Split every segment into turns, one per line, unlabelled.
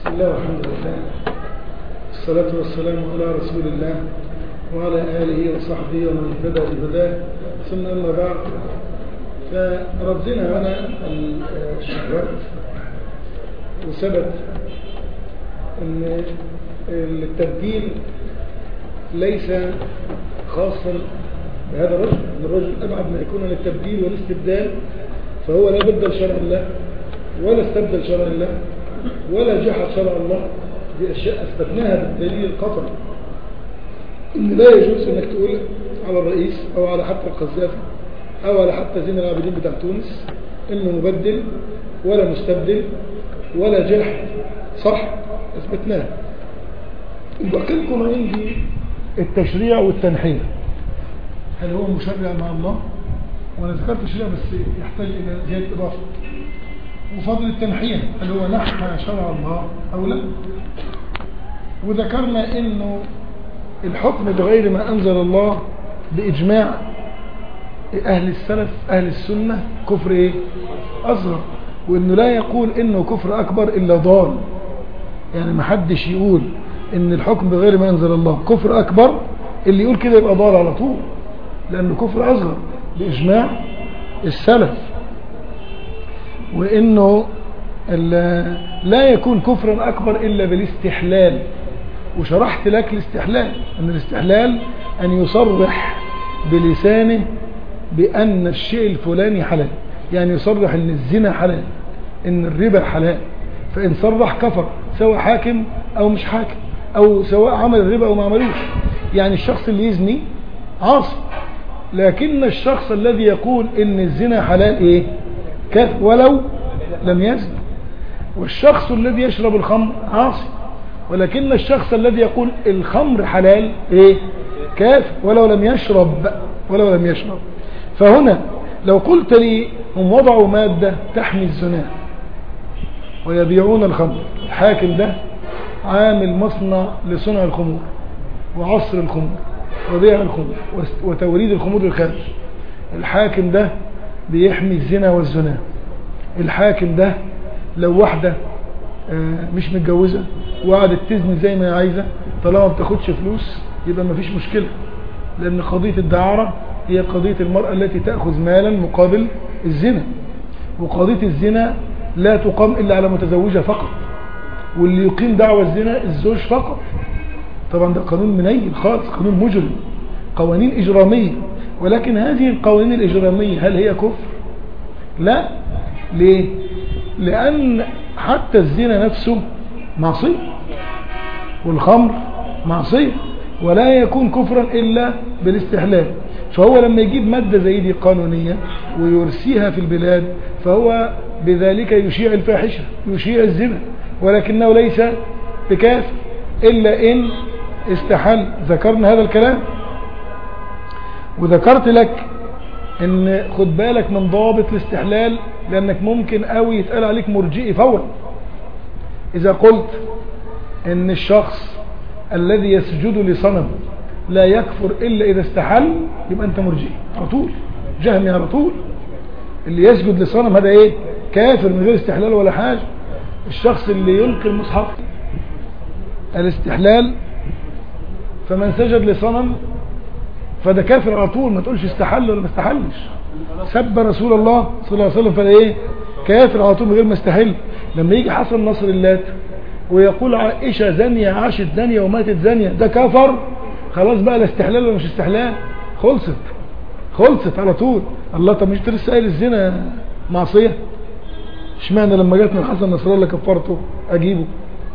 بسم الله والحمد لله الصلاة والسلام على رسول الله وعلى آله وصحبه ومن اهتدى بهداه ثم أما بعد فردنا هنا الشهوات وثبت أن التبديل ليس خاصا بهذا الرجل أن الرجل أبعد ما يكون عن التبديل والاستبدال فهو لا بدل شرع الله ولا استبدل شرع الله ولا جحد شرع الله دي أشياء أثبتناها بالدليل القطعي إن لا يجوز أنك تقول على الرئيس أو على حتى القذافي أو على حتى زين العابدين بتاع تونس إنه مبدل ولا مستبدل ولا جاحد صح أثبتناها الباقي لكم عندي التشريع والتنحية هل هو مشرع مع الله وانا ذكرت الشريعة بس يحتاج الى زيادة اضافة وفضل التنحية هل هو نحى شرع الله او لا وذكرنا انه الحكم بغير ما انزل الله باجماع اهل السلف اهل السنة كفر ايه اصغر وانه لا يقول انه كفر اكبر الا ضال يعني ما حدش يقول ان الحكم بغير ما انزل الله كفر اكبر اللي يقول كده يبقى ضال على طول لانه كفر اصغر باجماع السلف وانه لا يكون كفرا اكبر الا بالاستحلال وشرحت لك الاستحلال ان الاستحلال ان يصرح بلسانه بان الشيء الفلاني حلال يعني يصرح ان الزنا حلال ان الربا حلال فان صرح كفر سواء حاكم او مش حاكم او سواء عمل الربا او ما عملوش يعني الشخص اللي يزني عاصي لكن الشخص الذي يقول ان الزنا حلال ايه كافر ولو لم يزن والشخص الذي يشرب الخمر عاصي ولكن الشخص الذي يقول الخمر حلال ايه كافر ولو لم يشرب ولو لم يشرب فهنا لو قلت لي هم وضعوا مادة تحمي الزنا ويبيعون الخمر الحاكم ده عامل مصنع لصنع الخمور وعصر الخمور وبيع الخمور وتوريد الخمور للخارج الحاكم ده بيحمي الزنا والزنا الحاكم ده لو واحدة مش متجوزة وقعدت تزني زي ما هي عايزة طالما ما بتاخدش فلوس يبقى ما فيش مشكلة لأن قضية الدعارة هي قضية المرأة التي تأخذ مالا مقابل الزنا وقضية الزنا لا تقام إلا على متزوجة فقط واللي يقيم دعوة الزنا الزوج فقط طبعا ده قانون منيل خالص قانون مجرم قوانين إجرامية ولكن هذه القوانين الإجرامية هل هي كفر لا ليه لأن حتى الزنا نفسه معصية والخمر معصية ولا يكون كفرا إلا بالاستحلال فهو لما يجيب مادة زي دي قانونية ويرسيها في البلاد فهو بذلك يشيع الفاحشة يشيع الزنا ولكنه ليس بكافر إلا إن استحل ذكرنا هذا الكلام وذكرت لك ان خد بالك من ضابط الاستحلال لانك ممكن قوي يتقال عليك مرجئي فورا اذا قلت ان الشخص الذي يسجد لصنم لا يكفر الا اذا استحل يبقى انت مرجئي على طول جهمي على طول اللي يسجد لصنم هذا ايه كافر من غير استحلال ولا حاجة الشخص اللي يلقي المصحف الاستحلال فمن سجد لصنم فده كافر على طول ما تقولش استحل ولا ما استحلش سب رسول الله صلى الله عليه وسلم فده ايه كافر على طول من غير ما استحل لما يجي حسن نصر اللات ويقول عائشة زانية عاشت زانية وماتت زانية ده كفر خلاص بقى لا استحلال ولا مش استحلال خلصت خلصت على طول الله طب مش لسه قايل الزنا معصية اشمعنى لما جاتنا الحسن نصر الله كفرته اجيبه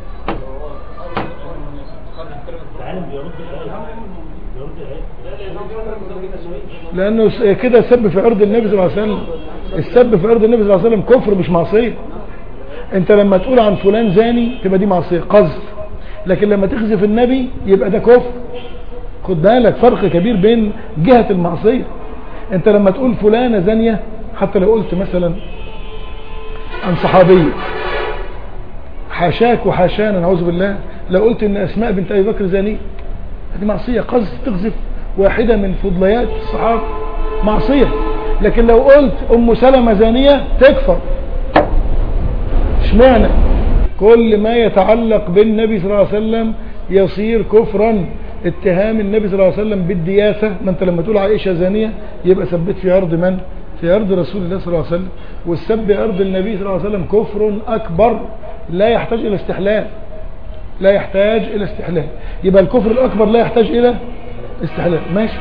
لانه كده سب في عرض النبي صلى الله عليه وسلم السب في عرض النبي صلى الله عليه وسلم كفر مش معصيه انت لما تقول عن فلان زاني تبقى دي معصيه قذف لكن لما تخزف النبي يبقى ده كفر خد بالك فرق كبير بين جهة المعصية انت لما تقول فلانة زانية حتى لو قلت مثلا عن صحابية حاشاك وحاشانا نعوذ بالله لو قلت ان اسماء بنت ابي بكر زانية هذه معصية قذف تقذف واحدة من فضليات الصحابة معصية لكن لو قلت ام سلمة زانية تكفر اشمعنى كل ما يتعلق بالنبي صلى الله عليه وسلم يصير كفرا اتهام النبي صلى الله عليه وسلم بالدياثة ما انت لما تقول عائشة زانية يبقى ثبت في عرض من في عرض رسول الله صلى الله عليه وسلم والسب عرض النبي صلى الله عليه وسلم كفر أكبر لا يحتاج إلى استحلال لا يحتاج إلى استحلال يبقى الكفر الأكبر لا يحتاج إلى استحلال ماشي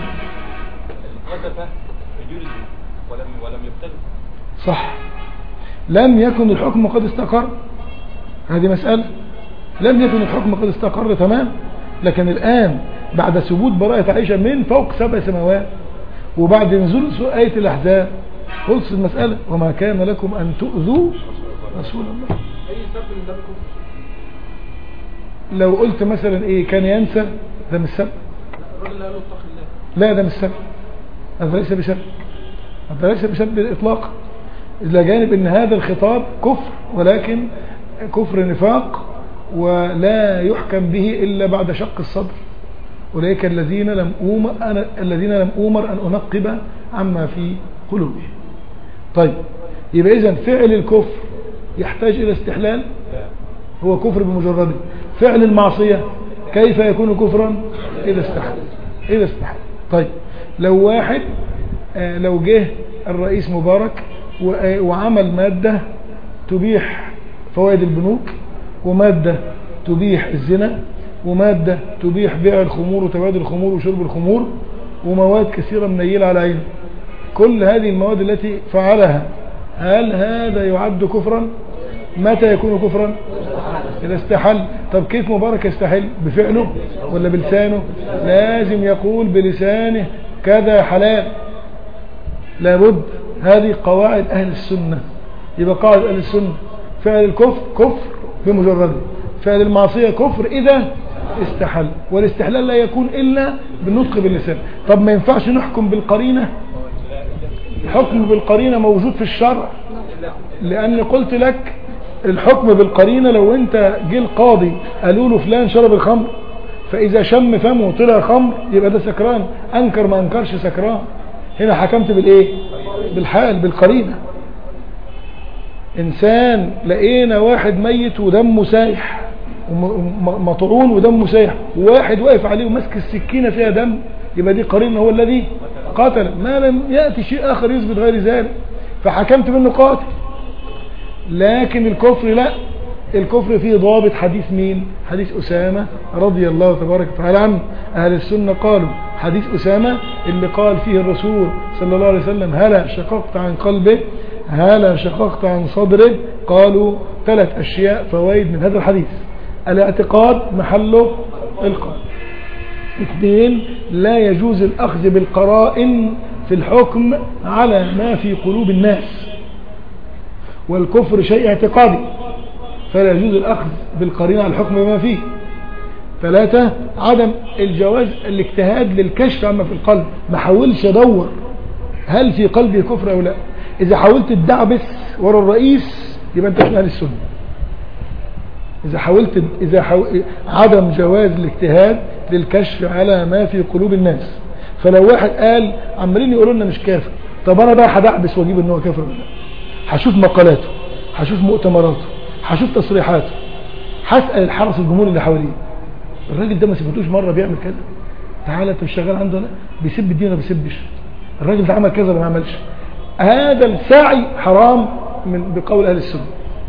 ولم ولم صح لم يكن الحكم قد استقر هذه مسألة لم يكن الحكم قد استقر تمام لكن الآن بعد ثبوت براءة عائشة من فوق سبع سماوات وبعد نزول آية الأحزاب خلص المسألة وما كان لكم أن تؤذوا رسول الله أي سب من ذلك لو قلت مثلا ايه كان ينسى ده مش سب لا ده مش سب هذا ليس بسب هذا ليس بسب اطلاقا إلى جانب ان هذا الخطاب كفر ولكن كفر نفاق ولا يحكم به إلا بعد شق الصدر أولئك الذين لم أمر أنا الذين لم أمر أن أنقب عما في قلوبهم طيب يبقى إذا فعل الكفر يحتاج إلى استحلال هو كفر بمجرده فعل المعصية كيف يكون كفرا إذا استحل إذا استحل طيب لو واحد آه، لو جه الرئيس مبارك آه، وعمل مادة تبيح فوائد البنوك ومادة تبيح الزنا ومادة تبيح بيع الخمور وتبادل الخمور وشرب الخمور ومواد كثيرة منيلة على عينه كل هذه المواد التي فعلها هل هذا يعد كفرا متى يكون كفرا إذا استحل طب كيف مبارك يستحل بفعله ولا بلسانه لازم يقول بلسانه كذا حلال لابد هذه قواعد أهل السنة يبقى قاعد أهل السنة فعل الكفر كفر بمجرده فعل المعصية كفر إذا استحل والاستحلال لا يكون إلا بالنطق باللسان طب ما ينفعش نحكم بالقرينة الحكم بالقرينة موجود في الشرع لأن قلت لك الحكم بالقرينة لو انت جه القاضي قالوا له فلان شرب الخمر فإذا شم فمه طلع خمر يبقى ده سكران أنكر ما أنكرش سكران هنا حكمت بالإيه بالحال بالقرينة إنسان لقينا واحد ميت ودمه سايح مطعون ودمه سايح وواحد واقف عليه وماسك السكينة فيها دم يبقى دي قرينة هو الذي قتل ما لم يأتي شيء آخر يثبت غير ذلك فحكمت منه قاتل لكن الكفر لا الكفر فيه ضابط حديث مين حديث أسامة رضي الله تبارك وتعالى عنه أهل السنة قالوا حديث أسامة اللي قال فيه الرسول صلى الله عليه وسلم هلا شققت عن قلبه هلا شققت عن صدره قالوا ثلاث أشياء فوائد من هذا الحديث الاعتقاد محله القلب اثنين لا يجوز الأخذ بالقرائن في الحكم على ما في قلوب الناس والكفر شيء اعتقادي فلا يجوز الأخذ بالقرينة على الحكم بما فيه ثلاثة عدم الجواز الاجتهاد للكشف عما في القلب ما حاولش ادور هل في قلبي كفر او لا اذا حاولت تدعبس ورا الرئيس يبقى انت من اهل السنه اذا حاولت اذا حاول عدم جواز الاجتهاد للكشف على ما في قلوب الناس فلو واحد قال عمالين يقولوا لنا مش كافر طب انا بقى هدعبس واجيب ان هو كافر ولا لا هشوف مقالاته هشوف مؤتمراته هشوف تصريحاته هسال الحرس الجمهوري اللي حواليه الراجل ده ما سبتوش مره بيعمل كذا تعالى انت مش شغال عنده لا بيسب الدين ولا بيسبش الراجل ده عمل كذا ولا ما عملش هذا السعي حرام من بقول اهل السنه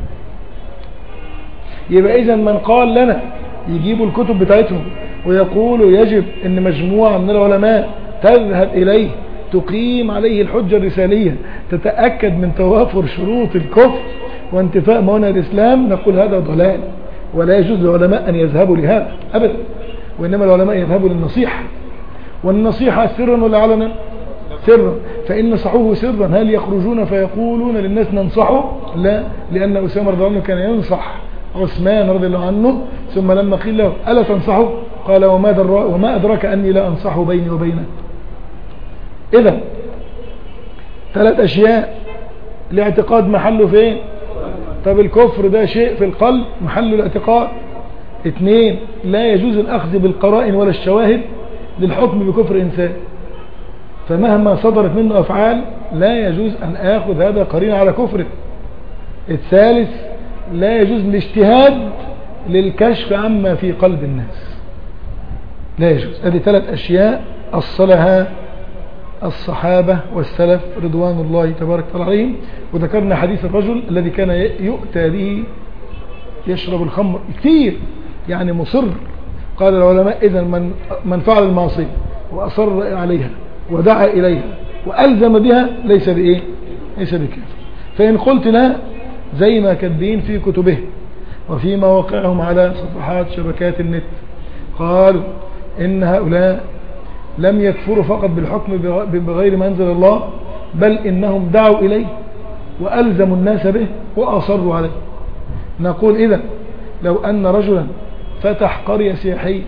يبقى اذا من قال لنا يجيبوا الكتب بتاعتهم ويقولوا يجب ان مجموعه من العلماء تذهب اليه تقيم عليه الحجة الرسالية تتأكد من توافر شروط الكفر وانتفاء موانع الإسلام نقول هذا ضلال ولا يجوز للعلماء أن يذهبوا لهذا أبدا وإنما العلماء يذهبوا للنصيحة والنصيحة سرا ولا علنا سرا فإن نصحوه سرا هل يخرجون فيقولون للناس ننصحه لا لأن أسامة رضي الله عنه كان ينصح عثمان رضي الله عنه ثم لما قيل له ألا تنصحه قال وما, وما أدرك أني لا أنصحه بيني وبينه إذا ثلاث أشياء الاعتقاد محله فين طب الكفر ده شيء في القلب محل الاعتقاد اثنين لا يجوز الأخذ بالقرائن ولا الشواهد للحكم بكفر إنسان فمهما صدرت منه أفعال لا يجوز أن آخذ هذا قرين على كفره الثالث لا يجوز الاجتهاد للكشف عما في قلب الناس لا يجوز هذه ثلاث أشياء أصلها الصحابة والسلف رضوان الله تبارك وتعالى عليهم وذكرنا حديث الرجل الذي كان يؤتى به يشرب الخمر كثير يعني مصر قال العلماء إذا من, من فعل المعصية وأصر عليها ودعا إليها وألزم بها ليس بإيه ليس بكافر فإن قلت لا زي ما كاتبين في كتبه وفي مواقعهم على صفحات شبكات النت قالوا إن هؤلاء لم يكفروا فقط بالحكم بغير ما أنزل الله بل إنهم دعوا إليه وألزموا الناس به وأصروا عليه نقول إذا لو أن رجلا فتح قرية سياحية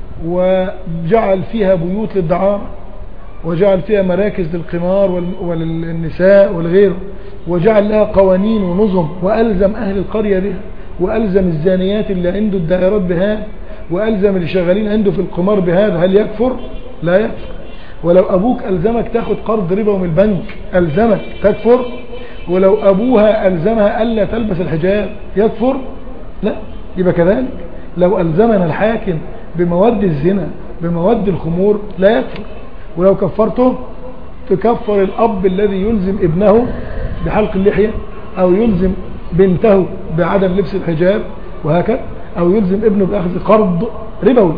وجعل فيها بيوت للدعارة وجعل فيها مراكز للقمار وللنساء والغير وجعل لها قوانين ونظم وألزم أهل القرية بها وألزم الزانيات اللي عنده الدائرات بهذا وألزم اللي شغالين عنده في القمار بهذا هل يكفر؟ لا يكفر ولو أبوك ألزمك تاخد قرض ربا من البنك ألزمك تكفر ولو أبوها ألزمها ألا تلبس الحجاب يكفر لا يبقى كذلك لو ألزمنا الحاكم بمواد الزنا بمواد الخمور لا يكفر ولو كفرته تكفر الأب الذي يلزم ابنه بحلق اللحية أو يلزم بنته بعدم لبس الحجاب وهكذا أو يلزم ابنه بأخذ قرض ربوي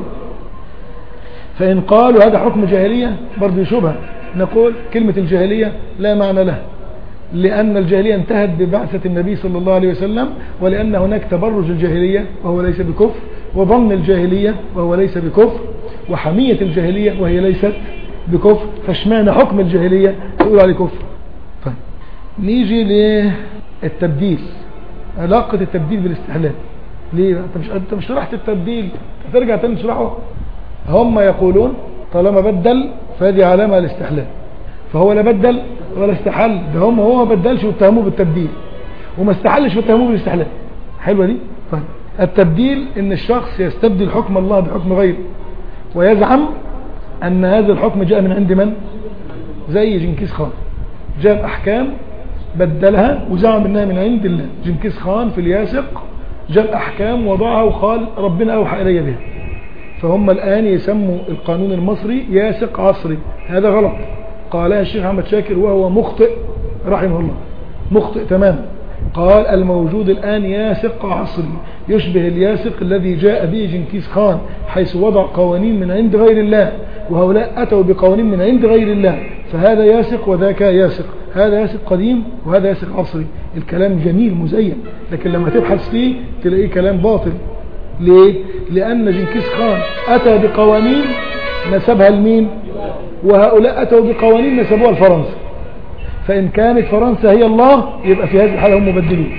فإن قالوا هذا حكم جاهلية برضه شبهة نقول كلمة الجاهلية لا معنى لها لأن الجاهلية انتهت ببعثة النبي صلى الله عليه وسلم ولأن هناك تبرج الجاهلية وهو ليس بكفر وظن الجاهلية وهو ليس بكفر وحمية الجاهلية وهي ليست بكفر فاشمعنى حكم الجاهلية تقول عليه كفر طيب نيجي للتبديل علاقة التبديل بالاستحلال ليه انت مش انت مش شرحت التبديل ترجع تاني تشرحه هم يقولون طالما بدل فهذه علامة الاستحلال فهو لا بدل ولا استحل ده هم هو ما بدلش واتهموه بالتبديل وما استحلش واتهموه بالاستحلال حلوة دي طيب التبديل ان الشخص يستبدل حكم الله بحكم غيره ويزعم ان هذا الحكم جاء من عند من زي جنكيز خان جاب احكام بدلها وزعم انها من عند الله جنكيز خان في الياسق جاب احكام وضعها وقال ربنا اوحى الي بها فهم الآن يسموا القانون المصري ياسق عصري هذا غلط قالها الشيخ محمد شاكر وهو مخطئ رحمه الله مخطئ تماما قال الموجود الآن ياسق عصري يشبه الياسق الذي جاء به جنكيز خان حيث وضع قوانين من عند غير الله وهؤلاء أتوا بقوانين من عند غير الله فهذا ياسق وذاك ياسق هذا ياسق قديم وهذا ياسق عصري الكلام جميل مزين لكن لما تبحث فيه تلاقيه كلام باطل ليه لأن جنكيز خان أتى بقوانين نسبها لمين وهؤلاء أتوا بقوانين نسبوها لفرنسا فإن كانت فرنسا هي الله يبقى في هذه الحالة هم مبدلون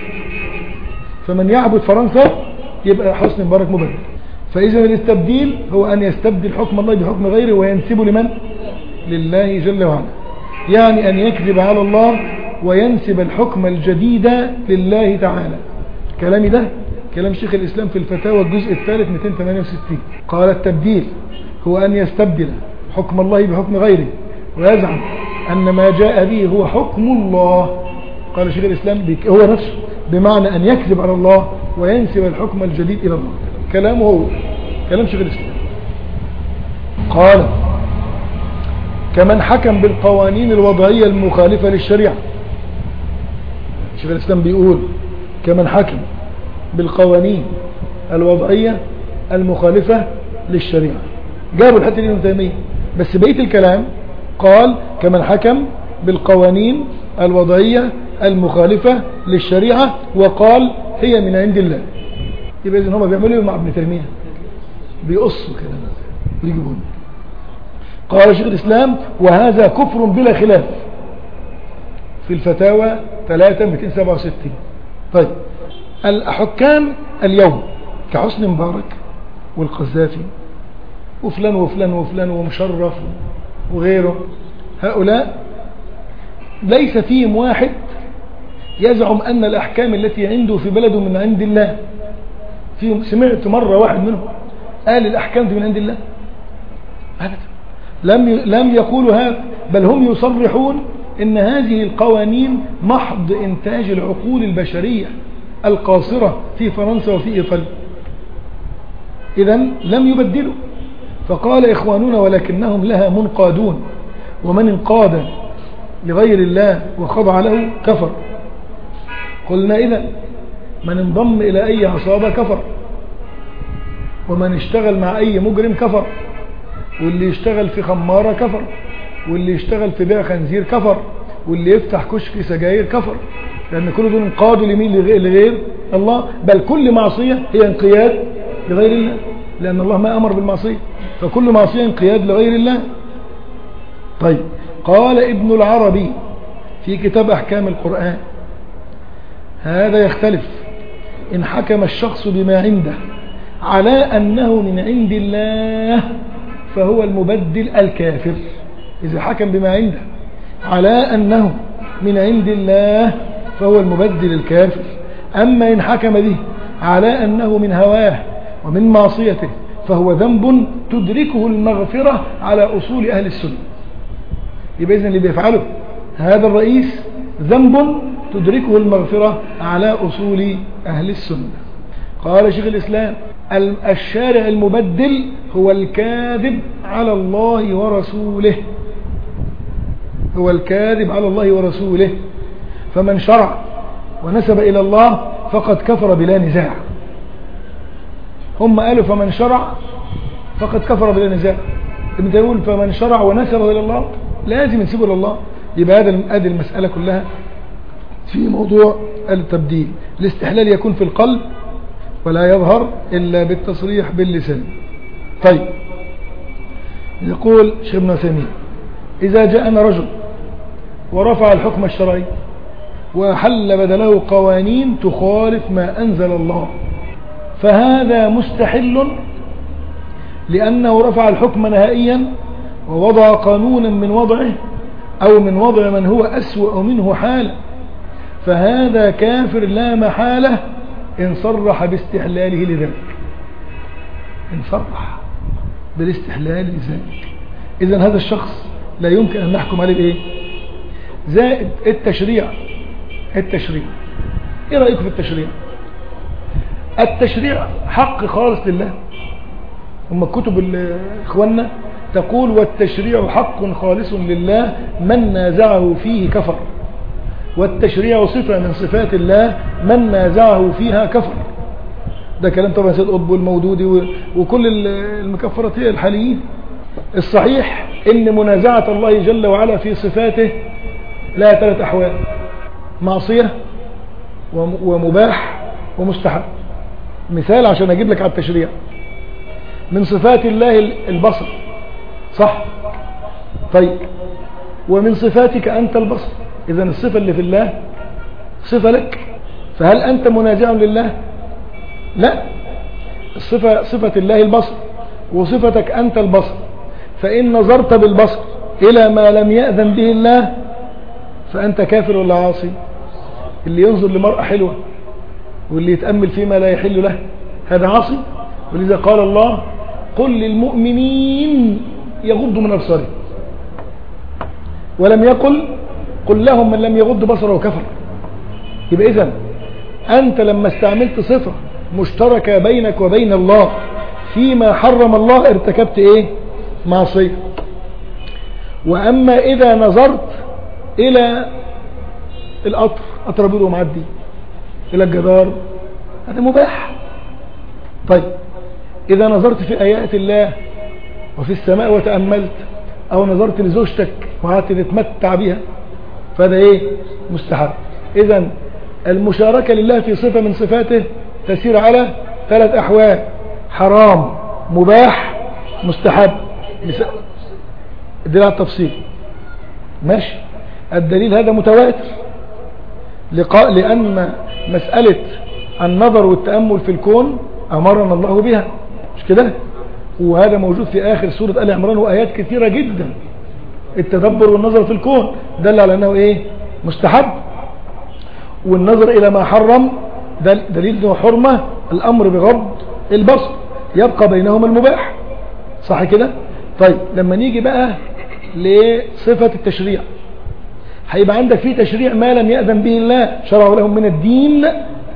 فمن يعبد فرنسا يبقى حسن مبارك مبدل فإذا الاستبديل هو أن يستبدل حكم الله بحكم غيره وينسبه لمن لله جل وعلا يعني أن يكذب على الله وينسب الحكم الجديد لله تعالى كلامي ده كلام شيخ الإسلام في الفتاوى الجزء الثالث 268 قال التبديل هو أن يستبدل حكم الله بحكم غيره ويزعم أن ما جاء به هو حكم الله قال شيخ الإسلام هو نفسه بمعنى أن يكذب على الله وينسب الحكم الجديد إلى الله كلامه هو كلام شيخ الإسلام قال كمن حكم بالقوانين الوضعية المخالفة للشريعة شيخ الإسلام بيقول كمن حكم بالقوانين الوضعية المخالفة للشريعة جابوا الحتة دي من تيمية بس بقية الكلام قال كمن حكم بالقوانين الوضعية المخالفة للشريعة وقال هي من عند الله يبقى إذن هم بيعملوا مع ابن تيمية بيقصوا كده بيجيبون قال شيخ الإسلام وهذا كفر بلا خلاف في الفتاوى 3 267 طيب الحكام اليوم كحسن مبارك والقذافي وفلان وفلان وفلان ومشرف وغيره هؤلاء ليس فيهم واحد يزعم أن الأحكام التي عنده في بلده من عند الله فيهم سمعت مرة واحد منهم قال الأحكام دي من عند الله أبدا لم لم يقولوا هذا بل هم يصرحون ان هذه القوانين محض انتاج العقول البشرية القاصرة في فرنسا وفي إيطاليا إذا لم يبدلوا فقال إخواننا ولكنهم لها منقادون ومن انقاد لغير الله وخضع له كفر قلنا إذا من انضم إلى أي عصابة كفر ومن اشتغل مع أي مجرم كفر واللي يشتغل في خمارة كفر واللي يشتغل في بيع خنزير كفر واللي يفتح كشك سجاير كفر لأن كل دول انقادوا لمين لغير الله بل كل معصية هي انقياد لغير الله لأن الله ما أمر بالمعصية فكل معصية انقياد لغير الله طيب قال ابن العربي في كتاب أحكام القرآن هذا يختلف إن حكم الشخص بما عنده على أنه من عند الله فهو المبدل الكافر إذا حكم بما عنده على أنه من عند الله فهو المبدل الكافر أما إن حكم به على أنه من هواه ومن معصيته فهو ذنب تدركه المغفرة على أصول أهل السنة يبقى إذن اللي بيفعله هذا الرئيس ذنب تدركه المغفرة على أصول أهل السنة قال شيخ الإسلام الشارع المبدل هو الكاذب على الله ورسوله هو الكاذب على الله ورسوله فمن شرع ونسب إلى الله فقد كفر بلا نزاع هم قالوا فمن شرع فقد كفر بلا نزاع ابن يقول فمن شرع ونسب إلى الله لازم ينسبه إلى الله يبقى هذا هذه المسألة كلها في موضوع التبديل الاستحلال يكون في القلب ولا يظهر إلا بالتصريح باللسان طيب يقول شيخ ابن عثيمين إذا جاءنا رجل ورفع الحكم الشرعي وحل بدله قوانين تخالف ما أنزل الله فهذا مستحل لأنه رفع الحكم نهائيا ووضع قانونا من وضعه أو من وضع من هو أسوأ منه حالا فهذا كافر لا محالة إن صرح باستحلاله لذلك إن صرح بالاستحلال لذلك إذا هذا الشخص لا يمكن أن نحكم عليه بإيه زائد التشريع التشريع إيه رأيكم في التشريع التشريع حق خالص لله هم كتب إخواننا تقول والتشريع حق خالص لله من نازعه فيه كفر والتشريع صفة من صفات الله من نازعه فيها كفر ده كلام طبعا سيد قطب والمودودي وكل المكفرات هي الحاليين الصحيح ان منازعة الله جل وعلا في صفاته لها ثلاث احوال معصية ومباح ومستحب مثال عشان اجيب لك على التشريع من صفات الله البصر صح طيب ومن صفاتك انت البصر إذا الصفة اللي في الله صفة لك فهل أنت منازع لله لا الصفة صفة الله البصر وصفتك أنت البصر فإن نظرت بالبصر إلى ما لم يأذن به الله فأنت كافر ولا عاصي اللي ينظر لمرأة حلوة واللي يتأمل فيما لا يحل له هذا عاصي ولذا قال الله قل للمؤمنين يغضوا من أبصارهم ولم يقل قل لهم من لم يغض بصره كفر يبقى إذن أنت لما استعملت صفة مشتركة بينك وبين الله فيما حرم الله ارتكبت ايه معصية وأما إذا نظرت إلى القطر قطر بيضه معدي إلى الجدار هذا مباح طيب إذا نظرت في آيات الله وفي السماء وتأملت أو نظرت لزوجتك وقعدت تتمتع بها فهذا ايه مستحب اذا المشاركة لله في صفة من صفاته تسير على ثلاث احوال حرام مباح مستحب الدليل على التفصيل ماشي الدليل هذا متواتر لقاء لأن مسألة النظر والتأمل في الكون أمرنا الله بها مش كده وهذا موجود في آخر سورة آل عمران وآيات كثيرة جدا التدبر والنظر في الكون دل على أنه إيه مستحب والنظر إلى ما حرم دليل أنه حرمة الأمر بغض البصر يبقى بينهما المباح صح كده طيب لما نيجي بقى لصفة التشريع هيبقى عندك فيه تشريع ما لم يأذن به الله شرعه لهم من الدين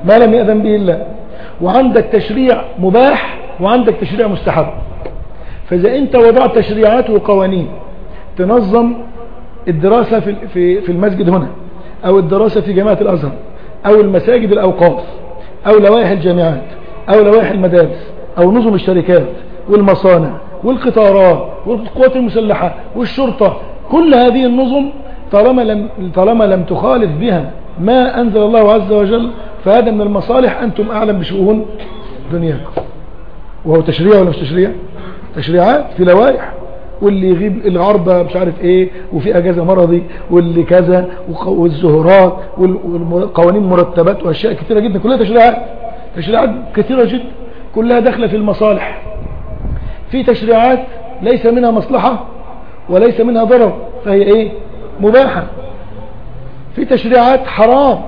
ما لم يأذن به الله وعندك تشريع مباح وعندك تشريع مستحب فإذا أنت وضعت تشريعات وقوانين تنظم الدراسة في في في المسجد هنا أو الدراسة في جامعة الأزهر أو المساجد الأوقاف أو لوائح الجامعات أو لوائح المدارس أو نظم الشركات والمصانع والقطارات والقوات المسلحة والشرطة كل هذه النظم طالما لم, طالما لم تخالف بها ما أنزل الله عز وجل فهذا من المصالح أنتم أعلم بشؤون دنياكم وهو تشريع ولا مش تشريع تشريعات في لوائح واللي يغيب العرضة مش عارف ايه وفي اجازة مرضي واللي كذا والزهورات والقوانين مرتبات واشياء كثيرة جدا كلها تشريعات تشريعات كثيرة جدا كلها داخلة في المصالح في تشريعات ليس منها مصلحة وليس منها ضرر فهي ايه مباحة في تشريعات حرام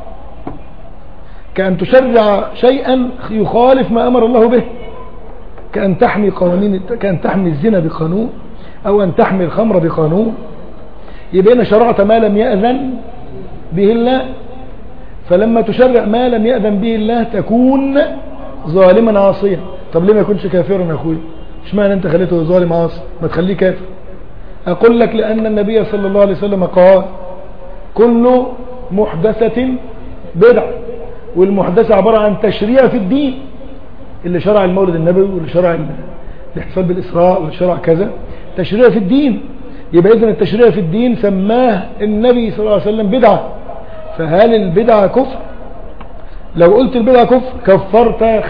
كأن تشرع شيئا يخالف ما أمر الله به كأن تحمي قوانين كأن تحمي الزنا بقانون أو أن تحمي الخمر بقانون يبقى أنا شرعت ما لم يأذن به الله فلما تشرع ما لم يأذن به الله تكون ظالما عاصيا طب ليه ما يكونش كافرا يا أخوي مش معنى أنت خليته ظالم عاصي ما تخليه كافر أقول لك لأن النبي صلى الله عليه وسلم قال كل محدثة بدعة والمحدثة عبارة عن تشريع في الدين اللي شرع المولد النبوي واللي شرع الاحتفال بالإسراء واللي شرع كذا تشريع في الدين يبقى إذن التشريع في الدين سماه النبي صلى الله عليه وسلم بدعة فهل البدعة كفر لو قلت البدعة كفر كفرت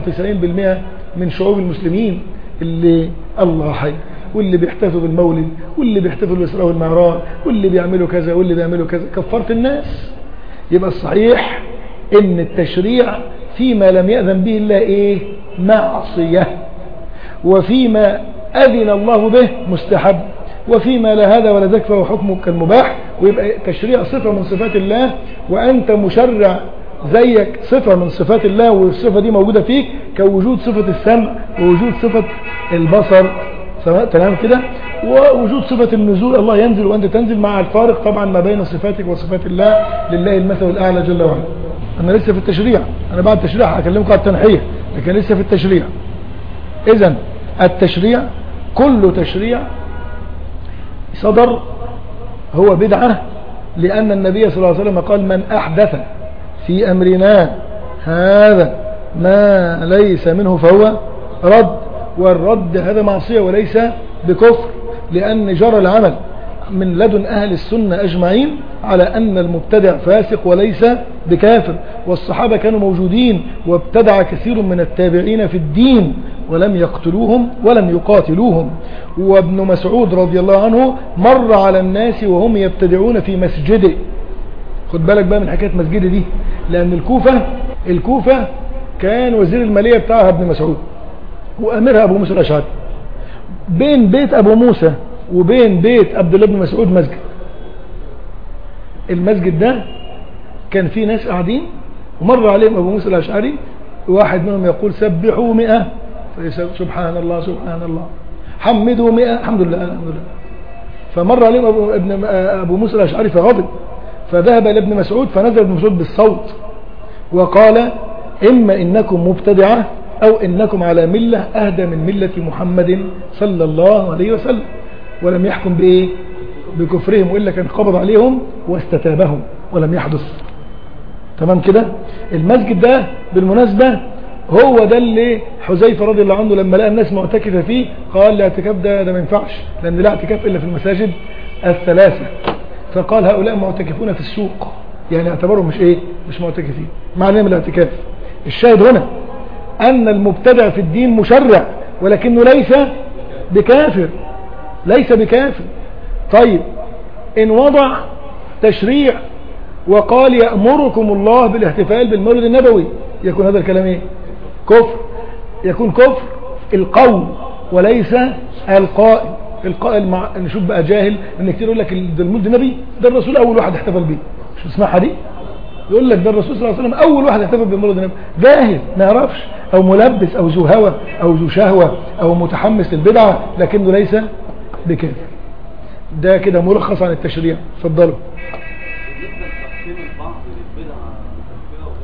95% من شعوب المسلمين اللي الله حي واللي بيحتفلوا بالمولد واللي بيحتفلوا بالإسراء والمعراج واللي بيعملوا كذا واللي بيعملوا كذا كفرت الناس يبقى الصحيح ان التشريع فيما لم يأذن به الله ايه معصية وفيما أذن الله به مستحب وفيما لا هذا ولا ذاك فهو حكمه كالمباح ويبقى تشريع صفة من صفات الله وأنت مشرع زيك صفة من صفات الله والصفة دي موجودة فيك كوجود صفة السمع ووجود صفة البصر تمام كده ووجود صفة النزول الله ينزل وأنت تنزل مع الفارق طبعا ما بين صفاتك وصفات الله لله المثل الأعلى جل وعلا أنا لسه في التشريع أنا بعد التشريع هكلمكم على التنحية لكن لسه في التشريع إذا التشريع كل تشريع صدر هو بدعة لأن النبي صلى الله عليه وسلم قال من أحدث في أمرنا هذا ما ليس منه فهو رد والرد هذا معصية وليس بكفر لأن جرى العمل من لدن أهل السنة أجمعين على أن المبتدع فاسق وليس بكافر والصحابة كانوا موجودين وابتدع كثير من التابعين في الدين ولم يقتلوهم ولم يقاتلوهم وابن مسعود رضي الله عنه مر على الناس وهم يبتدعون في مسجده خد بالك بقى من حكاية مسجده دي لأن الكوفة الكوفة كان وزير المالية بتاعها ابن مسعود وأمرها أبو موسى الأشعري بين بيت أبو موسى وبين بيت عبد الله بن مسعود مسجد المسجد ده كان فيه ناس قاعدين ومر عليهم أبو موسى الأشعري واحد منهم يقول سبحوا مئة سبحان الله سبحان الله حمدوا مئة الحمد لله الحمد لله فمر عليهم أبو, ابن أبو موسى الأشعري فغضب فذهب إلى ابن مسعود فنزل ابن مسعود بالصوت وقال إما إنكم مبتدعة أو إنكم على ملة أهدى من ملة محمد صلى الله عليه وسلم ولم يحكم بإيه بكفرهم وإلا كان قبض عليهم واستتابهم ولم يحدث تمام كده المسجد ده بالمناسبة هو ده اللي حذيفة رضي الله عنه لما لقى الناس معتكفة فيه قال الاعتكاف ده ده ما ينفعش لأن لا اعتكاف إلا في المساجد الثلاثة فقال هؤلاء معتكفون في السوق يعني اعتبرهم مش ايه مش معتكفين معنى من الاعتكاف الشاهد هنا أن المبتدع في الدين مشرع ولكنه ليس بكافر ليس بكافر طيب إن وضع تشريع وقال يأمركم الله بالاحتفال بالمولد النبوي يكون هذا الكلام ايه كفر يكون كفر القول وليس القائل القائل مع نشوف بقى جاهل ان كتير يقول لك ده المولد النبي ده الرسول اول واحد احتفل بيه مش تسمعها دي يقول لك ده الرسول صلى الله عليه وسلم اول واحد احتفل بالمولد النبي جاهل ما يعرفش او ملبس او ذو هوى او ذو شهوه او متحمس للبدعه لكنه ليس بكافر ده كده ملخص عن التشريع اتفضلوا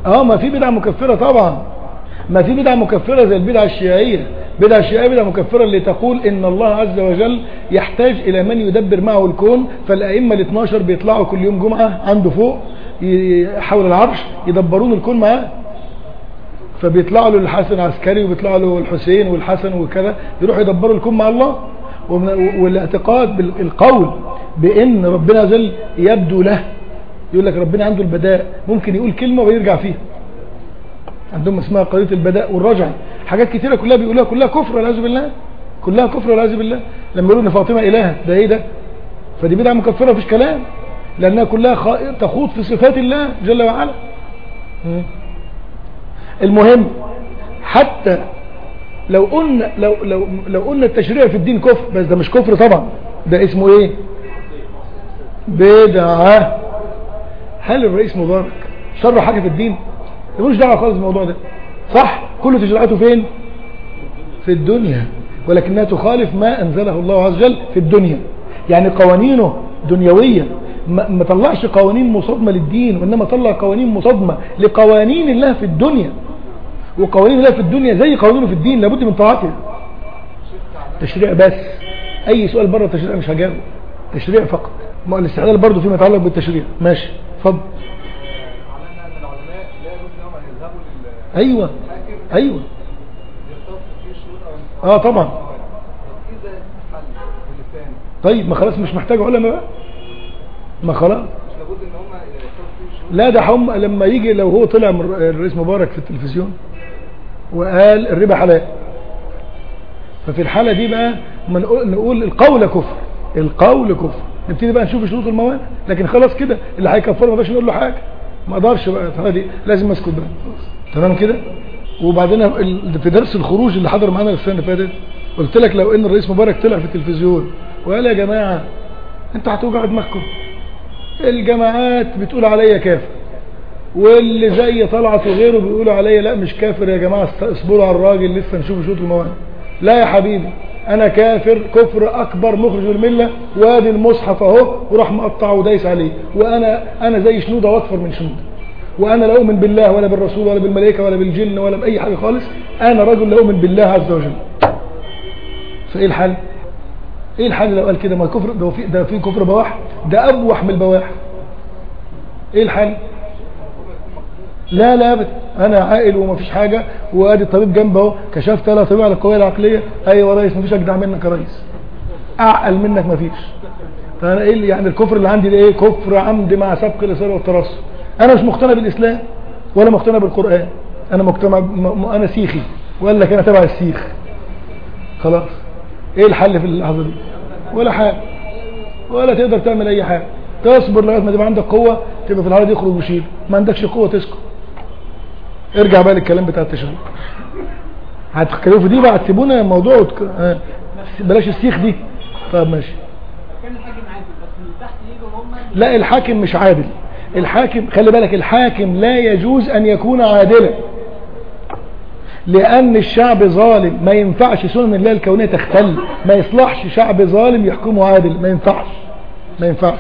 اه ما في بدعة مكفرة طبعا ما في بدعة مكفرة زي البدعة الشيعية بدعة الشيعية بدعة مكفرة اللي تقول ان الله عز وجل يحتاج الى من يدبر معه الكون فالائمة ال 12 بيطلعوا كل يوم جمعة عنده فوق حول العرش يدبرون الكون معاه فبيطلعوا له الحسن العسكري وبيطلعوا له الحسين والحسن وكذا يروحوا يدبروا الكون مع الله والاعتقاد بالقول بان ربنا جل يبدو له يقول لك ربنا عنده البداء ممكن يقول كلمة ويرجع فيها عندهم اسمها قضية البداء والرجع حاجات كتيرة كلها بيقولها كلها كفر والعياذ بالله كلها كفر والعياذ بالله لما يقولوا ان فاطمة إله ده ايه ده فدي بدعة مكفرة مفيش كلام لأنها كلها تخوض في صفات الله جل وعلا المهم حتى لو قلنا لو لو لو قلنا التشريع في الدين كفر بس ده مش كفر طبعا ده اسمه ايه بدعه هل الرئيس مبارك شر حاجه في الدين ملوش دعوه خالص بالموضوع ده صح كل تشريعاته فين في الدنيا ولكنها تخالف ما انزله الله عز وجل في الدنيا يعني قوانينه دنيويه ما طلعش قوانين مصادمه للدين وانما طلع قوانين مصادمه لقوانين الله في الدنيا وقوانين الله في الدنيا زي قوانينه في الدين لابد من طاعته تشريع بس اي سؤال بره التشريع مش هجاوب تشريع فقط ما الاستعداد برضه فيما يتعلق بالتشريع ماشي اتفضل ايوه ايوه اه طبعا طيب ما خلاص مش محتاج علماء بقى ما خلاص لا ده هم لما يجي لو هو طلع الرئيس مبارك في التلفزيون وقال الربا حلال ففي الحالة دي بقى ما نقول القول كفر القول كفر نبتدي بقى نشوف شروط الموانع لكن خلاص كده اللي هيكفره ما بقاش نقول له حاجه ما اقدرش بقى هذه لازم اسكت بقى تمام كده وبعدين في درس الخروج اللي حضر معانا السنه اللي فاتت قلت لك لو ان الرئيس مبارك طلع في التلفزيون وقال يا جماعه انتوا هتوجعوا دماغكم الجماعات بتقول عليا كافر واللي زي طلعت وغيره بيقولوا عليا لا مش كافر يا جماعه اصبروا على الراجل لسه نشوف شروط الموانع لا يا حبيبي انا كافر كفر اكبر مخرج من المله وادي المصحف اهو وراح مقطعه ودايس عليه وانا انا زي شنوده واكفر من شنوده وانا لا اؤمن بالله ولا بالرسول ولا بالملائكه ولا بالجن ولا باي حاجه خالص انا رجل لا اؤمن بالله عز وجل فايه الحل ايه الحل لو قال كده ما كفر ده في ده في كفر بواح ده ابوح من البواح ايه الحل لا لا ابدا انا عاقل ومفيش حاجة وادي الطبيب جنبه اهو كشفت له طبيب على القويه العقليه ايوه يا ريس مفيش اجدع منك يا ريس اعقل منك مفيش فانا ايه يعني الكفر اللي عندي ده ايه كفر عمد مع سبق الاصرار والترصد انا مش مقتنع بالاسلام ولا مقتنع بالقران انا مقتنع انا سيخي وقال لك انا تبع السيخ خلاص ايه الحل في اللحظه دي ولا حاجه ولا تقدر تعمل اي حاجه تصبر لغايه ما تبقى عندك قوه تبقى في الحاله دي اخرج وشيل ما عندكش قوه تسكت ارجع بقى للكلام بتاع التشريع هتتكلموا في دي بقى تسيبونا الموضوع وتك... آه. بلاش السيخ دي طب ماشي لا الحاكم مش عادل الحاكم خلي بالك الحاكم لا يجوز ان يكون عادلا لان الشعب ظالم ما ينفعش سنن الله الكونية تختل ما يصلحش شعب ظالم يحكمه عادل ما ينفعش ما ينفعش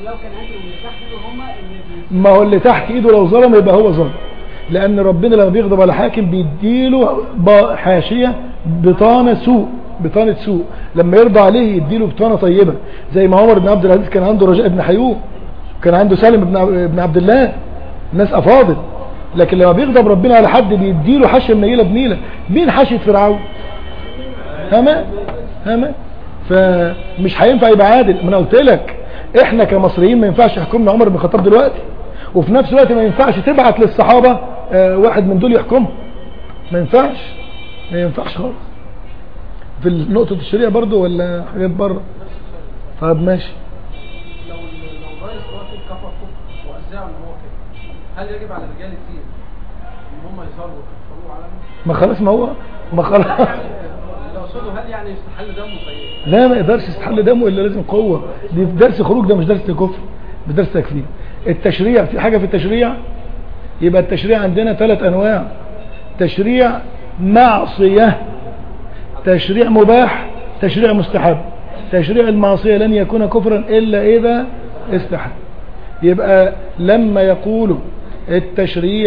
ما هو اللي تحت ايده لو ظلم يبقى هو ظالم لان ربنا لما بيغضب على حاكم بيديله حاشية بطانة سوء بطانة سوء لما يرضى عليه يديله بطانة طيبة زي ما عمر بن عبد العزيز كان عنده رجاء بن حيوب كان عنده سالم بن عبد الله الناس افاضل لكن لما بيغضب ربنا على حد بيديله حاشية منيلة بنيلة مين حاشية فرعون هما هما فمش هينفع يبقى عادل ما انا قلت لك احنا كمصريين ما ينفعش يحكمنا عمر بن الخطاب دلوقتي وفي نفس الوقت ما ينفعش تبعت للصحابة اه واحد من دول يحكمهم ما ينفعش ما ينفعش خالص في نقطة الشريعة برضو ولا حاجات بره طب ماشي
لو لو الرئيس رافض كفر كفر وأذاعوا ان هو كده هل يجب على رجال الدين ان هم يصلوا ويكفروه على
ما خلاص ما هو ما خلاص
لو صلوا هل يعني يستحل دمه زي
لا ما يقدرش يستحل دمه الا لازم قوة دي درس خروج ده مش درس كفر بدرس تكفير التشريع في حاجة في التشريع يبقى التشريع عندنا ثلاث انواع تشريع معصية تشريع مباح تشريع مستحب تشريع المعصية لن يكون كفرا إلا إذا استحب يبقى لما يقولوا التشريع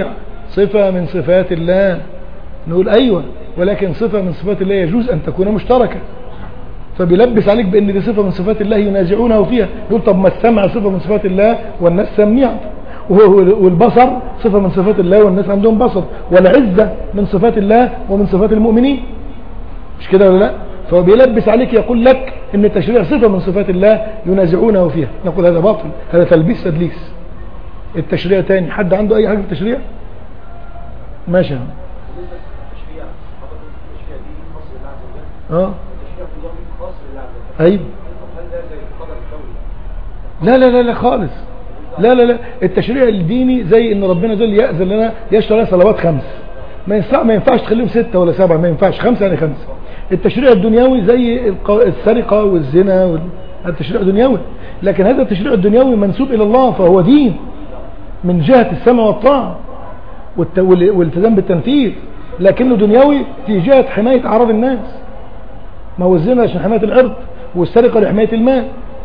صفة من صفات الله نقول أيوة ولكن صفة من صفات الله يجوز أن تكون مشتركة فبيلبس عليك بأن دي صفة من صفات الله ينازعونه فيها يقول طب ما السمع صفة من صفات الله والناس سميع والبصر صفة من صفات الله والناس عندهم بصر والعزة من صفات الله ومن صفات المؤمنين مش كده ولا لا فهو بيلبس عليك يقول لك ان التشريع صفة من صفات الله ينازعونه فيها نقول هذا باطل هذا تلبيس تدليس التشريع تاني حد عنده اي حاجة في التشريع ماشي يا عم.
بالنسبه للتشريع حضرتك التشريع دي خاص بالله عز وجل
اه
التشريع في الله خاص بالله عز وجل
ايوه
طب هل ده زي القدر الكوني
لا لا لا لا خالص لا لا لا التشريع الديني زي ان ربنا جل يأذن لنا يشتري صلوات خمس ما ينفع ما ينفعش تخليهم ستة ولا سبعة ما ينفعش خمسة يعني خمسة التشريع الدنيوي زي الق- السرقة والزنا وال... هذا تشريع دنيوي لكن هذا التشريع الدنيوي منسوب إلى الله فهو دين من جهة السمع والطاعة والت... وال- والالتزام بالتنفيذ لكنه دنيوي في جهة حماية أعراض الناس ما هو الزنا عشان حماية العرض والسرقة لحماية المال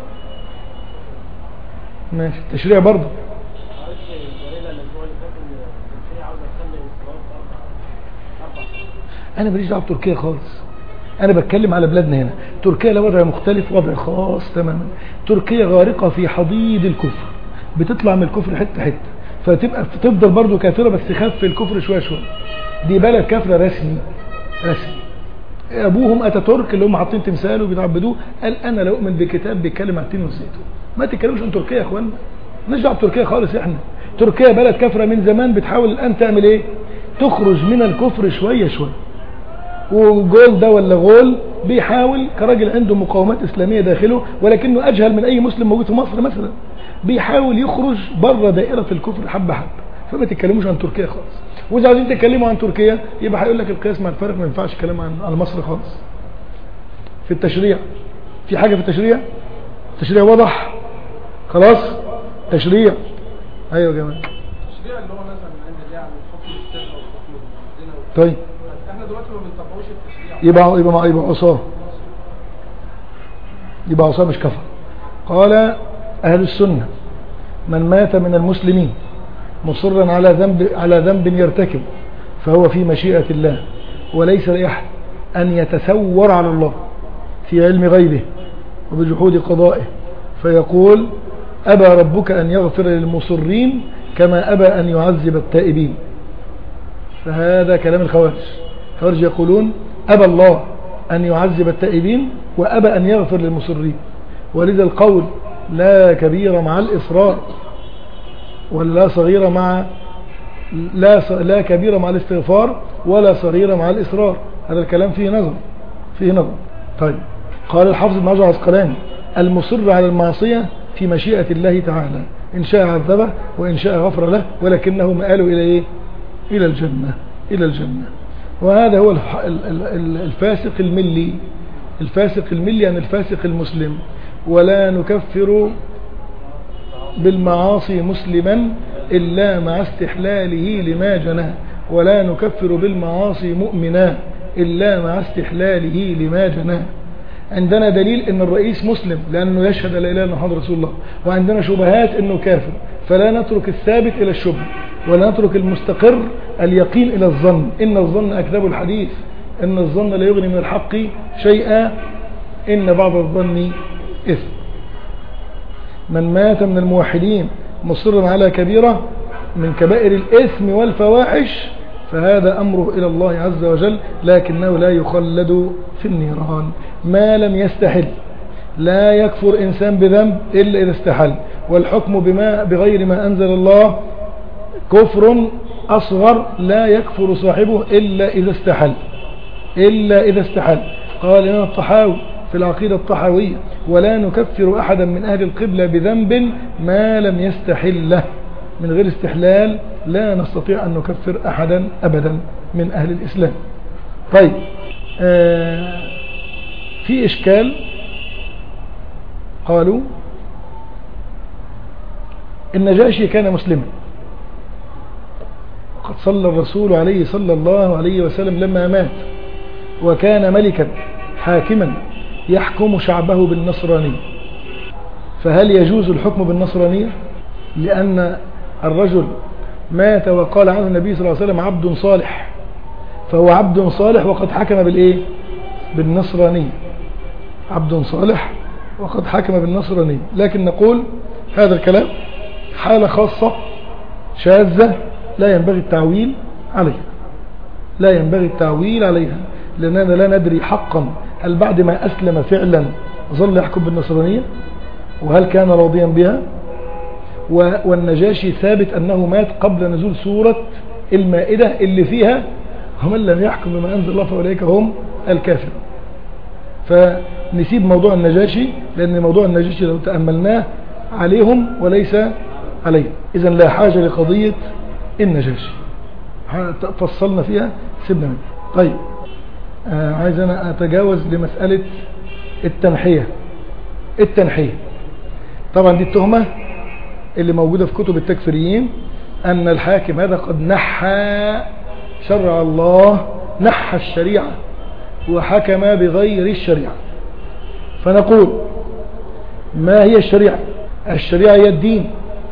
ماشي التشريع برضه
معلش ورينا الاسبوع اللي فات ان تركيا عاوزه تخلي الصلوات اربع اربع صلوات
انا ماليش دعوه بتركيا خالص انا بتكلم على بلادنا هنا تركيا لها وضع مختلف وضع خاص تماما تركيا غارقه في حضيض الكفر بتطلع من الكفر حته حته فتبقى تفضل برضو كافره بس خف الكفر شويه شويه دي بلد كافره رسمي رسمي ابوهم اتاتورك اللي هم حاطين تمثال وبيتعبدوه قال انا لا اؤمن بكتاب بيتكلم عن التين والزيتون ما تتكلموش عن تركيا يا اخوانا مالناش دعوه بتركيا خالص احنا تركيا بلد كافره من زمان بتحاول الان تعمل ايه تخرج من الكفر شويه شويه وجول ده ولا غول بيحاول كراجل عنده مقاومات إسلامية داخله ولكنه أجهل من أي مسلم موجود في مصر مثلا بيحاول يخرج بره دائرة الكفر حبة حبة فما تتكلموش عن تركيا خالص وإذا عايزين تتكلموا عن تركيا يبقى هيقول لك القياس مع الفرق ما ينفعش كلام عن عن مصر خالص في التشريع في حاجة في التشريع التشريع واضح خلاص تشريع أيوة يا جماعة
التشريع اللي هو نزل من عند الله عن حكم السرقه وحكم الزنا وال-
طيب
احنا دلوقتي ما بنطبقوش التشريع
يبقى يبقى يبقى عصاه يبقى عصاه مش كفر قال أهل السنة من مات من المسلمين مصرا على ذنب على ذنب يرتكب فهو في مشيئة الله وليس لأحد أن يتسور على الله في علم غيبه وبجحود قضائه فيقول أبى ربك أن يغفر للمصرين كما أبى أن يعذب التائبين فهذا كلام الخوارج الخوارج يقولون أبى الله أن يعذب التائبين وأبى أن يغفر للمصرين ولذا القول لا كبير مع الإصرار ولا صغيرة مع لا ص- لا كبيرة مع الاستغفار ولا صغيرة مع الإصرار هذا الكلام فيه نظر فيه نظر طيب قال الحافظ ابن حجر العسقلاني المصر على المعصية في مشيئة الله تعالى إن شاء عذبه وإن شاء غفر له ولكنه مآله إلى إيه إلى الجنة إلى الجنة وهذا هو الح- ال- ال- ال- الفاسق الملي الفاسق الملي يعني الفاسق المسلم ولا نكفر بالمعاصي مسلما إلا مع استحلاله لما جناه ولا نكفر بالمعاصي مؤمنا إلا مع استحلاله لما جناه عندنا دليل ان الرئيس مسلم لانه يشهد لا اله الا محمد رسول الله وعندنا شبهات انه كافر فلا نترك الثابت الى الشبه ولا نترك المستقر اليقين الى الظن ان الظن اكذب الحديث ان الظن لا يغني من الحق شيئا ان بعض الظن اثم من مات من الموحدين مصرا على كبيرة من كبائر الإثم والفواحش فهذا أمره إلى الله عز وجل لكنه لا يخلد في النيران ما لم يستحل لا يكفر إنسان بذنب إلا إذا استحل والحكم بما بغير ما أنزل الله كفر أصغر لا يكفر صاحبه إلا إذا استحل إلا إذا استحل قال لنا الطحاوي في العقيدة الطحاوية ولا نكفر أحدا من أهل القبلة بذنب ما لم يستحل له من غير استحلال لا نستطيع أن نكفر أحدا أبدا من أهل الإسلام طيب آه في إشكال قالوا النجاشي كان مسلما وقد صلى الرسول عليه صلى الله عليه وسلم لما مات وكان ملكا حاكما يحكم شعبه بالنصرانية فهل يجوز الحكم بالنصرانية لأن الرجل مات وقال عنه النبي صلى الله عليه وسلم عبد صالح فهو عبد صالح وقد حكم بالإيه بالنصرانية عبد صالح وقد حكم بالنصرانية لكن نقول هذا الكلام حالة خاصة شاذة لا ينبغي التعويل عليها لا ينبغي التعويل عليها لأننا لا ندري حقا هل بعد ما أسلم فعلا ظل يحكم بالنصرانية وهل كان راضيا بها و- والنجاشي ثابت أنه مات قبل نزول سورة المائدة اللي فيها ومن لم يحكم بما أنزل الله فأولئك هم الكافر فنسيب موضوع النجاشي لأن موضوع النجاشي لو تأملناه عليهم وليس عليهم إذا لا حاجة لقضية النجاشي ح- فصلنا فيها سيبنا منها طيب آه عايز أنا أتجاوز لمسألة التنحية التنحية طبعا دي التهمة اللي موجودة في كتب التكفيريين أن الحاكم هذا قد نحى شرع الله نحى الشريعة وحكم بغير الشريعة فنقول ما هي الشريعة الشريعة هي الدين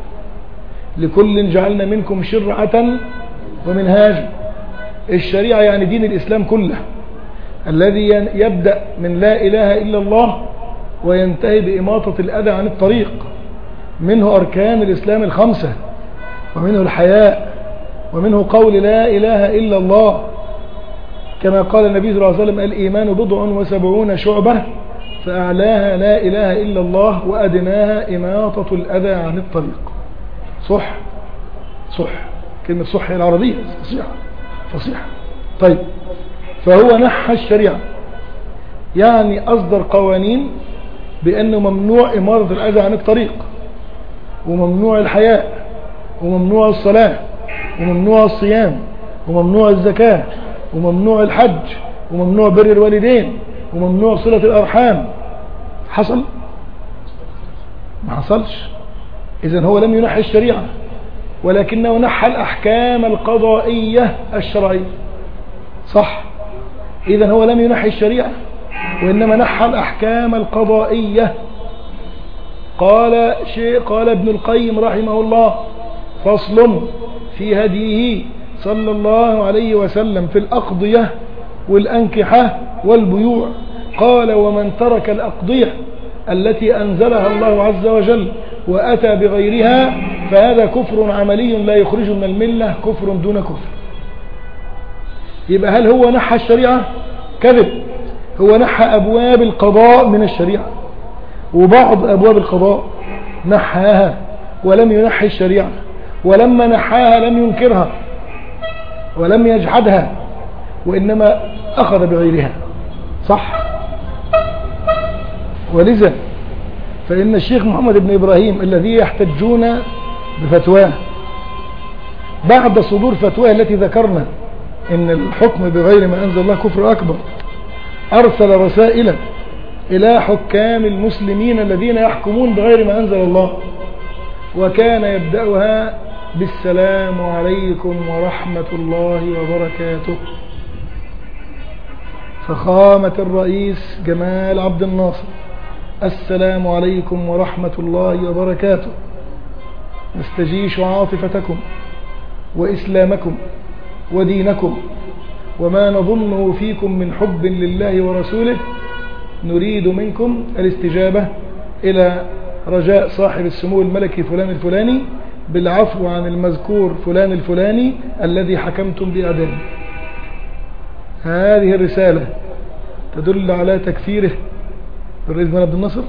لكل جعلنا منكم شرعة ومنهاجا الشريعة يعني دين الإسلام كله الذي ين- يبدأ من لا إله إلا الله وينتهي بإماطة الأذى عن الطريق منه أركان الإسلام الخمسة ومنه الحياء ومنه قول لا إله إلا الله كما قال النبي صلى الله عليه وسلم الإيمان بضع وسبعون شعبة فأعلاها لا إله إلا الله وأدناها إماطة الأذى عن الطريق صح صح كلمة صح هي العربية فصيحة فصيحة طيب فهو نحى الشريعة يعني أصدر قوانين بأنه ممنوع إمارة الأذى عن الطريق وممنوع الحياء وممنوع الصلاة وممنوع الصيام وممنوع الزكاة وممنوع الحج وممنوع بر الوالدين وممنوع صلة الأرحام حصل ما حصلش إذا هو لم ينحي الشريعة ولكنه نحى الأحكام القضائية الشرعية صح إذا هو لم ينحي الشريعة وإنما نحى الأحكام القضائية قال شيء قال ابن القيم رحمه الله فصل في هديه صلى الله عليه وسلم في الأقضية والأنكحة والبيوع قال ومن ترك الأقضية التي أنزلها الله عز وجل وأتى بغيرها فهذا كفر عملي لا يخرج من الملة كفر دون كفر يبقى هل هو نحى الشريعة كذب هو نحى أبواب القضاء من الشريعة وبعض أبواب القضاء نحاها ولم ينحي الشريعة ولما نحاها لم ينكرها ولم يجحدها وإنما أخذ بغيرها صح ولذا فإن الشيخ محمد بن إبراهيم الذي يحتجون بفتواه بعد صدور فتواه التي ذكرنا إن الحكم بغير ما أنزل الله كفر أكبر أرسل رسائل إلى حكام المسلمين الذين يحكمون بغير ما أنزل الله وكان يبدأها بالسلام عليكم ورحمة الله وبركاته فخامة الرئيس جمال عبد الناصر السلام عليكم ورحمة الله وبركاته نستجيش عاطفتكم وإسلامكم ودينكم وما نظنه فيكم من حب لله ورسوله نريد منكم الاستجابة إلى رجاء صاحب السمو الملكي فلان الفلاني بالعفو عن المذكور فلان الفلاني الذي حكمتم بأعدامه هذه الرسالة تدل على تكفيره بالرئيس جمال عبد الناصر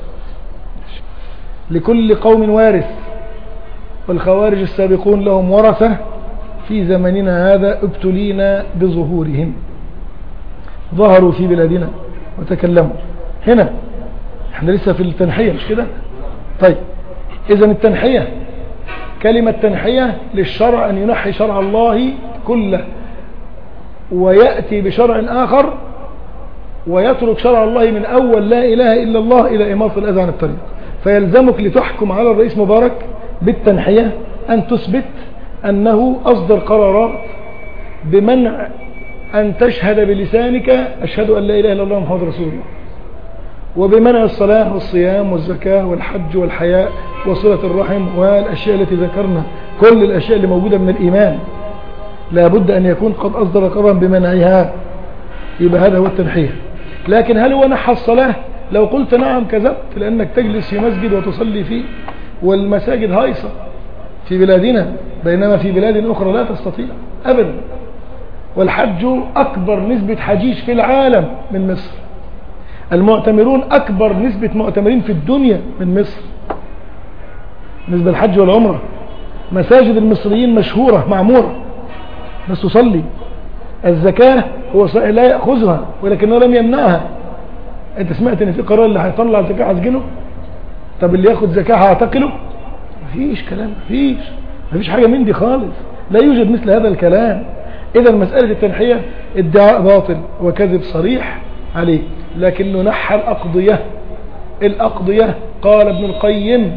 لكل قوم وارث والخوارج السابقون لهم ورثة في زمننا هذا ابتلينا بظهورهم ظهروا في بلادنا وتكلموا هنا احنا لسه في التنحية مش كده طيب اذا التنحية كلمة تنحية للشرع ان ينحي شرع الله كله ويأتي بشرع آخر ويترك شرع الله من أول لا إله إلا الله إلى إماطة الأذى عن الطريق فيلزمك لتحكم على الرئيس مبارك بالتنحية أن تثبت أنه أصدر قرارات بمنع أن تشهد بلسانك أشهد أن لا إله إلا الله محمد رسول الله وبمنع الصلاة والصيام والزكاة والحج والحياء وصلة الرحم والأشياء التي ذكرنا كل الأشياء اللي موجودة من الإيمان لابد أن يكون قد أصدر قرارا بمنعها يبقى هذا هو التنحية لكن هل هو نحى الصلاة لو قلت نعم كذبت لأنك تجلس في مسجد وتصلي فيه والمساجد هايصة في بلادنا بينما في بلاد أخرى لا تستطيع أبدا والحج أكبر نسبة حجيج في العالم من مصر المعتمرون أكبر نسبة معتمرين في الدنيا من مصر بالنسبة للحج والعمرة مساجد المصريين مشهورة معمورة بس تصلي الزكاة هو صحيح لا يأخذها ولكنه لم يمنعها انت سمعت ان في قرار اللي هيطلع الزكاة هسجنه طب اللي ياخد زكاة هعتقله مفيش كلام مفيش مفيش حاجة من دي خالص لا يوجد مثل هذا الكلام اذا مسألة التنحية ادعاء باطل وكذب صريح عليه لكنه نحى الأقضية الأقضية قال ابن القيم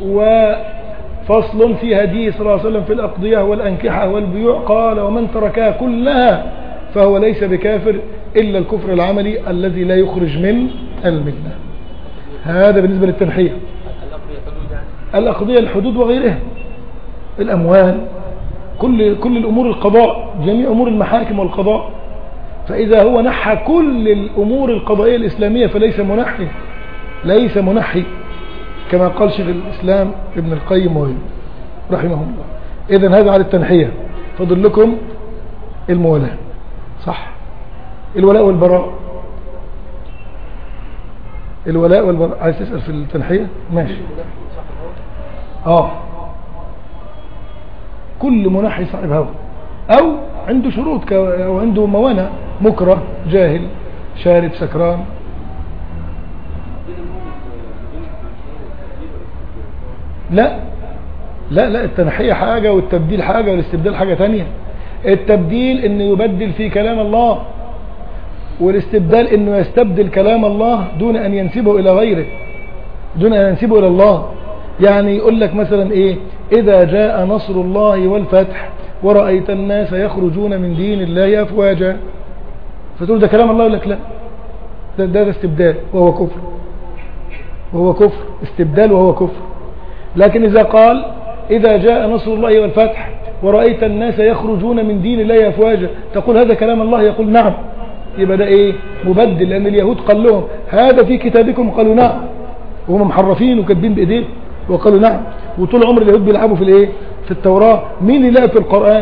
وفصل في هديه صلى الله عليه وسلم في الأقضية والأنكحة والبيوع قال ومن تركها كلها فهو ليس بكافر إلا الكفر العملي الذي لا يخرج من الملة هذا بالنسبة للتنحية
الأقضية حدود يعني
الأقضية الحدود وغيرها الأموال كل كل الأمور القضاء جميع أمور المحاكم والقضاء فإذا هو نحى كل الأمور القضائية الإسلامية فليس منحي ليس منحي كما قال شيخ الإسلام ابن القيم وغيره رحمه الله إذا هذا على التنحية فضل لكم المولاة صح الولاء والبراء الولاء والبراء عايز تسأل في التنحية ماشي اه كل منحي صاحب هوى او عنده شروط ك- او عنده موانع مكره جاهل شارب سكران لا لا لا التنحية حاجة والتبديل حاجة والاستبدال حاجة تانية التبديل انه يبدل في كلام الله والاستبدال انه يستبدل كلام الله دون ان ينسبه الى غيره دون ان ينسبه الى الله يعني يقول لك مثلا ايه اذا جاء نصر الله والفتح ورأيت الناس يخرجون من دين الله افواجا فتقول ده كلام الله يقول لك لا ده, ده, ده استبدال وهو كفر وهو كفر استبدال وهو كفر لكن إذا قال إذا جاء نصر الله والفتح ورأيت الناس يخرجون من دين الله أفواجا تقول هذا كلام الله يقول نعم يبقى ده إيه مبدل لأن اليهود قال لهم هذا في كتابكم قالوا نعم وهم محرفين وكاتبين بإيديهم وقالوا نعم وطول عمر اليهود بيلعبوا في الإيه في التوراة مين اللي لعب في القرآن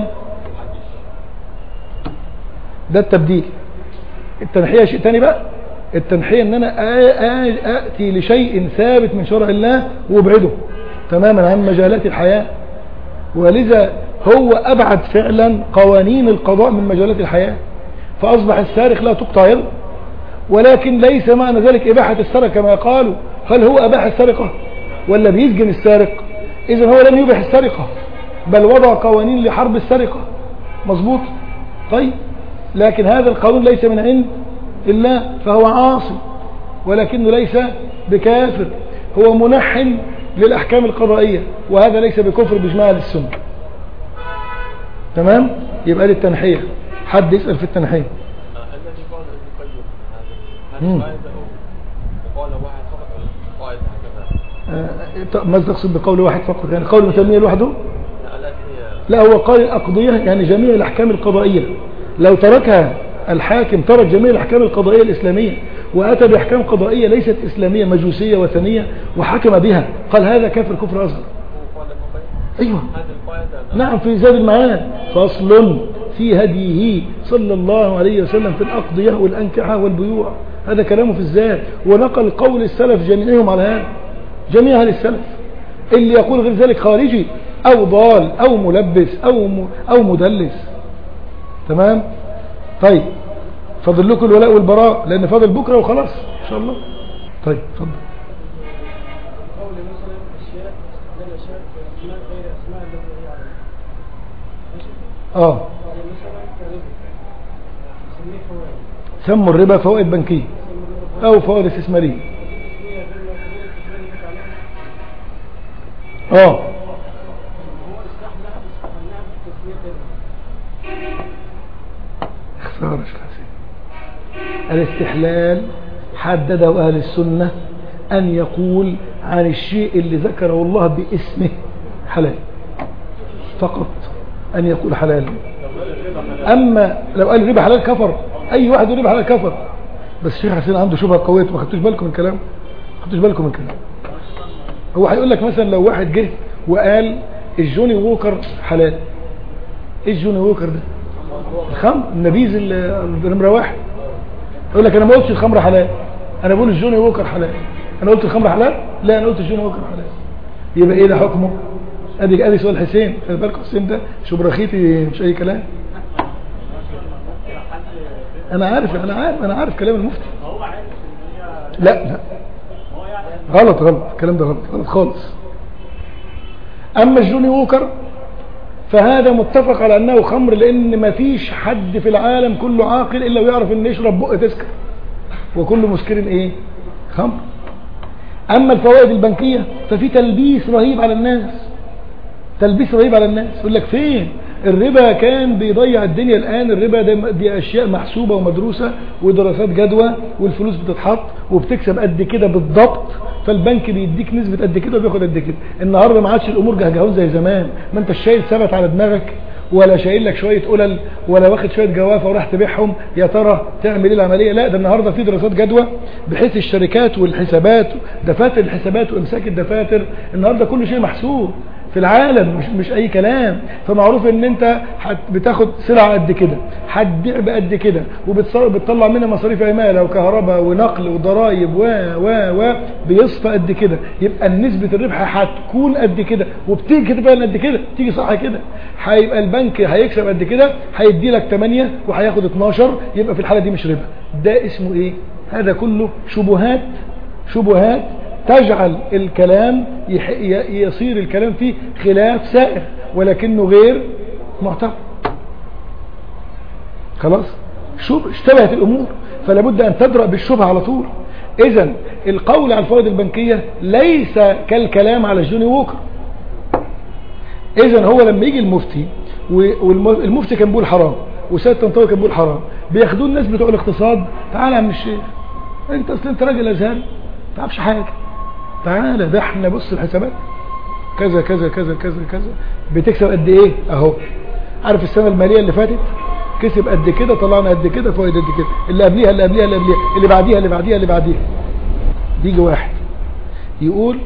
ده التبديل التنحية شيء تاني بقى التنحية ان انا آ- آ- اتي لشيء ثابت من شرع الله وابعده تماما عن مجالات الحياة ولذا هو ابعد فعلا قوانين القضاء من مجالات الحياة فاصبح السارق لا تقطع يده ولكن ليس معنى ذلك اباحة السرقة كما قالوا هل هو اباح السرقة ولا بيسجن السارق اذا هو لم يبح السرقة بل وضع قوانين لحرب السرقة مظبوط طيب لكن هذا القانون ليس من عند الله فهو عاصي ولكنه ليس بكافر هو منحن للأحكام القضائية وهذا ليس بكفر بإجماع أهل السنة تمام يبقى للتنحية حد يسأل في التنحية
الذي قال ابن القيم
مم.
هذه قاعدة أو قال واحد فقط ولا قاعدة هكذا
آه، طب ماذا تقصد بقول واحد فقط يعني قول متمية لوحده
لا التي هي
لا هو قال الأقضية يعني جميع الأحكام القضائية لو تركها الحاكم ترك جميع الأحكام القضائية الإسلامية وأتى بأحكام قضائية ليست إسلامية مجوسية وثنية وحكم بها قال هذا كافر كفر أصغر
هو قال ابن القيم
أيوه
هذه القاعدة
نعم في زاد المعاد فصل في هديه صلى الله عليه وسلم في الأقضية والأنكحة والبيوع هذا كلامه في الزاد ونقل قول السلف جميعهم على هذا جميع أهل السلف اللي يقول غير ذلك خارجي أو ضال أو ملبس أو م- أو مدلس تمام طيب فاضل لكم الولاء والبراء لأن فاضل بكرة وخلاص إن شاء الله طيب اتفضل
قول مثلا اشياء استخدام اشياء باسماء غير اسماء التي هي عليها ماشي
اه
قال مثلا كربا نسميه فوائد
سموا الربا فوائد بنكية
نسمي الربا فوائد
أو فوائد استثمارية
تسمية غير مقبولة التسمية اللي كانت عليها
اه
هو استحلها استحلها بتسمية غيرها
خسارة شيخ حسين الاستحلال حدده أهل السنة أن يقول عن الشيء اللي ذكره الله باسمه حلال فقط أن يقول حلال أما لو قال الربا حلال كفر أي واحد يقول الربا حلال كفر بس الشيخ حسين عنده شبهة قوية ما خدتوش بالكم من الكلام ما خدتوش بالكم من الكلام هو هيقول لك مثلا لو واحد جه وقال الجوني ووكر حلال ايه الجوني ووكر ده الخمر النبيذ ال- نمره واحد يقول لك انا ما قلتش الخمر حلال انا بقول الجوني ووكر حلال انا قلت الخمر حلال لا انا قلت الجوني ووكر حلال يبقى ايه ده حكمه ادي ادي سؤال حسين خلي بالك حسين ده شبرخيتي مش اي كلام انا عارف انا عارف انا عارف كلام المفتي
هو عارف ان هي
لا لا
هو يعني
غلط غلط الكلام ده غلط غلط خالص اما الجوني ووكر فهذا متفق على انه خمر لان ما فيش حد في العالم كله عاقل الا ويعرف ان يشرب بق تسكر وكل مسكر ايه خمر اما الفوائد البنكيه ففي تلبيس رهيب على الناس تلبيس رهيب على الناس يقول لك فين الربا كان بيضيع الدنيا الان الربا ده دي اشياء محسوبه ومدروسه ودراسات جدوى والفلوس بتتحط وبتكسب قد كده بالضبط فالبنك بيديك نسبه قد كده وبياخد قد كده النهارده ما عادش الامور جهجهون زي زمان ما انت شايل ثبت على دماغك ولا شايل لك شويه قلل ولا واخد شويه جوافه وراح تبيعهم يا ترى تعمل ايه العمليه لا ده النهارده في دراسات جدوى بحيث الشركات والحسابات دفاتر الحسابات وامساك الدفاتر النهارده كل شيء محسوب في العالم مش مش اي كلام فمعروف ان انت هت- بتاخد سلعه قد كده هتبيع بقد كده وبتطلع منها مصاريف عماله وكهرباء ونقل وضرائب و و و بيصفى قد كده يبقى نسبه الربح هتكون قد كده وبتيجي كده فعلا قد كده تيجي صح كده هيبقى البنك هيكسب قد كده هيدي لك 8 وهياخد 12 يبقى في الحاله دي مش ربا ده اسمه ايه هذا كله شبهات شبهات تجعل الكلام يح- ي- يصير الكلام فيه خلاف سائر ولكنه غير معتبر خلاص شوف اشتبهت الامور فلا بد ان تدرأ بالشبهه على طول اذا القول على الفوائد البنكيه ليس كالكلام على جوني ووكر اذا هو لما يجي المفتي والمفتي كان بيقول حرام وسيد طنطاوي كان بيقول حرام بياخدوه الناس بتوع الاقتصاد تعالى يا عم الشيخ انت اصل انت راجل ازهر ما تعرفش حاجه تعالى ده احنا بص الحسابات كذا كذا كذا كذا كذا بتكسب قد ايه اهو عارف السنه الماليه اللي فاتت كسب قد كده طلعنا قد كده فوائد قد كده اللي قبليها اللي قبليها اللي قبليها اللي بعديها اللي بعديها اللي بعديها بيجي واحد يقول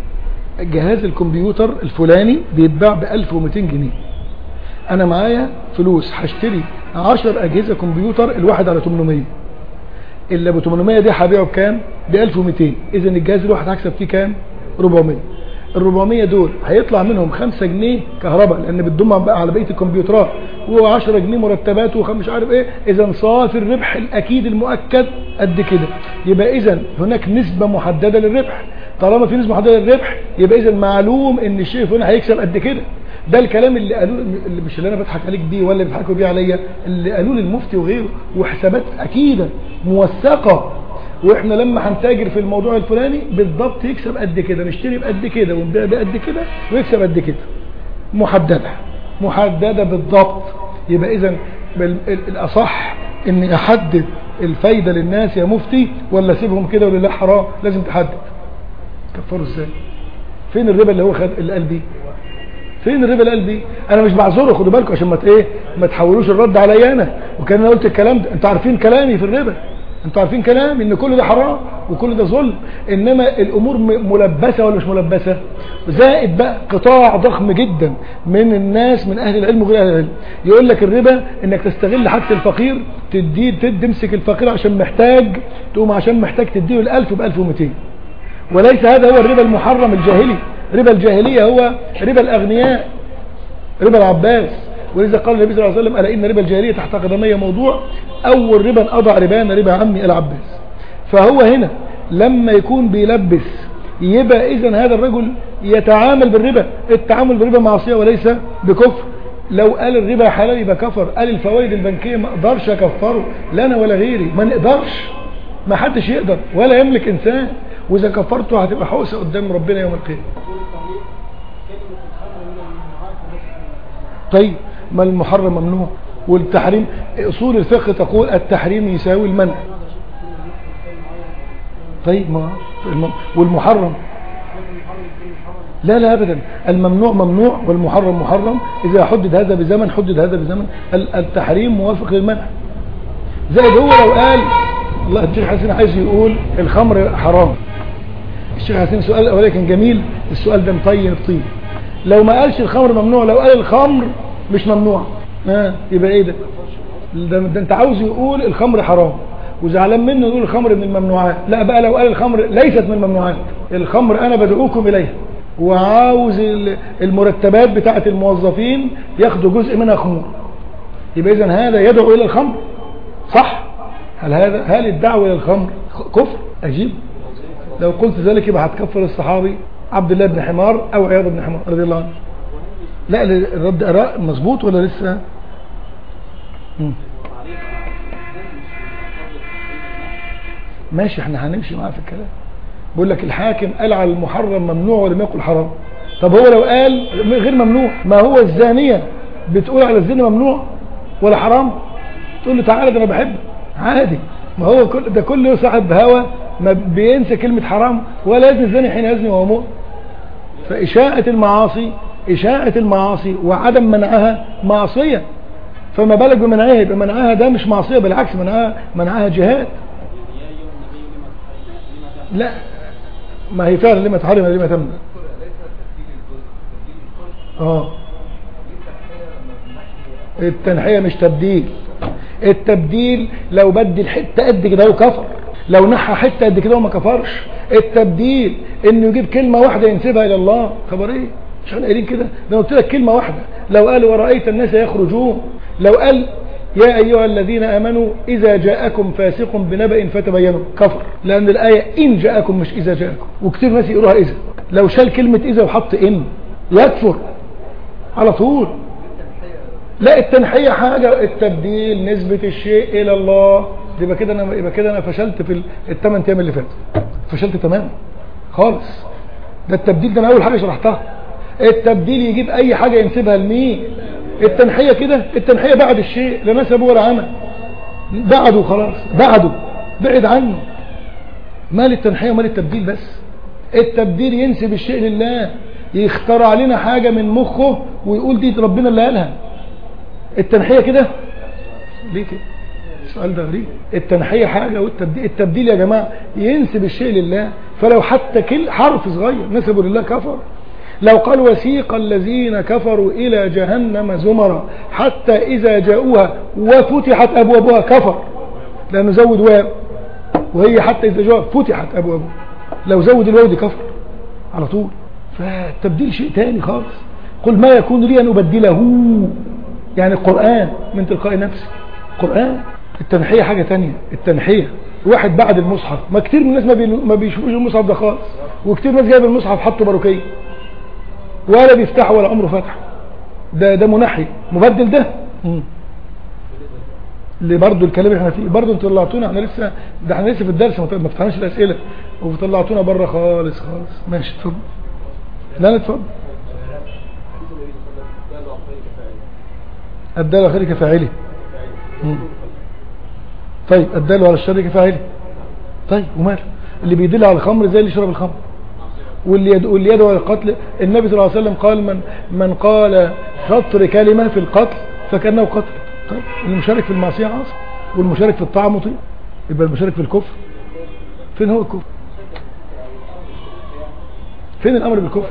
جهاز الكمبيوتر الفلاني بيتباع ب 1200 جنيه انا معايا فلوس هشتري 10 اجهزه كمبيوتر الواحد على 800 اللي ابو 800 دي هبيعه بكام ب 1200 اذا الجهاز الواحد هكسب فيه كام 400 ال 400 دول هيطلع منهم 5 جنيه كهرباء لان بتضم بقى على بقيه الكمبيوترات و10 جنيه مرتبات ومش عارف ايه اذا صافي الربح الاكيد المؤكد قد كده يبقى اذا هناك نسبه محدده للربح طالما في نسبه محدده للربح يبقى اذا معلوم ان الشيء هنا هيكسب قد كده ده الكلام اللي قالوه اللي مش اللي انا بضحك عليك بيه ولا اللي بيضحكوا بيه عليا اللي قالوه للمفتي وغيره وحسابات اكيده موثقه واحنا لما هنتاجر في الموضوع الفلاني بالضبط يكسب قد كده نشتري بقد كده ونبيع بقد كده ويكسب قد كده محدده محدده بالضبط يبقى اذا الاصح اني احدد الفايده للناس يا مفتي ولا اسيبهم كده ولا لا حرام لازم تحدد كفروا ازاي فين الربا اللي هو خد اللي قال بيه فين الربا اللي قال بيه انا مش بعذره خدوا بالكم عشان ما ايه ما تحولوش الرد عليا انا وكان انا قلت الكلام ده انتوا عارفين كلامي في الربا انتوا عارفين كلامي ان كل ده حرام وكل ده ظلم انما الامور ملبسه ولا مش ملبسه زائد بقى قطاع ضخم جدا من الناس من اهل العلم وغير اهل العلم يقول لك الربا انك تستغل حاجه الفقير تديه تمسك الفقير عشان محتاج تقوم عشان محتاج تديه ال1000 ب 1200 وليس هذا هو الربا المحرم الجاهلي ربا الجاهليه هو ربا الاغنياء ربا العباس ولذا قال النبي صلى الله عليه وسلم ألا إن ربا الجاهلية تحت قدمي موضوع أول ربا أضع ربان ربا عمي العباس فهو هنا لما يكون بيلبس يبقى إذا هذا الرجل يتعامل بالربا التعامل بالربا معصية وليس بكفر لو قال الربا حلال يبقى كفر قال الفوائد البنكية ما اقدرش اكفره لا انا ولا غيري ما نقدرش ما حدش يقدر ولا يملك انسان واذا كفرته هتبقى حوسه قدام ربنا يوم القيامه طيب ما المحرم ممنوع والتحريم اصول الفقه تقول التحريم يساوي المنع طيب ما والمحرم لا لا ابدا الممنوع ممنوع والمحرم محرم اذا حدد هذا بزمن حدد هذا بزمن ال- التحريم موافق للمنع زائد هو لو قال الله الشيخ حسين عايز يقول الخمر حرام الشيخ حسين السؤال الاولاني كان جميل السؤال ده مطين الطين لو ما قالش الخمر ممنوع لو قال الخمر مش ممنوع ها يبقى ايه ده ده, ده انت عاوز يقول الخمر حرام وزعلان منه يقول الخمر من الممنوعات لا بقى لو قال الخمر ليست من الممنوعات الخمر انا بدعوكم اليها وعاوز ال- المرتبات بتاعه الموظفين ياخدوا جزء منها خمور يبقى اذا هذا يدعو الى الخمر صح هل هذا هل الدعوه الى الخمر خ- كفر اجيب لو قلت ذلك يبقى هتكفر الصحابي عبد الله بن حمار او عياض بن حمار رضي الله عنه لا الرد اراء مظبوط ولا لسه مم. ماشي احنا هنمشي معاه في الكلام بيقول لك الحاكم قال على المحرم ممنوع ولم يقل حرام طب هو لو قال غير ممنوع ما هو الزانية بتقول على الزنا ممنوع ولا حرام تقول له تعالى ده انا بحبك عادي ما هو كل ده كل صاحب هوى ما بينسى كلمة حرام ولا يزني الزاني حين يزني وهو مؤمن فإشاعة المعاصي إشاعة المعاصي وعدم منعها معصية فما بالك بمنعها يبقى منعها ده مش معصية بالعكس منعها منعها جهاد لا ما هي فعلا لما تحرم لما تمنع اه التنحية مش تبديل التبديل لو بدل حتة قد كده وكفر لو نحى حتة قد كده وما كفرش التبديل انه يجيب كلمة واحدة ينسبها الى الله خبر ايه مش احنا قايلين كده ده قلت لك كلمة واحدة لو قال ورأيت الناس يخرجون لو قال يا أيها الذين آمنوا إذا جاءكم فاسق بنبأ فتبينوا كفر لأن الآية إن جاءكم مش إذا جاءكم وكتير ناس يقولوها إذا لو شال كلمة إذا وحط إن يكفر على طول لا التنحية حاجة التبديل نسبة الشيء إلى الله يبقى كده أنا يبقى كده أنا فشلت في الثمان أيام اللي فاتوا فشلت تماما خالص ده التبديل ده أنا أول حاجة شرحتها التبديل يجيب أي حاجة ينسبها لمين التنحية كده التنحية بعد الشيء لا نسب ولا عمل بعده خلاص بعده بعد عنه مال التنحية ومال التبديل بس التبديل ينسب الشيء لله يخترع لنا حاجة من مخه ويقول دي ربنا اللي قالها التنحية كده ليه كده السؤال ده غريب التنحية حاجة والتبديل التبديل يا جماعة ينسب الشيء لله فلو حتى كل حرف صغير نسبه لله كفر لو قال وسيق الذين كفروا إلى جهنم زمرا حتى إذا جاءوها وفتحت أبوابها كفر لأنه زود واو وهي حتى إذا جاء فتحت أبوابها لو زود الواو دي كفر على طول فالتبديل شيء تاني خالص قل ما يكون لي أن أبدله يعني القرآن من تلقاء نفسي قرآن التنحية حاجة تانية التنحية واحد بعد المصحف ما كتير من الناس ما, بي... ما بيشوفوش المصحف ده خالص وكتير ناس جايب المصحف حطه باروكيه ولا بيفتح ولا عمره فتح ده ده منحي مبدل ده مم. اللي برضه الكلام اللي احنا فيه برضه انتوا طلعتونا احنا لسه ده احنا لسه في الدرس ما ما فتحناش الاسئله وطلعتونا بره خالص خالص ماشي اتفضل لا لا اتفضل الدال على خير كفاعله مم. طيب الدال على الشر كفاعله طيب وماله اللي بيدل على الخمر زي اللي يشرب الخمر واللي يدعو, واللي يدعو الى القتل النبي صلى الله عليه وسلم قال من من قال شطر كلمة في القتل فكأنه قتل طيب المشارك في المعصية عاصي والمشارك في الطاعة مطيع يبقى المشارك في الكفر فين هو الكفر فين الامر بالكفر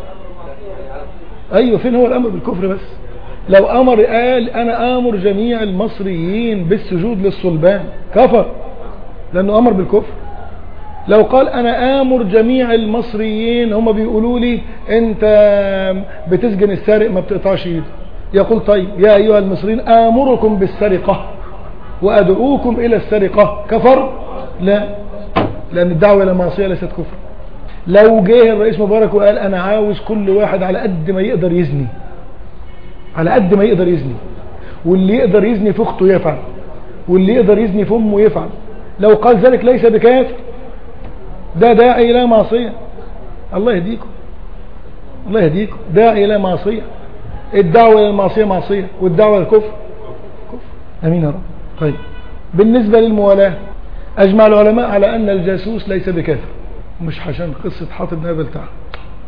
ايوه فين هو الامر بالكفر بس لو امر قال انا امر جميع المصريين بالسجود للصلبان كفر لانه امر بالكفر لو قال انا امر جميع المصريين هم بيقولوا لي انت بتسجن السارق ما بتقطعش ايده يقول طيب يا ايها المصريين امركم بالسرقة وادعوكم الى السرقة كفر لا لان الدعوة الى معصية ليست كفر لو جه الرئيس مبارك وقال انا عاوز كل واحد على قد ما يقدر يزني على قد ما يقدر يزني واللي يقدر يزني في اخته يفعل واللي يقدر يزني في امه يفعل لو قال ذلك ليس بكافر ده داعي الى معصية الله يهديكم الله يهديكم داعي الى معصية الدعوة الى المعصية معصية والدعوة للكفر كفر امين يا رب طيب بالنسبة للموالاة اجمع العلماء على ان الجاسوس ليس بكافر مش عشان قصة حاطب نابل بتاعه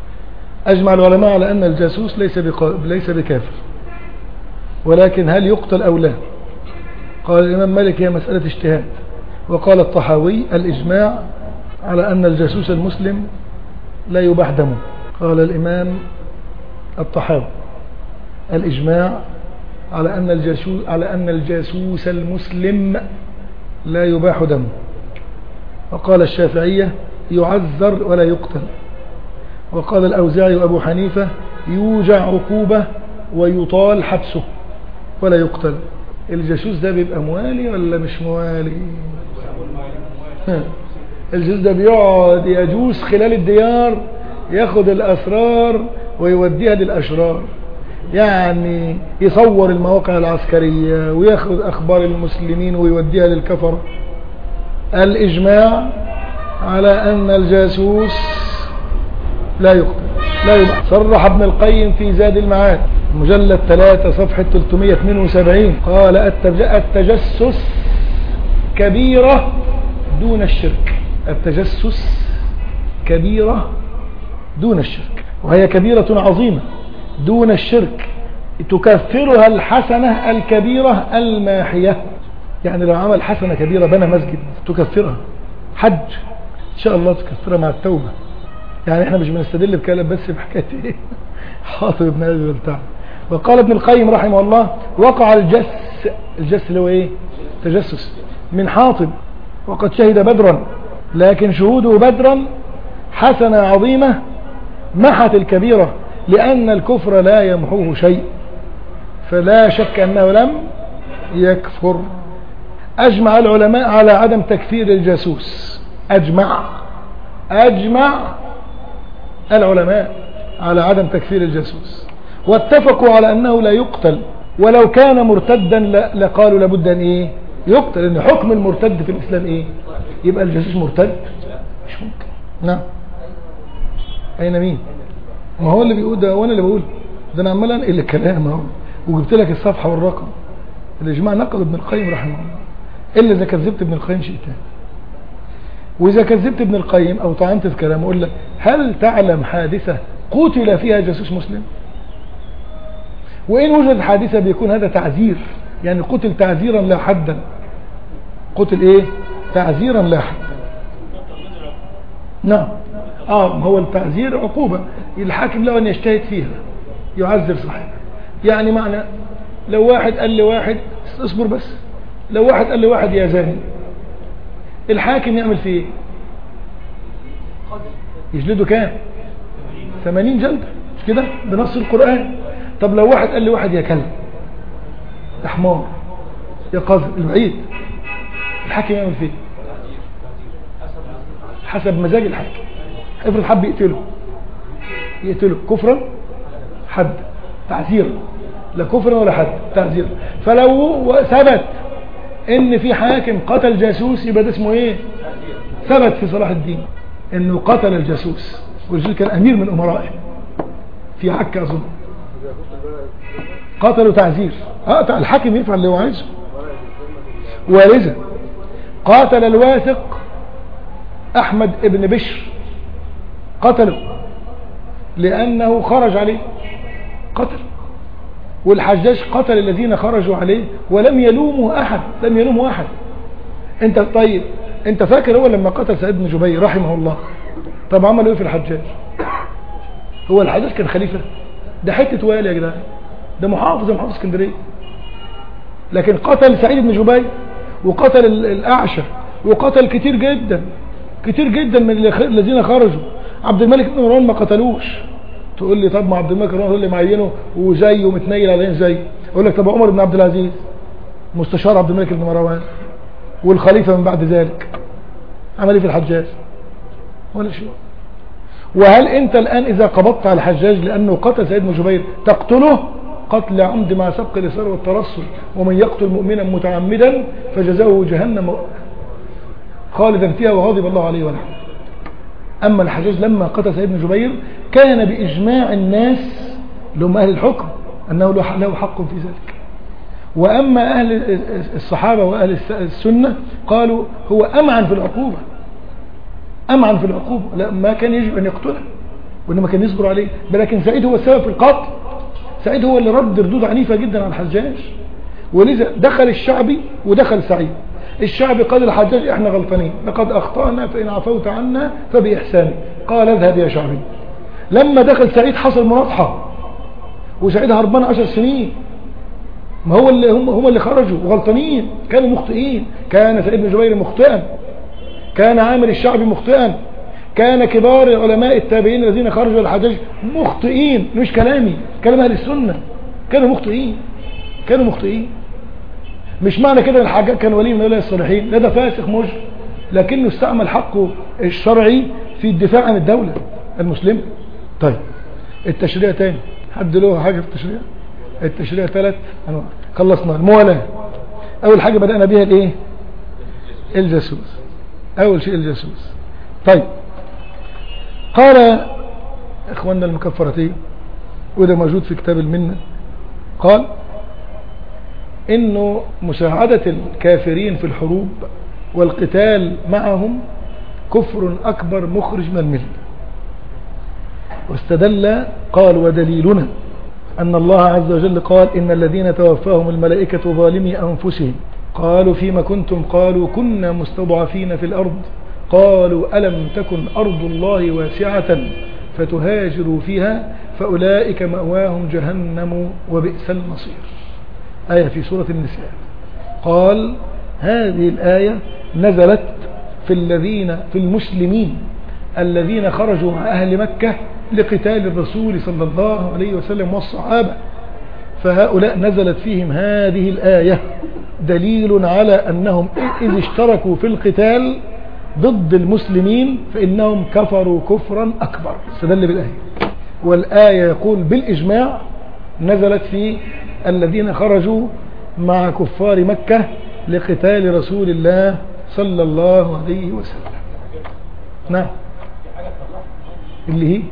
أجمع العلماء على أن الجاسوس ليس, بقا... ليس بكافر ولكن هل يقتل أو لا قال الإمام مالك هي مسألة اجتهاد وقال الطحاوي الإجماع على أن الجاسوس المسلم لا يباح دمه قال الإمام الطحاوي الإجماع على أن الجاسوس على أن الجاسوس المسلم لا يباح دمه وقال الشافعية يعذر ولا يقتل وقال الأوزاعي وأبو حنيفة يوجع عقوبة ويطال حبسه ولا يقتل الجاسوس ده بيبقى موالي ولا مش موالي ها. الجاسوس ده بيقعد يجوس خلال الديار ياخد الأسرار ويوديها للأشرار يعني يصور المواقع العسكرية وياخد أخبار المسلمين ويوديها للكفر الإجماع على أن الجاسوس لا يقتل لا يبقى صرح ابن القيم في زاد المعاد مجلد 3 صفحة 372 قال التج- التجسس كبيرة دون الشرك التجسس كبيرة دون الشرك وهي كبيرة عظيمة دون الشرك تكفرها الحسنة الكبيرة الماحية يعني لو عمل حسنة كبيرة بنى مسجد تكفرها حج ان شاء الله تكفرها مع التوبة يعني احنا مش بنستدل بكلام بس بحكاية ايه حاطب ابن ابي بلتع وقال ابن القيم رحمه الله وقع الجس الجس اللي هو ايه تجسس من حاطب وقد شهد بدرا لكن شهوده بدرا حسنة عظيمة محت الكبيرة لأن الكفر لا يمحوه شيء فلا شك أنه لم يكفر أجمع العلماء على عدم تكفير الجاسوس أجمع أجمع العلماء على عدم تكفير الجاسوس واتفقوا على أنه لا يقتل ولو كان مرتدا ل- لقالوا لابد أن إيه يقتل لأن حكم المرتد في الإسلام إيه يبقى الجاسوس مرتد مش ممكن نعم أين مين ما هو اللي بيقول ده وانا اللي بقول ده انا عمال انقل الكلام اهو وجبت لك الصفحه والرقم الاجماع نقل ابن القيم رحمه الله الا اذا كذبت ابن القيم شيء تاني واذا كذبت ابن القيم او طعنت في كلامه اقول لك هل تعلم حادثه قتل فيها جاسوس مسلم وان وجدت حادثه بيكون هذا تعذير يعني قتل تعذيرا لا حدا قتل ايه تعذيرا لا حدا نعم اه ما هو التعذير عقوبة الحاكم له ان يجتهد فيها يعذر صاحبه يعني معنى لو واحد قال لواحد اصبر بس لو واحد قال لواحد يا زاني الحاكم يعمل فيه ايه يجلده كام 80 جلدة مش كده بنص القرآن طب لو واحد قال لواحد يا كلب يا حمار يا قذر البعيد الحاكم يعمل فيه حسب مزاج الحاكم افرض حب يقتله يقتله كفرا حد تعزيرا لا كفرا ولا حد تعزيرا فلو ثبت ان في حاكم قتل جاسوس يبقى ده اسمه ايه ثبت في صلاح الدين انه قتل الجاسوس والرجل كان امير من امرائه في عكا اظن قتلوا تعزير اه الحاكم يفعل اللي هو عايزه ولذا قاتل الواثق احمد ابن بشر قتله لانه خرج عليه قتل والحجاج قتل الذين خرجوا عليه ولم يلومه احد لم يلومه احد انت طيب انت فاكر هو لما قتل سعيد بن جبير رحمه الله طب عمل ايه في الحجاج هو الحجاج كان خليفه ده حته والي يا جدعان ده محافظ محافظ اسكندريه لكن قتل سعيد بن جبير وقتل ال- الاعشى وقتل كتير جدا كتير جدا من اللي خ- الذين خرجوا عبد الملك بن مروان ما قتلوش تقول لي طب ما عبد الملك بن مروان هو اللي معينه وزيه ومتنيل عليه زي اقول لك طب عمر بن عبد العزيز مستشار عبد الملك بن مروان والخليفه من بعد ذلك عمل ايه في الحجاج ولا شيء وهل انت الان اذا قبضت على الحجاج لانه قتل سيد بن جبير تقتله قتل عمد مع سبق الاصرار والترصد ومن يقتل مؤمنا متعمدا فجزاؤه جهنم خالدا فيها وغضب الله عليه ولعنه اما الحجاج لما قتل سيد بن جبير كان باجماع الناس اللي هم اهل الحكم انه له له حق في ذلك واما اهل الصحابه واهل السنه قالوا هو امعن في العقوبه امعن في العقوبه لا ما كان يجب ان يقتله وإنما كان يصبر عليه لكن سعيد هو السبب في القتل سعيد هو اللي رد ردود عنيفة جدا على الحجاج ولذا دخل الشعبي ودخل سعيد الشعبي قال الحجاج احنا غلطانين لقد اخطأنا فإن عفوت عنا فبإحسانك قال اذهب يا شعبي لما دخل سعيد حصل مناطحة وسعيد هربان عشر سنين ما هو اللي هم هم اللي خرجوا غلطانين كانوا مخطئين كان سعيد بن جبير مخطئا كان عامر الشعبي مخطئا كان كبار علماء التابعين الذين خرجوا الحجاج مخطئين مش كلامي كلام اهل السنه كانوا مخطئين كانوا مخطئين مش معنى كده الحجاج كان ولي من اولياء الصالحين لا ده فاسق مجرم لكنه استعمل حقه الشرعي في الدفاع عن الدوله المسلمه طيب التشريع تاني حد له حاجه في التشريع التشريع ثلاث انواع خلصنا الموالاه اول حاجه بدانا بيها الايه الجاسوس اول شيء الجاسوس طيب قال اخواننا المكفرتين وده موجود في كتاب المنة قال انه مساعدة الكافرين في الحروب والقتال معهم كفر اكبر مخرج من المله واستدل قال ودليلنا أن الله عز وجل قال إن الذين توفاهم الملائكة ظالمي أنفسهم قالوا فيما كنتم قالوا كنا مستضعفين في الأرض قالوا ألم تكن أرض الله واسعة فتهاجروا فيها فأولئك مأواهم جهنم وبئس المصير آية في سورة النساء قال هذه الآية نزلت في الذين في المسلمين الذين خرجوا مع أهل مكة لقتال الرسول صلى الله عليه وسلم والصحابة فهؤلاء نزلت فيهم هذه الآية دليل على أنهم إذ اشتركوا في القتال ضد المسلمين فإنهم كفروا كفرا أكبر استدل بالآية والآية يقول بالإجماع نزلت في الذين خرجوا مع كفار مكة لقتال رسول الله صلى الله عليه وسلم نعم اللي هي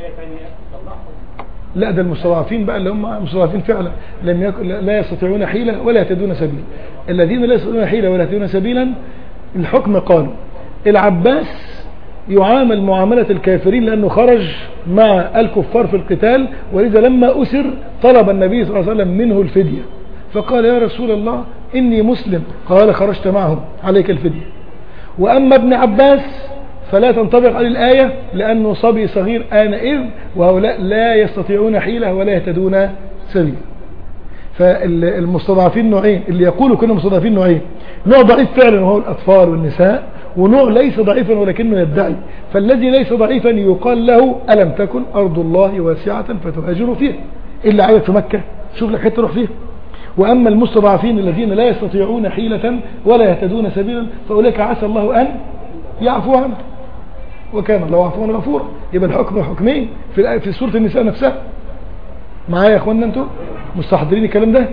لا ده المستضعفين بقى اللي هم مستضعفين فعلا لم يكن لا يستطيعون حيلة ولا يهتدون سبيلا الذين لا يستطيعون حيلة ولا يهتدون سبيلا الحكم قالوا العباس يعامل معاملة الكافرين لأنه خرج مع الكفار في القتال ولذا لما أسر طلب النبي صلى الله عليه وسلم منه الفدية فقال يا رسول الله إني مسلم قال خرجت معهم عليك الفدية وأما ابن عباس فلا تنطبق عليه الآية لأنه صبي صغير آنئذ وهؤلاء لا يستطيعون حيلة ولا يهتدون سبيلا فالمستضعفين نوعين اللي يقولوا كنا مستضعفين نوعين نوع ضعيف فعلا وهو الأطفال والنساء ونوع ليس ضعيفا ولكنه يدعي فالذي ليس ضعيفا يقال له ألم تكن أرض الله واسعة فتهاجروا فيها إلا عايز في مكة شوف لك حتة تروح فيها وأما المستضعفين الذين لا يستطيعون حيلة ولا يهتدون سبيلا فأولئك عسى الله أن يعفو عنه وكان الله عفوا غفورا يبقى الحكم حكمين في الآية في سورة النساء نفسها معايا يا اخوانا انتم مستحضرين الكلام ده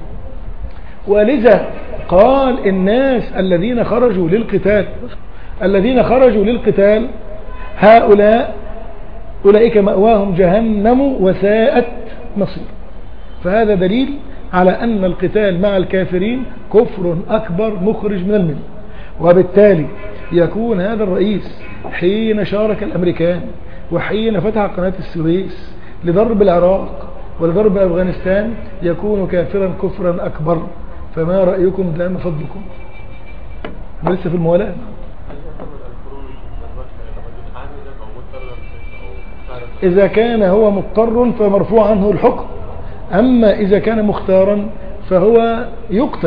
ولذا قال الناس الذين خرجوا للقتال الذين خرجوا للقتال هؤلاء أولئك مأواهم جهنم وساءت مصير فهذا دليل على أن القتال مع الكافرين كفر أكبر مخرج من المله وبالتالي يكون هذا الرئيس حين شارك الأمريكان وحين فتح قناة السويس لضرب العراق ولضرب أفغانستان يكون كافرا كفرا أكبر فما رأيكم دام فضلكم لسه في الموالاة إذا كان هو مضطر فمرفوع عنه الحكم أما إذا كان مختارا فهو يقتل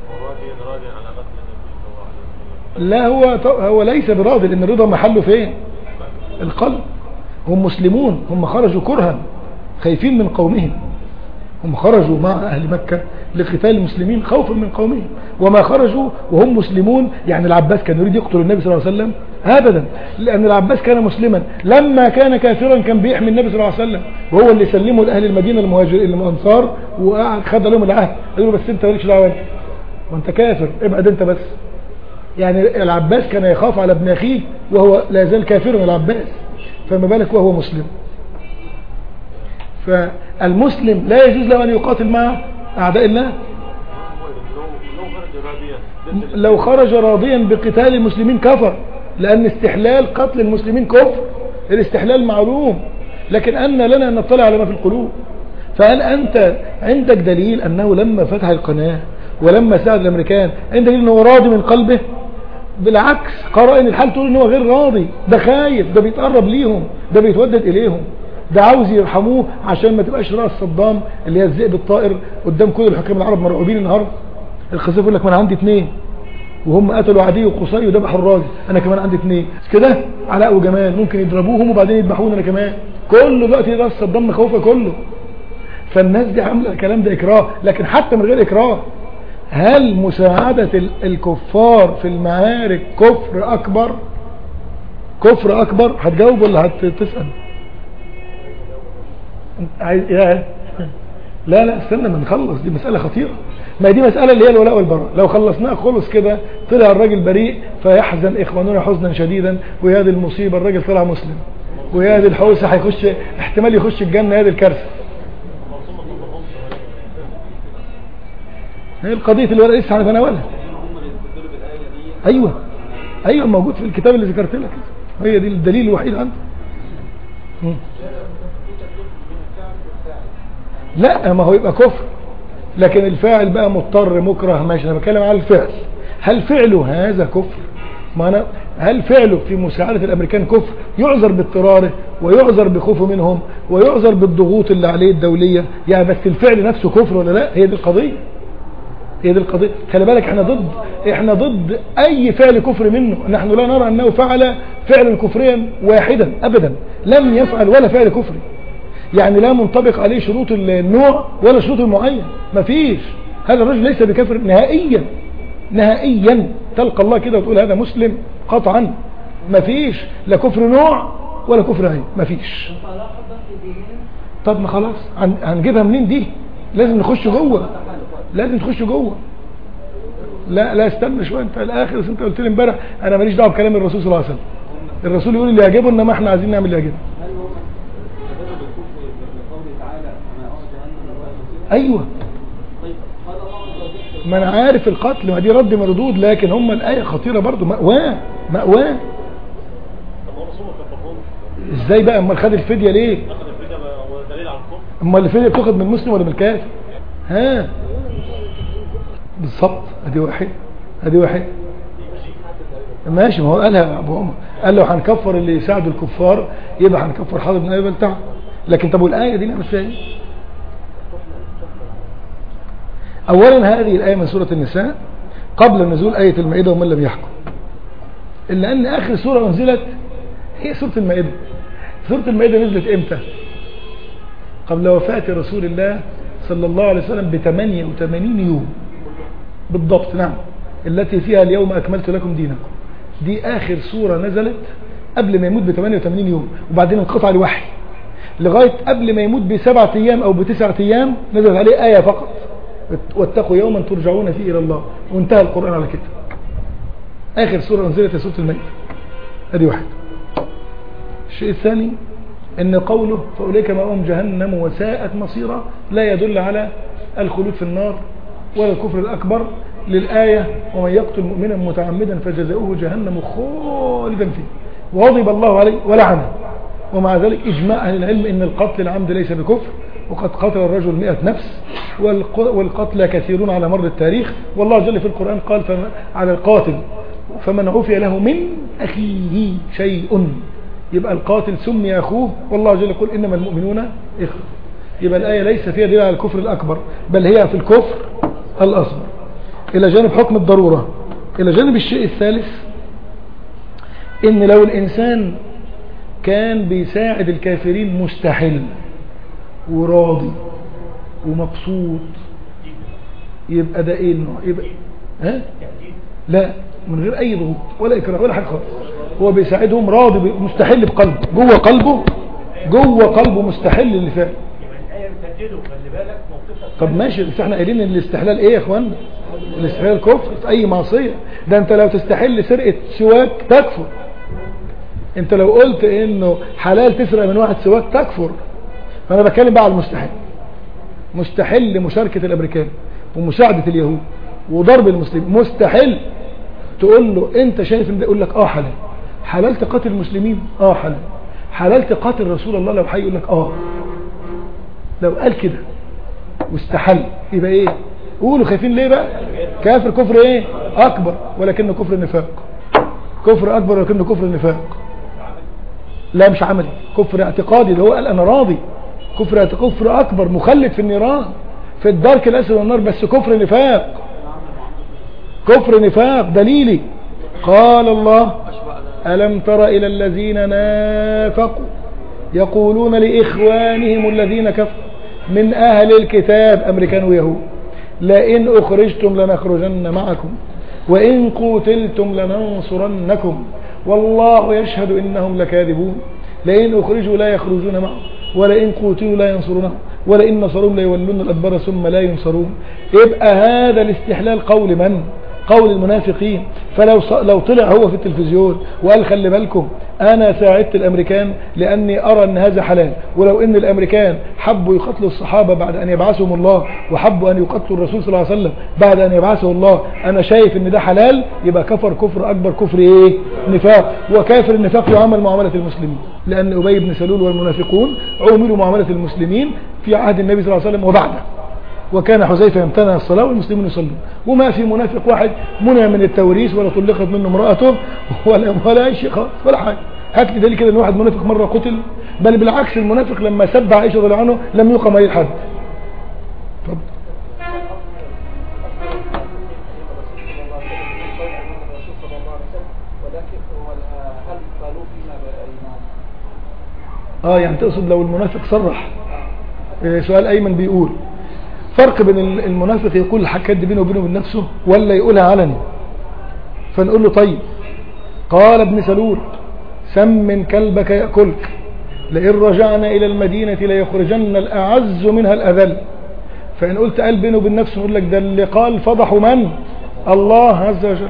لا هو هو ليس براضي لأن الرضا محله فين القلب هم مسلمون هم خرجوا كرها خايفين من قومهم هم خرجوا مع أهل مكة لقتال المسلمين خوفا من قومهم وما خرجوا وهم مسلمون يعني العباس كان يريد يقتل النبي صلى الله عليه وسلم أبدا لأن العباس كان مسلما لما كان كافرا كان بيحمي النبي صلى الله عليه وسلم وهو اللي سلمه لأهل المدينة المهاجرين الأنصار وقعد خد لهم العهد قالوا له بس أنت مالكش دعوة وأنت كافر ابعد أنت بس يعني العباس كان يخاف على ابن أخيه وهو لا يزال كافرا العباس فما بالك وهو مسلم فالمسلم لا يجوز له أن يقاتل مع أعداء الله لو خرج راضيا بقتال المسلمين كفر لأن استحلال قتل المسلمين كفر الاستحلال معلوم لكن أن لنا أن نطلع على ما في القلوب فهل أنت عندك دليل أنه لما فتح القناة ولما ساعد الأمريكان عندك دليل أنه راضي من قلبه بالعكس قرائن الحال تقول أنه غير راضي ده خايف ده بيتقرب ليهم ده بيتودد إليهم ده عاوز يرحموه عشان ما تبقاش راس صدام اللي هي الذئب الطائر قدام كل الحكام العرب مرعوبين النهارده الخسيف يقول لك ما انا عندي اثنين وهم قتلوا عدي وقصي وذبحوا الراجل انا كمان عندي اثنين كده علاء وجمال ممكن يضربوهم وبعدين يذبحوني انا كمان كله دلوقتي راس صدام مخوفه كله فالناس دي عامله الكلام ده اكراه لكن حتى من غير اكراه هل مساعدة ال- الكفار في المعارك كفر اكبر كفر اكبر هتجاوب ولا هتسأل عايز يا لا لا استنى ما نخلص دي مسألة خطيرة ما دي مسألة اللي هي الولاء والبراء لو خلصناها خلص كده طلع الراجل بريء فيحزن إخواننا حزنا شديدا ويا دي المصيبة الراجل طلع مسلم ويا دي الحوسة هيخش احتمال يخش الجنة يا دي الكارثة هي القضية الولاء لسه هنتناولها أيوة أيوة موجود في الكتاب اللي ذكرت لك هي دي الدليل الوحيد عنده مم. لا ما هو يبقى كفر لكن الفاعل بقى مضطر مكره ماشي انا بتكلم على الفعل هل فعله هذا كفر ما أنا هل فعله في مساعدة الامريكان كفر يعذر باضطراره ويعذر بخوفه منهم ويعذر بالضغوط اللي عليه الدولية يعني بس الفعل نفسه كفر ولا لا هي دي القضية هي دي القضية خلي بالك احنا ضد احنا ضد اي فعل كفر منه نحن لا نرى انه فعل فعلا كفريا واحدا ابدا لم يفعل ولا فعل كفري يعني لا منطبق عليه شروط النوع ولا شروط المعين مفيش هذا الرجل ليس بكفر نهائيا نهائيا تلقى الله كده وتقول هذا مسلم قطعا مفيش لا كفر نوع ولا كفر عين مفيش طب ما خلاص هن- هنجيبها منين دي لازم نخش جوه لازم تخش جوه لا لا استنى شويه انت الاخر بس انت قلت لي امبارح انا ماليش دعوه بكلام الرسول صلى الله عليه وسلم الرسول يقول اللي يعجبه انما احنا عايزين نعمل اللي يعجبه ايوه ما انا عارف القتل ما دي رد مردود لكن هم الايه خطيره برضو مأواه مأواه
طب هو الرسول ما كفرهمش
ازاي بقى امال خد الفديه ليه
اخذ الفدية هو دليل على الكفر
امال الفديه بتاخد من المسلم ولا من الكافر ها بالظبط ادي واحد ادي واحد ماشي ما هو قالها ابو عمر قال له هنكفر اللي يساعدوا الكفار يبقى هنكفر حاضر بن ابي بلتع لكن طب والايه دي نعمل فيها ايه اولا هذه الايه من سوره النساء قبل نزول ايه المائده ومن لم يحكم الا ان اخر سوره انزلت هي سوره المائده سوره المائده نزلت امتى قبل وفاة رسول الله صلى الله عليه وسلم ب 88 يوم بالضبط نعم التي فيها اليوم أكملت لكم دينكم دي آخر سورة نزلت قبل ما يموت ب 88 يوم وبعدين انقطع الوحي لغاية قبل ما يموت بسبعة أيام أو بتسعة أيام نزلت عليه آية فقط واتقوا يوما ترجعون فيه إلى الله وانتهى القرآن على كده آخر سورة نزلت هي سورة المائدة ادي واحد الشيء الثاني ان قوله فأولئك مأوهم جهنم وساءت مصيرا لا يدل على الخلود في النار ولا الكفر الأكبر للآية ومن يقتل مؤمنا متعمدا فجزاؤه جهنم خالدا فيه وغضب الله عليه ولعنه ومع ذلك إجماع أهل العلم أن القتل العمد ليس بكفر وقد قتل الرجل مئة نفس والق- والقتلى كثيرون على مر التاريخ والله جل في القرآن قال فم- على القاتل فمن عفي له من أخيه شيء يبقى القاتل سمي أخوه والله جل يقول إنما المؤمنون إخوة يبقى الآية ليس فيها دليل على الكفر الأكبر بل هي في الكفر الأصغر إلى جانب حكم الضرورة إلى جانب الشيء الثالث إن لو الإنسان كان بيساعد الكافرين مستحل وراضي ومبسوط يبقى ده ايه النوع يبقى ها لا من غير اي ضغوط ولا اكراه ولا حاجه خالص هو بيساعدهم راضي ب- مستحل بقلبه جوه قلبه جوه قلبه مستحل اللي فات
يبقى الآية بتهدده خلي بالك موقفك
طب ماشي بس احنا قايلين ان الاستحلال ايه يا اخوانا الاستحلال كفر في اي معصيه ده انت لو تستحل سرقه سواك تكفر انت لو قلت انه حلال تسرق من واحد سواك تكفر فانا بتكلم بقى على المستحيل مستحيل لمشاركة الامريكان ومساعدة اليهود وضرب المسلمين مستحيل تقول له انت شايف ان ده يقول لك اه حلال حلال تقاتل المسلمين اه حلال حلال تقاتل رسول الله لو حي يقول لك اه لو قال كده واستحل يبقى ايه قولوا خايفين ليه بقى كافر كفر ايه اكبر ولكنه كفر النفاق كفر اكبر ولكنه كفر النفاق لا مش عملي كفر اعتقادي اللي هو قال انا راضي كفر اعت- كفر اكبر مخلد في النيران في الدرك الاسود والنار بس كفر نفاق كفر نفاق دليلي قال الله ألم تر إلى الذين نافقوا يقولون لإخوانهم الذين كفروا من أهل الكتاب أمريكان ويهود لئن أخرجتم لنخرجن معكم وإن قتلتم لننصرنكم والله يشهد إنهم لكاذبون لئن أخرجوا لا يخرجون معهم ولئن قتلوا لا ينصرونهم ولئن نصرهم ليولون الأدبار ثم لا ينصرون يبقى هذا الاستحلال قول من قول المنافقين فلو ص- لو طلع هو في التلفزيون وقال خلي بالكم انا ساعدت الامريكان لاني ارى ان هذا حلال ولو ان الامريكان حبوا يقتلوا الصحابة بعد ان يبعثهم الله وحبوا ان يقتلوا الرسول صلى الله عليه وسلم بعد ان يبعثه الله انا شايف ان ده حلال يبقى كفر كفر اكبر كفر ايه نفاق وكافر النفاق يعامل معاملة المسلمين لان ابي بن سلول والمنافقون عوملوا معاملة المسلمين في عهد النبي صلى الله عليه وسلم وبعده وكان حذيفة يمتنع الصلاة والمسلمين يصلون وما في منافق واحد منع من التوريث ولا طلقت منه امرأته ولا ولا أي شيء خالص ولا حاجة هات لي دليل كده ان واحد منافق مرة قتل بل بالعكس المنافق لما سب عائشة رضي الله عنه لم يقم عليه الحد اتفضل.
هل قالوا فيما بأيمان
اه يعني تقصد لو المنافق صرح آه، سؤال ايمن بيقول فرق بين ال- المنافق يقول الحكايات دي بينه وبينه وبين نفسه ولا يقولها علني فنقول له طيب قال ابن سلول سمن كلبك يأكلك لئن رجعنا إلى المدينة ليخرجن الأعز منها الأذل فإن قلت قال بينه وبين نفسه نقول لك ده اللي قال فضحوا من الله عز وجل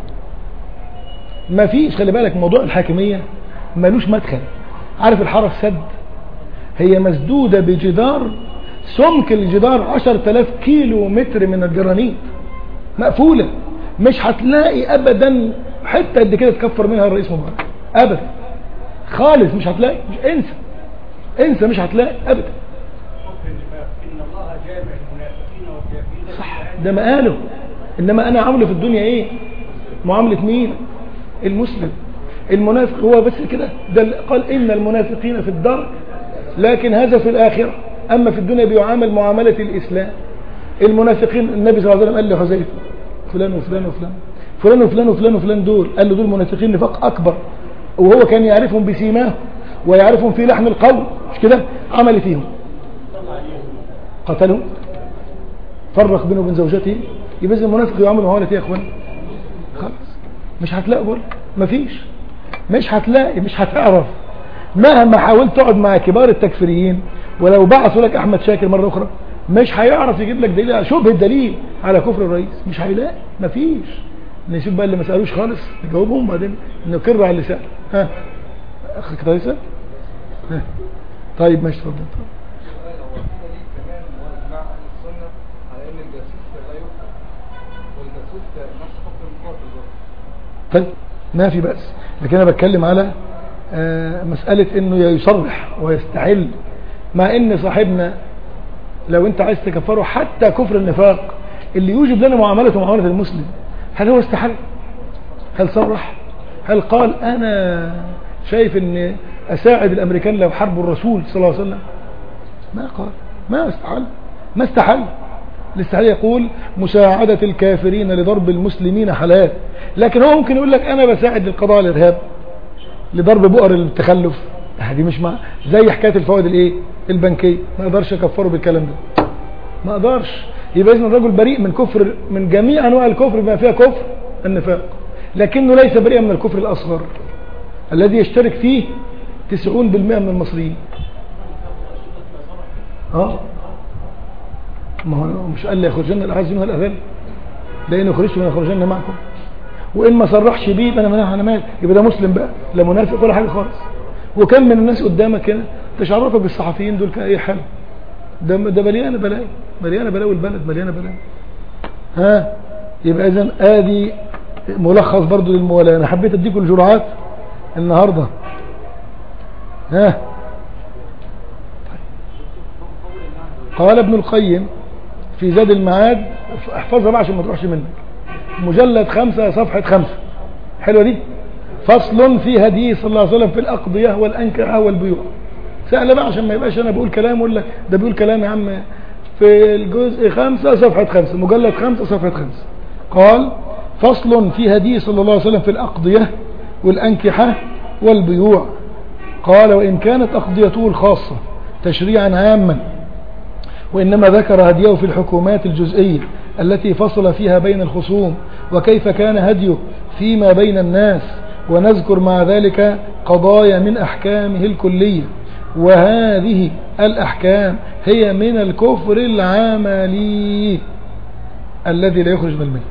ما فيش خلي بالك موضوع الحاكمية ملوش مدخل عارف الحرس سد هي مسدودة بجدار سمك الجدار 10000 كيلو متر من الجرانيت مقفولة مش هتلاقي ابدا حتة قد كده تكفر منها الرئيس مبارك ابدا خالص مش هتلاقي مش انسى انسى مش هتلاقي ابدا
إن الله جامع المنافقين والكافرين
صح ده مقاله انما انا عامله في الدنيا ايه معاملة مين المسلم المنافق هو بس كده ده اللي قال ان المنافقين في الدار لكن هذا في الاخرة اما في الدنيا بيعامل معاملة الاسلام المنافقين النبي صلى الله عليه وسلم قال لحذيفه فلان وفلان وفلان فلان وفلان وفلان وفلان دول قال له دول منافقين نفاق اكبر وهو كان يعرفهم بسيماهم ويعرفهم في لحن القول مش كده عمل فيهم قتلهم فرق بينه وبين زوجته يبقى إذا المنافق يعمل معاملة ايه يا اخوان خلاص مش هتلاقي بقول مفيش مش هتلاقي مش هتعرف مهما حاولت تقعد مع كبار التكفيريين ولو بعثوا لك احمد شاكر مرة اخرى مش هيعرف يجيب لك دليل شبه الدليل على كفر الرئيس مش هيلاقي مفيش نشوف بقى اللي ما سالوش خالص نجاوبهم وبعدين نكر على اللي سال ها اخ كده يسال ها. طيب ماشي اتفضل
سؤال هو في دليل كمان هو اجماع اهل السنه على ان الجاسوس لا يقتل والجاسوس نفس حكم القاتل برضه
طيب ما في بأس لكن أنا بتكلم على آه، مسألة أنه يصرح ويستحل مع أن صاحبنا لو أنت عايز تكفره حتى كفر النفاق اللي يوجب لنا معاملته معاملة المسلم هل هو استحل هل صرح هل قال أنا شايف أن أساعد الأمريكان لو حربوا الرسول صلى الله عليه وسلم ما قال ما استحل ما استحل الاستحلال يقول مساعدة الكافرين لضرب المسلمين حلال لكن هو ممكن يقول لك انا بساعد القضاء على الارهاب لضرب بؤر التخلف دي مش مع زي حكاية الفوائد الايه البنكية ما اقدرش اكفره بالكلام ده ما اقدرش يبقى اذن الرجل بريء من كفر من جميع انواع الكفر بما فيها كفر النفاق لكنه ليس بريئا من الكفر الاصغر الذي يشترك فيه 90% من المصريين اه ما هو مش قال لي يخرجن الاعز منها الاذل لان يخرجت من يخرجن معكم وان ما صرحش بيه يبقى انا منها انا مال يبقى ده مسلم بقى لا منافق ولا حاجه خالص وكم من الناس قدامك هنا تشعرفك بالصحفيين دول كان اي حال ده ده مليانه بلاوي مليانه بلاوي البلد مليانه بلاوي ها يبقى اذا ادي ملخص برضو للموالاه انا حبيت اديكم الجرعات النهارده ها قال ابن القيم في زاد المعاد احفظها بقى عشان ما تروحش منك مجلد خمسة صفحة خمسة حلوة دي فصل في هديه صلى الله عليه وسلم في الأقضية والأنكحة والبيوع سهلة بقى عشان ما يبقاش أنا بقول كلام أقول لك ده بيقول كلام يا عم في الجزء خمسة صفحة خمسة مجلد خمسة صفحة خمسة قال فصل في هديه صلى الله عليه وسلم في الأقضية والأنكحة والبيوع قال وإن كانت أقضيته الخاصة تشريعا عاما وإنما ذكر هديه في الحكومات الجزئية التي فصل فيها بين الخصوم وكيف كان هديه فيما بين الناس ونذكر مع ذلك قضايا من أحكامه الكلية وهذه الأحكام هي من الكفر العملي الذي لا يخرج من الملة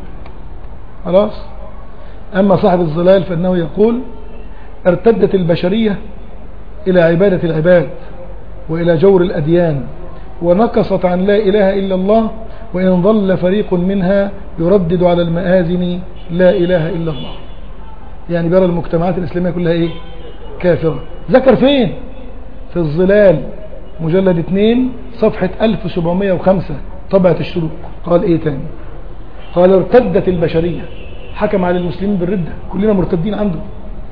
خلاص أما صاحب الظلال فإنه يقول ارتدت البشرية إلى عبادة العباد وإلى جور الأديان ونقصت عن لا إله إلا الله وإن ظل فريق منها يردد على المآذن لا إله إلا الله يعني بيرى المجتمعات الإسلامية كلها إيه كافرة ذكر فين في الظلال مجلد 2 صفحة 1705 طبعة الشروق قال إيه تاني قال ارتدت البشرية حكم على المسلمين بالردة كلنا مرتدين عنده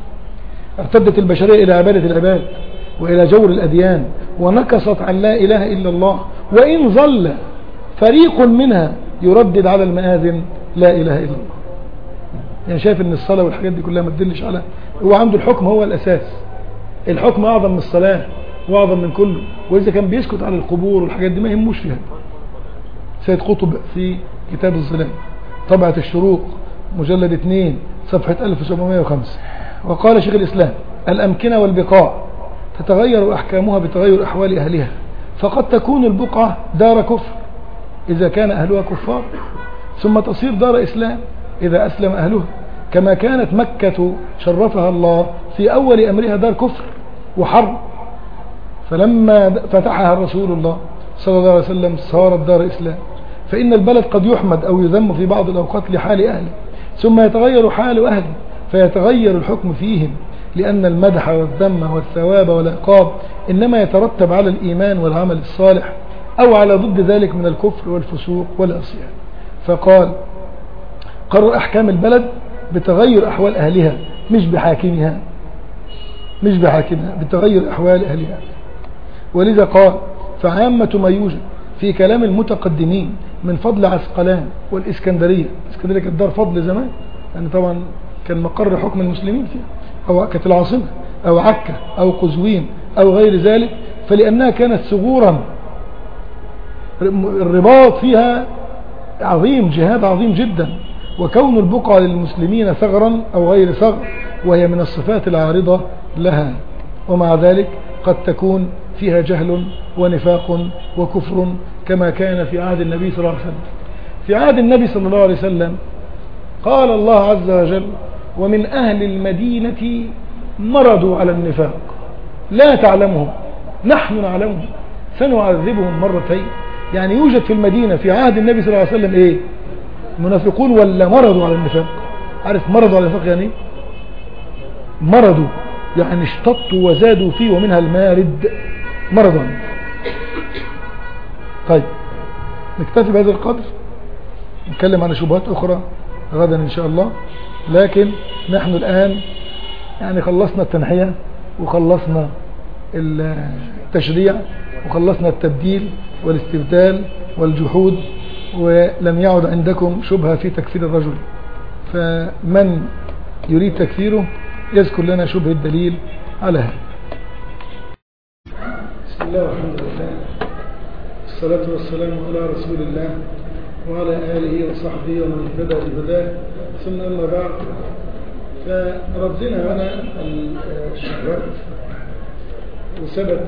ارتدت البشرية إلى عبادة العباد وإلى جور الأديان ونكصت عن لا إله إلا الله وإن ظل فريق منها يردد على المآذن لا إله إلا الله يعني شايف ان الصلاة والحاجات دي كلها ما تدلش على هو عنده الحكم هو الأساس الحكم أعظم من الصلاة وأعظم من كله وإذا كان بيسكت على القبور والحاجات دي ما يهموش فيها سيد قطب في كتاب الظلام طبعة الشروق مجلد 2 صفحة 1705 وقال شيخ الإسلام الأمكنة والبقاع تتغير أحكامها بتغير أحوال أهلها فقد تكون البقعة دار كفر إذا كان أهلها كفار ثم تصير دار إسلام إذا أسلم أهلها كما كانت مكة شرفها الله في أول أمرها دار كفر وحرب فلما فتحها رسول الله صلى الله عليه وسلم صارت دار إسلام فإن البلد قد يحمد أو يذم في بعض الأوقات لحال أهله ثم يتغير حال أهله فيتغير الحكم فيهم لأن المدح والذم والثواب والعقاب إنما يترتب على الإيمان والعمل الصالح أو على ضد ذلك من الكفر والفسوق والعصيان فقال قرر أحكام البلد بتغير أحوال أهلها مش بحاكمها مش بحاكمها بتغير أحوال أهلها ولذا قال فعامة ما يوجد في كلام المتقدمين من فضل عسقلان والإسكندرية الإسكندرية كانت دار فضل زمان يعني طبعا كان مقر حكم المسلمين فيها أو كانت العاصمة أو عكا أو قزوين أو غير ذلك فلأنها كانت ثغورا الرباط فيها عظيم جهاد عظيم جدا وكون البقعة للمسلمين ثغرا أو غير ثغر وهي من الصفات العارضة لها ومع ذلك قد تكون فيها جهل ونفاق وكفر كما كان في عهد النبي صلى الله عليه وسلم في عهد النبي صلى الله عليه وسلم قال الله عز وجل ومن أهل المدينة مرضوا على النفاق لا تعلمهم نحن نعلمهم سنعذبهم مرتين يعني يوجد في المدينة في عهد النبي صلى الله عليه وسلم ايه منافقون ولا مرضوا على النفاق عارف مرضوا على النفاق يعني مرضوا يعني اشتطوا وزادوا فيه ومنها المارد مرضوا على النفاق طيب نكتفي بهذا القدر نتكلم عن شبهات أخرى غدا إن شاء الله لكن نحن الآن يعني خلصنا التنحية وخلصنا التشريع وخلصنا التبديل والاستبدال والجحود ولم يعد عندكم شبهة في تكفير الرجل فمن يريد تكفيره يذكر لنا شبه الدليل على هذا بسم الله والحمد لله الصلاة والسلام على رسول الله وعلى آله وصحبه ومن اهتدى بهداه ثم أما بعد فردنا هنا الشهوات وثبت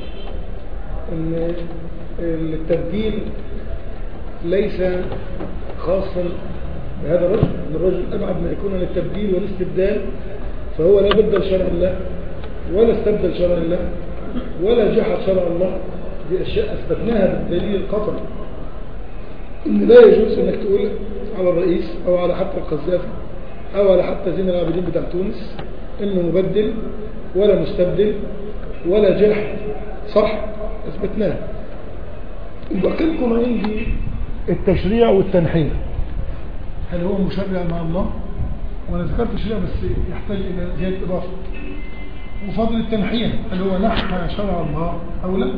أن التبديل ليس خاصا بهذا الرجل أن الرجل أبعد ما يكون عن التبديل والاستبدال فهو لا بدل شرع الله ولا استبدل شرع الله ولا جحد شرع الله دي أشياء أثبتناها بالدليل القطعي إن لا يجوز أنك تقول على الرئيس أو على حتى القذافي أو على حتى زين العابدين بتاع تونس إنه مبدل ولا مستبدل ولا جاحد صح اثبتناه يبقى لكم عندي التشريع والتنحية هل هو مشرع مع الله وانا ذكرت التشريع بس يحتاج الى زيادة اضافة وفضل التنحية هل هو نحى شرع الله او لا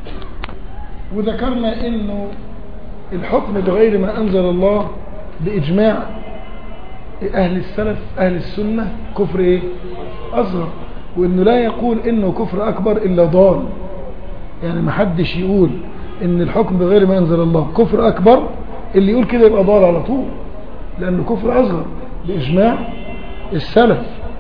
وذكرنا انه الحكم بغير ما انزل الله باجماع اهل السلف اهل السنة كفر ايه اصغر وانه لا يقول انه كفر اكبر الا ضال يعني ما حدش يقول ان الحكم بغير ما انزل الله كفر اكبر اللي يقول كده يبقى ضال على طول لانه كفر اصغر باجماع السلف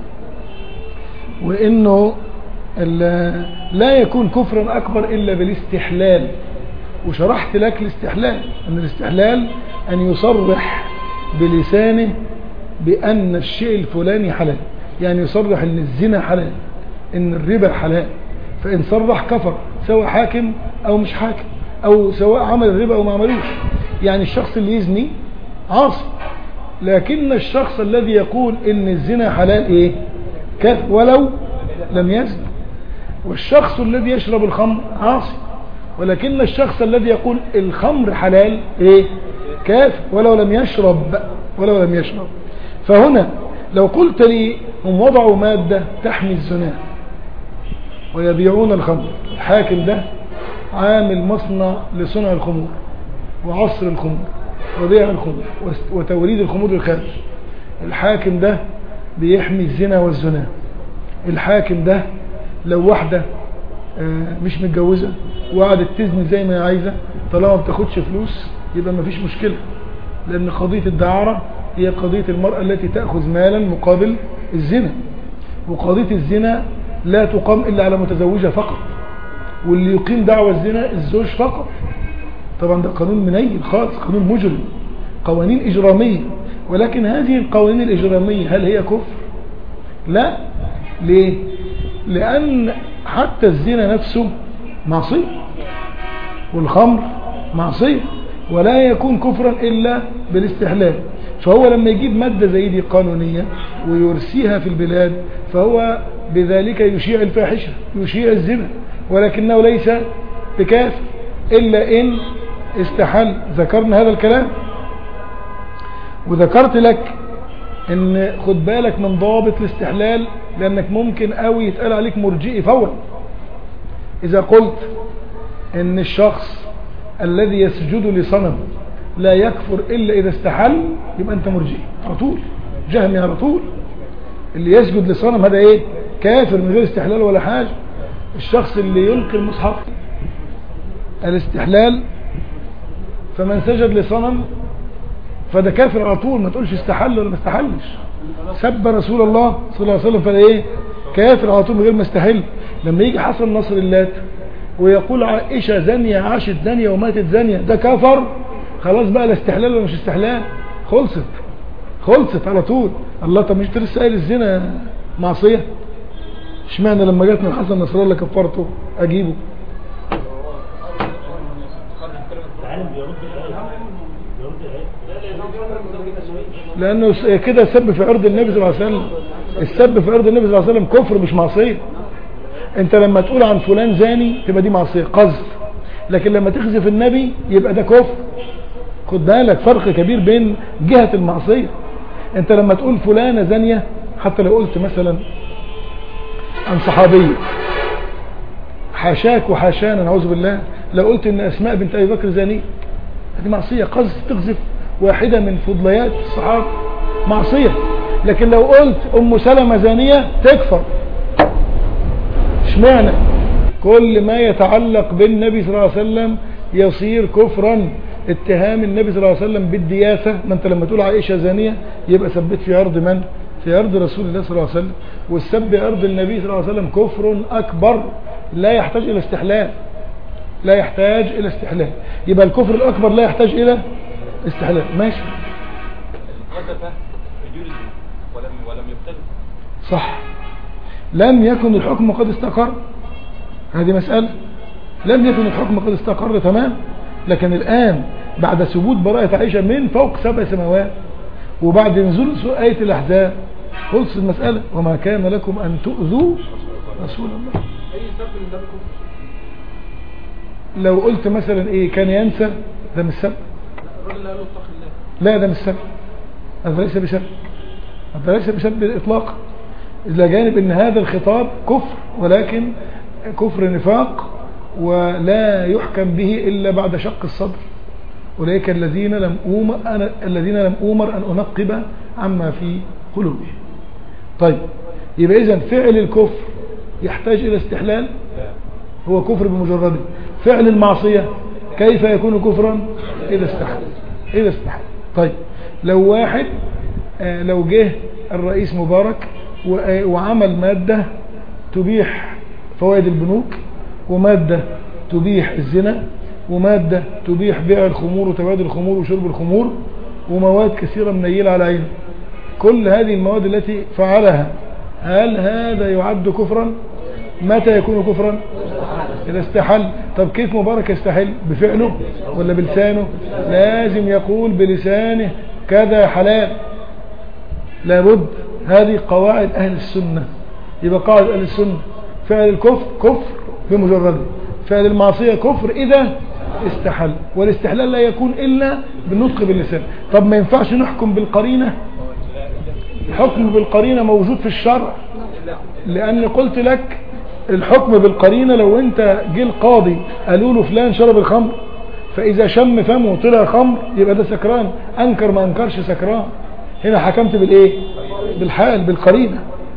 وانه ال- لا يكون كفرا اكبر الا بالاستحلال وشرحت لك الاستحلال ان الاستحلال ان يصرح بلسانه بان الشيء الفلاني حلال يعني يصرح ان الزنا حلال ان الربا حلال فان صرح كفر سواء حاكم او مش حاكم او سواء عمل الربا او ما عملوش يعني الشخص اللي يزني عاصي لكن الشخص الذي يقول ان الزنا حلال ايه كافر ولو لم يزن والشخص الذي يشرب الخمر عاصي ولكن الشخص الذي يقول الخمر حلال ايه كافر ولو لم يشرب ولو لم يشرب فهنا لو قلت لي هم وضعوا مادة تحمي الزنا ويبيعون الخمر الحاكم ده عامل مصنع لصنع الخمور وعصر الخمور وبيع الخمور وست- وتوريد الخمور للخارج الحاكم ده بيحمي الزنا والزنا الحاكم ده لو واحدة آه، مش متجوزة وقعدت تزني زي ما هي عايزة طالما ما بتاخدش فلوس يبقى ما فيش مشكلة لأن قضية الدعارة هي قضية المرأة التي تأخذ مالا مقابل الزنا وقضية الزنا لا تقام إلا على متزوجة فقط واللي يقيم دعوة الزنا الزوج فقط طبعا ده قانون منيل خالص قانون مجرم قوانين إجرامية ولكن هذه القوانين الإجرامية هل هي كفر لا ليه لأن حتى الزنا نفسه معصية والخمر معصية ولا يكون كفرا إلا بالاستحلال فهو لما يجيب مادة زي دي قانونية ويرسيها في البلاد فهو بذلك يشيع الفاحشة يشيع الزنا ولكنه ليس بكافر إلا إن استحل ذكرنا هذا الكلام وذكرت لك ان خد بالك من ضابط الاستحلال لانك ممكن قوي يتقال عليك مرجئي فورا اذا قلت ان الشخص الذي يسجد لصنم لا يكفر الا اذا استحل يبقى انت مرجئي على طول جهمي على طول اللي يسجد لصنم هذا ايه كافر من غير استحلال ولا حاجة الشخص اللي يلقي المصحف الاستحلال فمن سجد لصنم فده كافر على طول ما تقولش استحل ولا ما استحلش سب رسول الله صلى الله عليه وسلم فده ايه كافر على طول من غير ما استحل لما يجي حسن نصر اللات ويقول عائشة زانية عاشت زانية وماتت زانية ده كفر خلاص بقى لا استحلال ولا مش استحلال خلصت خلصت على طول الله طب مش انت لسه قايل الزنا معصية اشمعنى لما جت من حسن نصر الله كفرته اجيبه
العالم بيرد الآية بيرد الآية
لانه س- كده سب في عرض النبي صلى الله عليه وسلم السب في عرض النبي صلى الله عليه وسلم كفر مش معصيه انت لما تقول عن فلان زاني تبقى دي معصيه قذف لكن لما تخزف النبي يبقى ده كفر خد بالك فرق كبير بين جهه المعصيه انت لما تقول فلانه زانيه حتى لو قلت مثلا عن صحابيه حاشاك وحاشانا نعوذ بالله لو قلت ان اسماء بنت ابي بكر زانيه هذه معصية قذف تقذف واحدة من فضليات الصحابة معصية لكن لو قلت ام سلمة زانية تكفر اشمعنى كل ما يتعلق بالنبي صلى الله عليه وسلم يصير كفرا اتهام النبي صلى الله عليه وسلم بالدياثة ما انت لما تقول عائشة زانية يبقى ثبت في عرض من في عرض رسول الله صلى الله عليه وسلم والسب عرض النبي صلى الله عليه وسلم كفر اكبر لا يحتاج الى استحلال لا يحتاج الى استحلال يبقى الكفر الاكبر لا يحتاج الى استحلال ماشي
وقف يجوز ولم ولم يبتدئ
صح لم يكن الحكم قد استقر هذه مسألة لم يكن الحكم قد استقر تمام لكن الآن بعد ثبوت براءة عائشة من فوق سبع سماوات وبعد نزول سورة آية الأحزاب خلص المسألة وما كان لكم أن تؤذوا رسول الله
اي سب من ده بيكون
لو قلت مثلا ايه كان ينسى ده مش سب
الراجل اللي قال له اتق الله
لا ده مش سب هذا ليس بسب هذا ليس بسب اطلاقا إلى جانب ان هذا الخطاب كفر ولكن كفر نفاق ولا يحكم به الا بعد شق الصدر اولئك الذين لم أمر أنا الذين لم أمر أن أنقب عما في قلوبهم طيب يبقى إذا فعل الكفر يحتاج إلى استحلال هو كفر بمجرده فعل المعصية كيف يكون كفرا إذا استحل إذا استحل طيب لو واحد آه، لو جه الرئيس مبارك و- آه، وعمل مادة تبيح فوائد البنوك ومادة تبيح الزنا ومادة تبيح بيع الخمور وتبادل الخمور وشرب الخمور ومواد كثيرة منيلة على عينه كل هذه المواد التي فعلها هل هذا يعد كفرا متى يكون كفرا إذا استحل طب كيف مبارك يستحل بفعله ولا بلسانه لازم يقول بلسانه كذا حلال لابد هذه قواعد أهل السنة يبقى قاعدة أهل السنة فعل الكفر كفر بمجرده فعل المعصية كفر إذا استحل والاستحلال لا يكون إلا بالنطق باللسان طب ما ينفعش نحكم بالقرينة الحكم بالقرينة موجود في الشرع لأن قلت لك الحكم بالقرينة لو انت جه القاضي قالوا له فلان شرب الخمر فإذا شم فمه طلع خمر يبقى ده سكران أنكر ما أنكرش سكران هنا حكمت بالإيه بالحال بالقرينة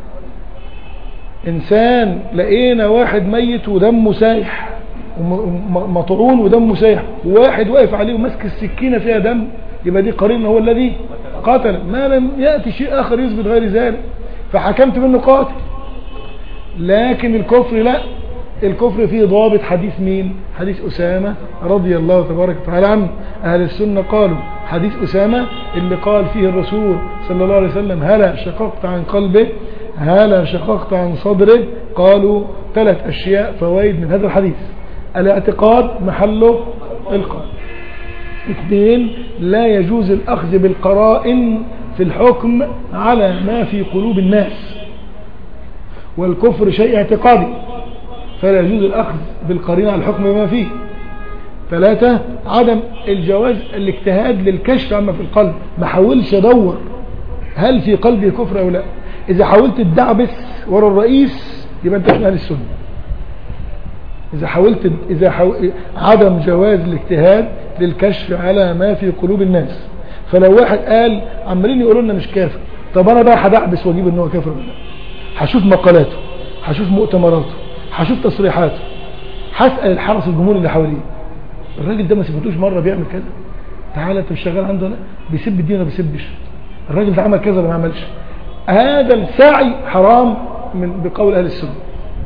إنسان لقينا واحد ميت ودمه سايح وم- وم- مطعون ودمه سايح وواحد واقف عليه وماسك السكينة فيها دم يبقى دي قرينة هو الذي قتل ما لم يأتي شيء آخر يثبت غير ذلك فحكمت منه قاتل لكن الكفر لا الكفر فيه ضابط حديث مين حديث أسامة رضي الله تبارك وتعالى عنه أهل السنة قالوا حديث أسامة اللي قال فيه الرسول صلى الله عليه وسلم هلا شققت عن قلبه هلا شققت عن صدره قالوا ثلاث أشياء فوائد من هذا الحديث الاعتقاد محله القلب اثنين لا يجوز الأخذ بالقرائن في الحكم على ما في قلوب الناس والكفر شيء اعتقادي فلا يجوز الأخذ بالقرينة على الحكم بما فيه ثلاثة عدم الجواز الاجتهاد للكشف عما في القلب ما حاولش ادور هل في قلبي كفر او لا اذا حاولت تدعبس ورا الرئيس يبقى انت من اهل السنه اذا حاولت اذا حاول عدم جواز الاجتهاد للكشف على ما في قلوب الناس فلو واحد قال عمالين يقولوا لنا مش كافر طب انا بقى هدعبس واجيب ان هو كافر ولا لا هشوف مقالاته هشوف مؤتمراته هشوف تصريحاته هسال الحرس الجمهوري اللي حواليه الراجل ده ما سبتوش مره بيعمل كذا تعالى انت مش شغال عنده لا بيسب الدين ولا بيسبش الراجل ده عمل كذا ولا ما عملش هذا السعي حرام من بقول اهل السنه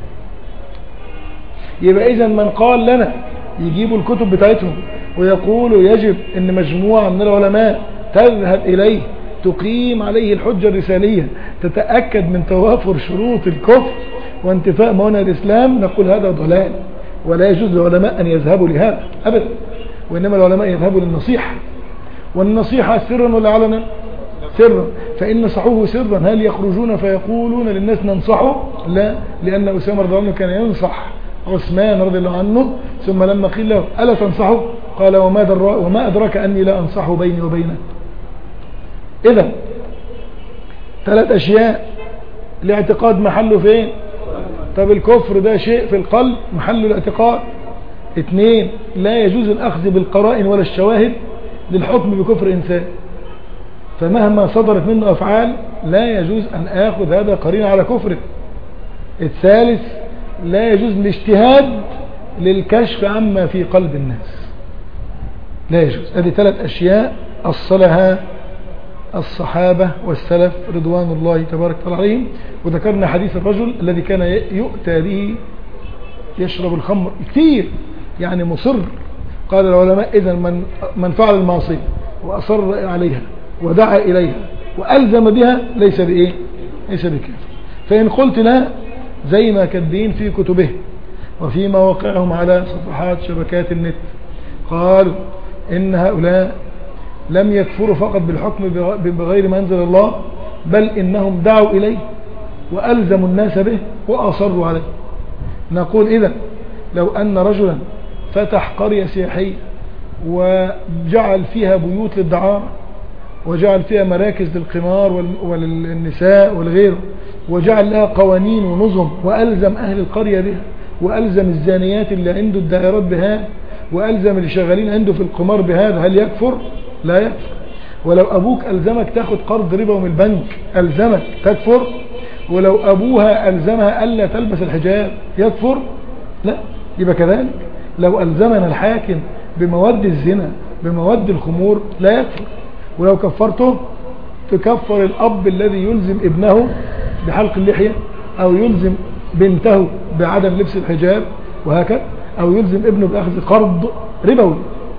يبقى اذا من قال لنا يجيبوا الكتب بتاعتهم ويقولوا يجب ان مجموعه من العلماء تذهب اليه تقيم عليه الحجه الرساليه تتاكد من توافر شروط الكفر وانتفاء موانع الاسلام نقول هذا ضلال ولا يجوز للعلماء ان يذهبوا لهذا ابدا وانما العلماء يذهبوا للنصيحه والنصيحه سرا ولا علنا سرا فإن نصحوه سرا هل يخرجون فيقولون للناس ننصحه لا لأن أسامة رضي الله عنه كان ينصح عثمان رضي الله عنه ثم لما قيل له ألا تنصحه قال وما, در وما أدرك أني لا أنصحه بيني وبينه إذا ثلاث أشياء الاعتقاد محله فين طب الكفر ده شيء في القلب محله الاعتقاد اثنين لا يجوز الأخذ بالقرائن ولا الشواهد للحكم بكفر إنسان فمهما صدرت منه أفعال لا يجوز أن آخذ هذا قرين على كفره الثالث لا يجوز الاجتهاد للكشف عما في قلب الناس لا يجوز هذه ثلاث أشياء أصلها الصحابة والسلف رضوان الله تبارك وتعالى عليهم وذكرنا حديث الرجل الذي كان يؤتى به يشرب الخمر كثير يعني مصر قال العلماء إذا من, من فعل المعصية وأصر عليها ودعا إليها وألزم بها ليس بإيه ليس بكافر فإن قلت لا زي ما كاتبين في كتبهم وفي مواقعهم على صفحات شبكات النت قالوا إن هؤلاء لم يكفروا فقط بالحكم بغير ما أنزل الله بل إنهم دعوا إليه وألزموا الناس به وأصروا عليه نقول إذا لو أن رجلا فتح قرية سياحية وجعل فيها بيوت للدعارة وجعل فيها مراكز للقمار وال- وللنساء والغير وجعل لها قوانين ونظم وألزم أهل القرية بها وألزم الزانيات اللي عنده الدائرات بهذا وألزم اللي شغالين عنده في القمار بهذا هل يكفر؟ لا يكفر ولو أبوك ألزمك تاخد قرض ربا من البنك ألزمك تكفر ولو أبوها ألزمها ألا تلبس الحجاب يكفر لا يبقى كذلك لو ألزمنا الحاكم بمواد الزنا بمواد الخمور لا يكفر ولو كفرته تكفر الأب الذي يلزم ابنه بحلق اللحية أو يلزم بنته بعدم لبس الحجاب وهكذا أو يلزم ابنه بأخذ قرض ربوي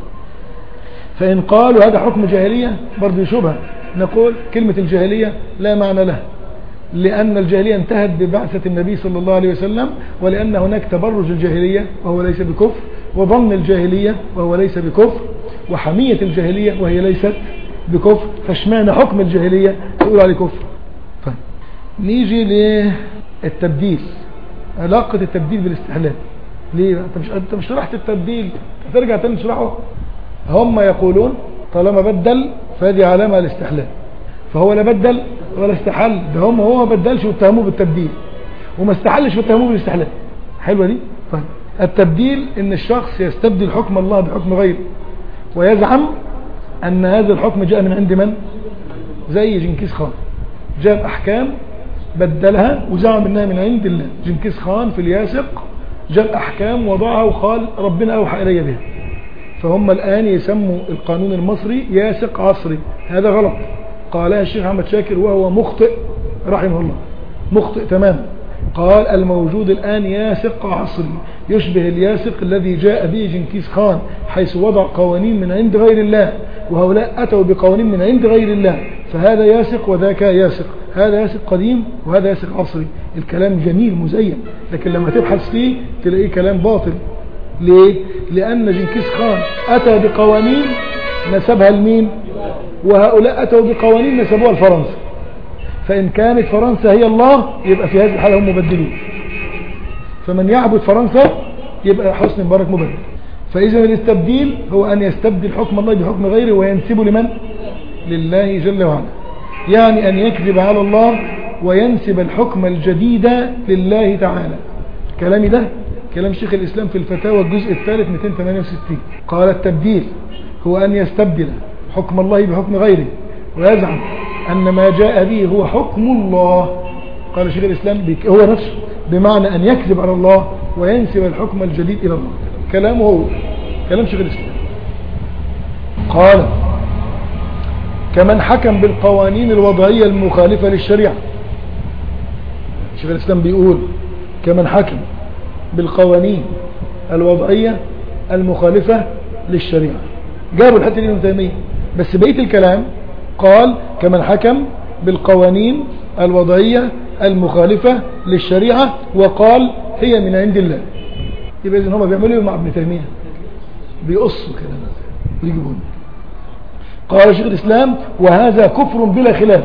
فإن قالوا هذا حكم جاهلية برضه شبهة نقول كلمة الجاهلية لا معنى لها لأن الجاهلية انتهت ببعثة النبي صلى الله عليه وسلم ولأن هناك تبرج الجاهلية وهو ليس بكفر وظن الجاهلية وهو ليس بكفر وحمية الجاهلية وهي ليست بكفر فاشمعنى حكم الجاهلية تقول عليه كفر طيب نيجي للتبديل علاقة التبديل بالاستحلال ليه انت مش انت مش شرحت التبديل هترجع تاني تشرحه هم يقولون طالما بدل فهذه علامة الاستحلال فهو لا بدل ولا استحل ده هم هو ما بدلش واتهموه بالتبديل وما استحلش واتهموه بالاستحلال حلوه دي طيب التبديل ان الشخص يستبدل حكم الله بحكم غيره ويزعم ان هذا الحكم جاء من عند من زي جنكيز خان جاب احكام بدلها وزعم انها من عند الله جنكيز خان في الياسق جاب احكام وضعها وقال ربنا اوحى الي بها فهم الآن يسموا القانون المصري ياسق عصري هذا غلط قالها الشيخ أحمد شاكر وهو مخطئ رحمه الله مخطئ تماما قال الموجود الآن ياسق عصري يشبه الياسق الذي جاء به جنكيز خان حيث وضع قوانين من عند غير الله وهؤلاء أتوا بقوانين من عند غير الله فهذا ياسق وذاك ياسق هذا ياسق قديم وهذا ياسق عصري الكلام جميل مزين لكن لما تبحث فيه تلاقيه كلام باطل ليه؟ لأن جنكيز خان أتى بقوانين نسبها لمين وهؤلاء أتوا بقوانين نسبوها لفرنسا فإن كانت فرنسا هي الله يبقى في هذه الحالة هم مبدلون فمن يعبد فرنسا يبقى حسن مبارك مبدل فإذا الاستبديل هو أن يستبدل حكم الله بحكم غيره وينسبه لمن لله جل وعلا يعني أن يكذب على الله وينسب الحكم الجديد لله تعالى كلامي ده كلام شيخ الإسلام في الفتاوى الجزء الثالث 268 قال التبديل هو أن يستبدل حكم الله بحكم غيره ويزعم أن ما جاء به هو حكم الله قال شيخ الإسلام بك هو نفسه بمعنى أن يكذب على الله وينسب الحكم الجديد إلى الله كلامه هو كلام شيخ الإسلام قال كمن حكم بالقوانين الوضعية المخالفة للشريعة شيخ الإسلام بيقول كمن حكم بالقوانين الوضعية المخالفة للشريعة جابوا الحتة دي من تيمية بس بقية الكلام قال كمن حكم بالقوانين الوضعية المخالفة للشريعة وقال هي من عند الله يبقى إذن هم بيعملوا مع ابن تيمية بيقصوا كده ويجيبون قال شيخ الإسلام وهذا كفر بلا خلاف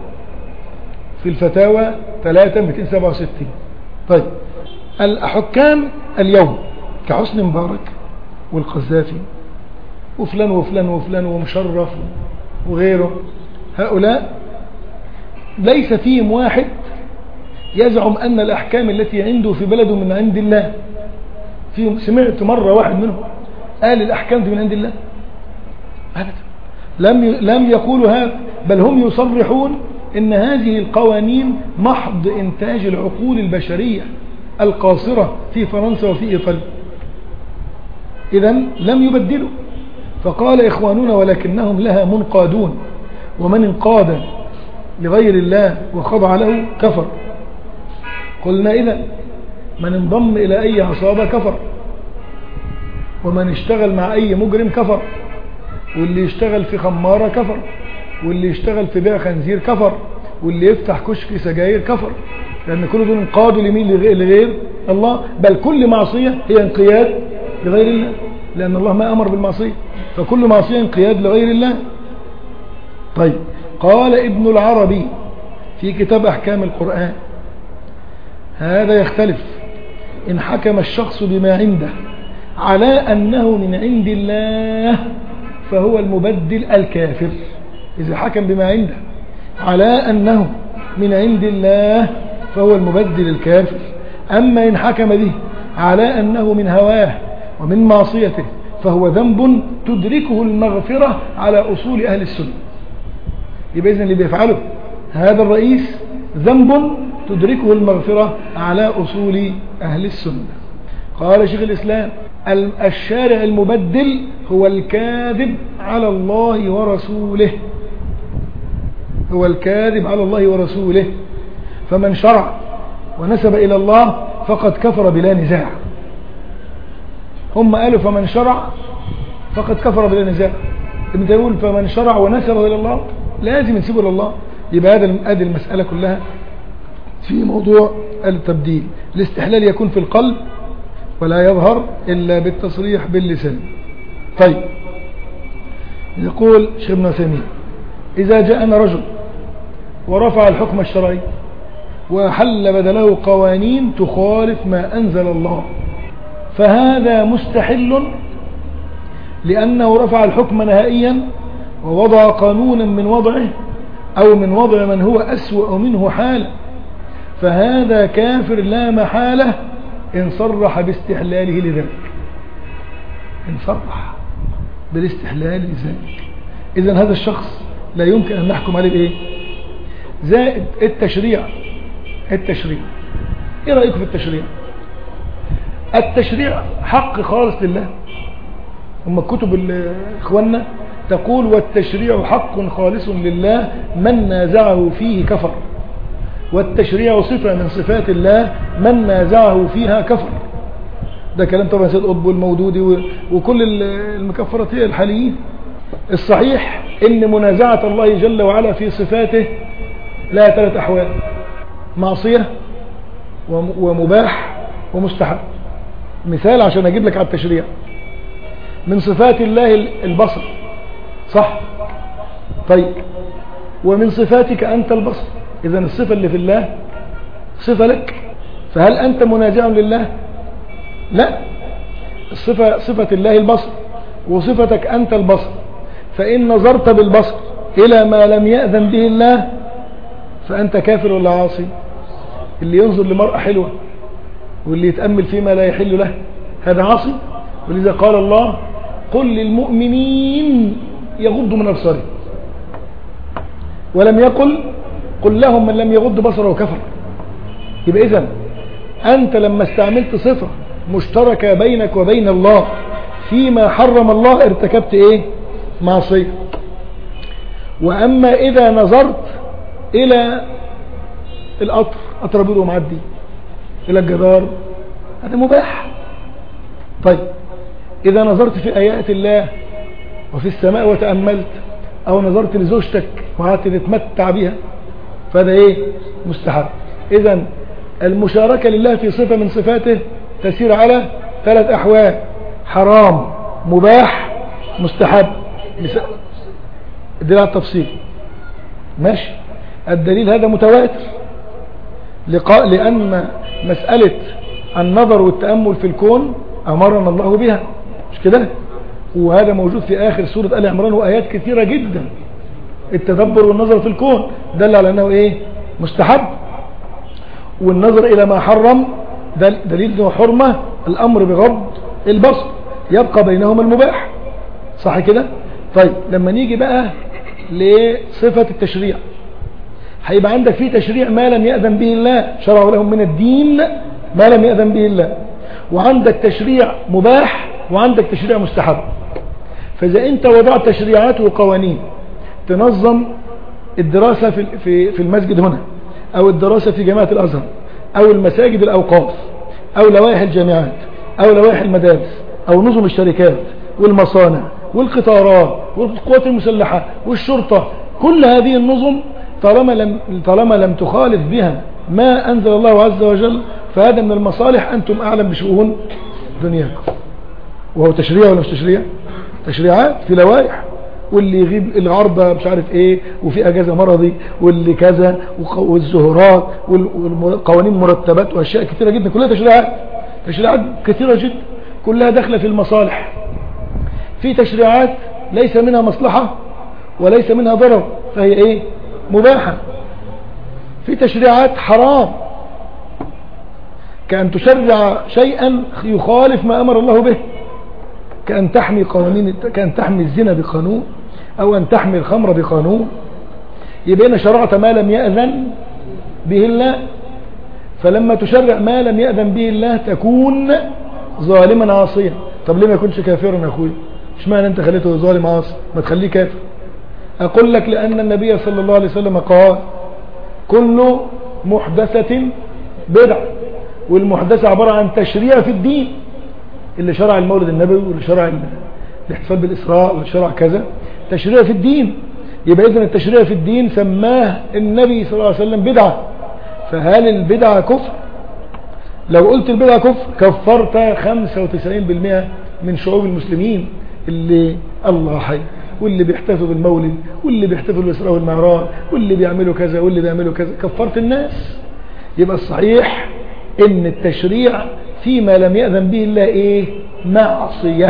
في الفتاوى 3 267 طيب الحكام اليوم كحسن مبارك والقذافي وفلان وفلان وفلان ومشرف وغيره هؤلاء ليس فيهم واحد يزعم أن الأحكام التي عنده في بلده من عند الله فيهم سمعت مرة واحد منهم قال الأحكام دي من عند الله أبدا لم لم يقولوا هذا بل هم يصرحون ان هذه القوانين محض انتاج العقول البشرية القاصرة في فرنسا وفي ايطاليا اذا لم يبدلوا فقال اخواننا ولكنهم لها منقادون ومن انقاد لغير الله وخضع له كفر قلنا اذا من انضم الى اي عصابة كفر ومن اشتغل مع اي مجرم كفر واللي يشتغل في خمارة كفر واللي يشتغل في بيع خنزير كفر واللي يفتح كشك سجاير كفر لأن كل دول انقادوا لمين لغير الله بل كل معصية هي انقياد لغير الله لأن الله ما أمر بالمعصية فكل معصية انقياد لغير الله طيب قال ابن العربي في كتاب أحكام القرآن هذا يختلف إن حكم الشخص بما عنده على أنه من عند الله فهو المبدل الكافر إذا حكم بما عنده على أنه من عند الله فهو المبدل الكافر أما إن حكم به على أنه من هواه ومن معصيته فهو ذنب تدركه المغفرة على أصول أهل السنة يبقى إذن اللي بيفعله هذا الرئيس ذنب تدركه المغفرة على أصول أهل السنة قال شيخ الإسلام الشارع المبدل هو الكاذب على الله ورسوله هو الكاذب على الله ورسوله فمن شرع ونسب إلى الله فقد كفر بلا نزاع هم قالوا فمن شرع فقد كفر بلا نزاع ابن يقول فمن شرع ونسب إلى الله لازم ينسبه إلى الله يبقى هذا هذه المسألة كلها في موضوع التبديل الاستحلال يكون في القلب ولا يظهر إلا بالتصريح باللسان طيب يقول شيخ ابن عثيمين إذا جاءنا رجل ورفع الحكم الشرعي وحل بدله قوانين تخالف ما أنزل الله فهذا مستحل لأنه رفع الحكم نهائيا ووضع قانونا من وضعه أو من وضع من هو أسوأ منه حالا فهذا كافر لا محالة إن صرح باستحلاله لذلك إن صرح بالاستحلال لذلك إذا هذا الشخص لا يمكن أن نحكم عليه بإيه زائد التشريع التشريع إيه رأيكم في التشريع التشريع حق خالص لله أما كتب إخواننا تقول والتشريع حق خالص لله من نازعه فيه كفر والتشريع صفة من صفات الله من نازعه فيها كفر ده كلام طبعا سيد قطب والمودودي وكل المكفرتية الحاليين الصحيح ان منازعة الله جل وعلا في صفاته لا ثلاث احوال معصية ومباح ومستحب مثال عشان اجيب لك على التشريع من صفات الله البصر صح طيب ومن صفاتك انت البصر اذا الصفة اللي في الله صفة لك فهل انت منازع لله لا الصفة صفة الله البصر وصفتك انت البصر فان نظرت بالبصر الى ما لم يأذن به الله فانت كافر ولا عاصي اللي ينظر لمرأة حلوة واللي يتأمل فيما لا يحل له هذا عاصي ولذا قال الله قل للمؤمنين يغضوا من أبصارهم ولم يقل قل لهم من لم يغض بصره كفر يبقى إذن أنت لما استعملت صفة مشتركة بينك وبين الله فيما حرم الله ارتكبت ايه معصية وأما إذا نظرت إلى القطر قطر بيضه معدي إلى الجدار هذا مباح طيب إذا نظرت في آيات الله وفي السماء وتأملت أو نظرت لزوجتك وقعدت تتمتع بها فهذا إيه مستحب إذا المشاركة لله في صفة من صفاته تسير على ثلاث أحوال حرام مباح مستحب الدليل على التفصيل ماشي الدليل هذا متواتر لقاء لأن مسألة النظر والتأمل في الكون أمرنا الله بها مش كده وهذا موجود في آخر سورة آل عمران وآيات كثيرة جدا التدبر والنظر في الكون دل على أنه إيه مستحب والنظر إلى ما حرم دليل أنه حرمة الأمر بغض البصر يبقى بينهما المباح صح كده طيب لما نيجي بقى لصفة التشريع هيبقى عندك في تشريع ما لم يأذن به الله شرعوا لهم من الدين ما لم يأذن به الله وعندك تشريع مباح وعندك تشريع مستحب فإذا أنت وضعت تشريعات وقوانين تنظم الدراسة في في في المسجد هنا أو الدراسة في جامعة الأزهر أو المساجد الأوقاف أو لوائح الجامعات أو لوائح المدارس أو نظم الشركات والمصانع والقطارات والقوات المسلحة والشرطة كل هذه النظم طالما لم, طالما لم تخالف بها ما أنزل الله عز وجل فهذا من المصالح أنتم أعلم بشؤون دنياكم وهو تشريع ولا مش تشريع تشريعات في لوائح واللي يغيب العرضة مش عارف ايه وفي اجازة مرضي واللي كذا وق- والزهورات وال- والقوانين مرتبات واشياء كثيرة جدا كلها تشريعات تشريعات كثيرة جدا كلها داخلة في المصالح في تشريعات ليس منها مصلحة وليس منها ضرر فهي ايه مباحة في تشريعات حرام كأن تشرع شيئا يخالف ما أمر الله به كأن تحمي قوانين كأن تحمي الزنا بقانون أو أن تحمي الخمر بقانون يبقى هنا شرعت ما لم يأذن به الله فلما تشرع ما لم يأذن به الله تكون ظالما عاصيا طب ليه ما يكونش كافرا يا أخوي اشمعنى أنت خليته ظالم عاصي ما تخليه كافر أقول لك لأن النبي صلى الله عليه وسلم قال كل محدثة بدعة والمحدثة عبارة عن تشريع في الدين اللي شرع المولد النبوي واللي شرع ال- الاحتفال بالإسراء واللي شرع كذا تشريع في الدين يبقى إذن التشريع في الدين سماه النبي صلى الله عليه وسلم بدعة فهل البدعة كفر لو قلت البدعة كفر كفرت 95% من شعوب المسلمين اللي الله حي واللي بيحتفلوا بالمولد واللي بيحتفلوا بالإسراء والمعراج واللي بيعملوا كذا واللي بيعملوا كذا كفرت الناس يبقى الصحيح ان التشريع فيما لم يأذن به الله ايه معصية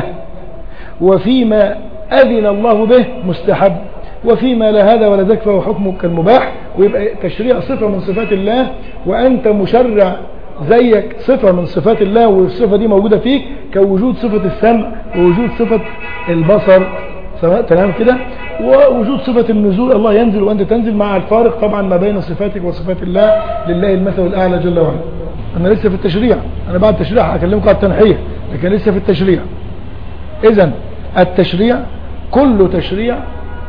وفيما أذن الله به مستحب وفيما لا هذا ولا ذاك فهو حكمه كالمباح ويبقى تشريع صفة من صفات الله وأنت مشرع زيك صفة من صفات الله والصفة دي موجودة فيك كوجود صفة السمع ووجود صفة البصر سواء تمام كده ووجود صفة النزول الله ينزل وأنت تنزل مع الفارق طبعا ما بين صفاتك وصفات الله لله المثل الأعلى جل وعلا أنا لسه في التشريع أنا بعد التشريع هكلمكم على التنحية لكن لسه في التشريع إذا التشريع كل تشريع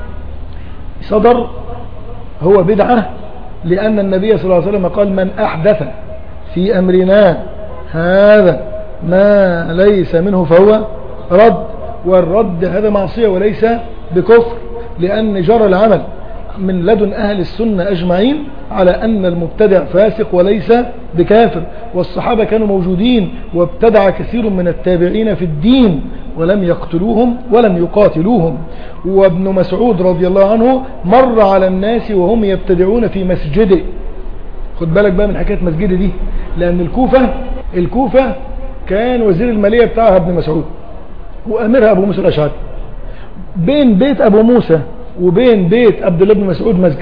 صدر هو بدعة لأن النبي صلى الله عليه وسلم قال من أحدث في أمرنا هذا ما ليس منه فهو رد والرد هذا معصية وليس بكفر لأن جرى العمل من لدن أهل السنة أجمعين على أن المبتدع فاسق وليس بكافر والصحابة كانوا موجودين وابتدع كثير من التابعين في الدين ولم يقتلوهم ولم يقاتلوهم وابن مسعود رضي الله عنه مر على الناس وهم يبتدعون في مسجده خد بالك بقى من حكاية مسجده دي لأن الكوفة الكوفة كان وزير المالية بتاعها ابن مسعود وأميرها أبو موسى الأشعري بين بيت أبو موسى وبين بيت عبد الله بن مسعود مسجد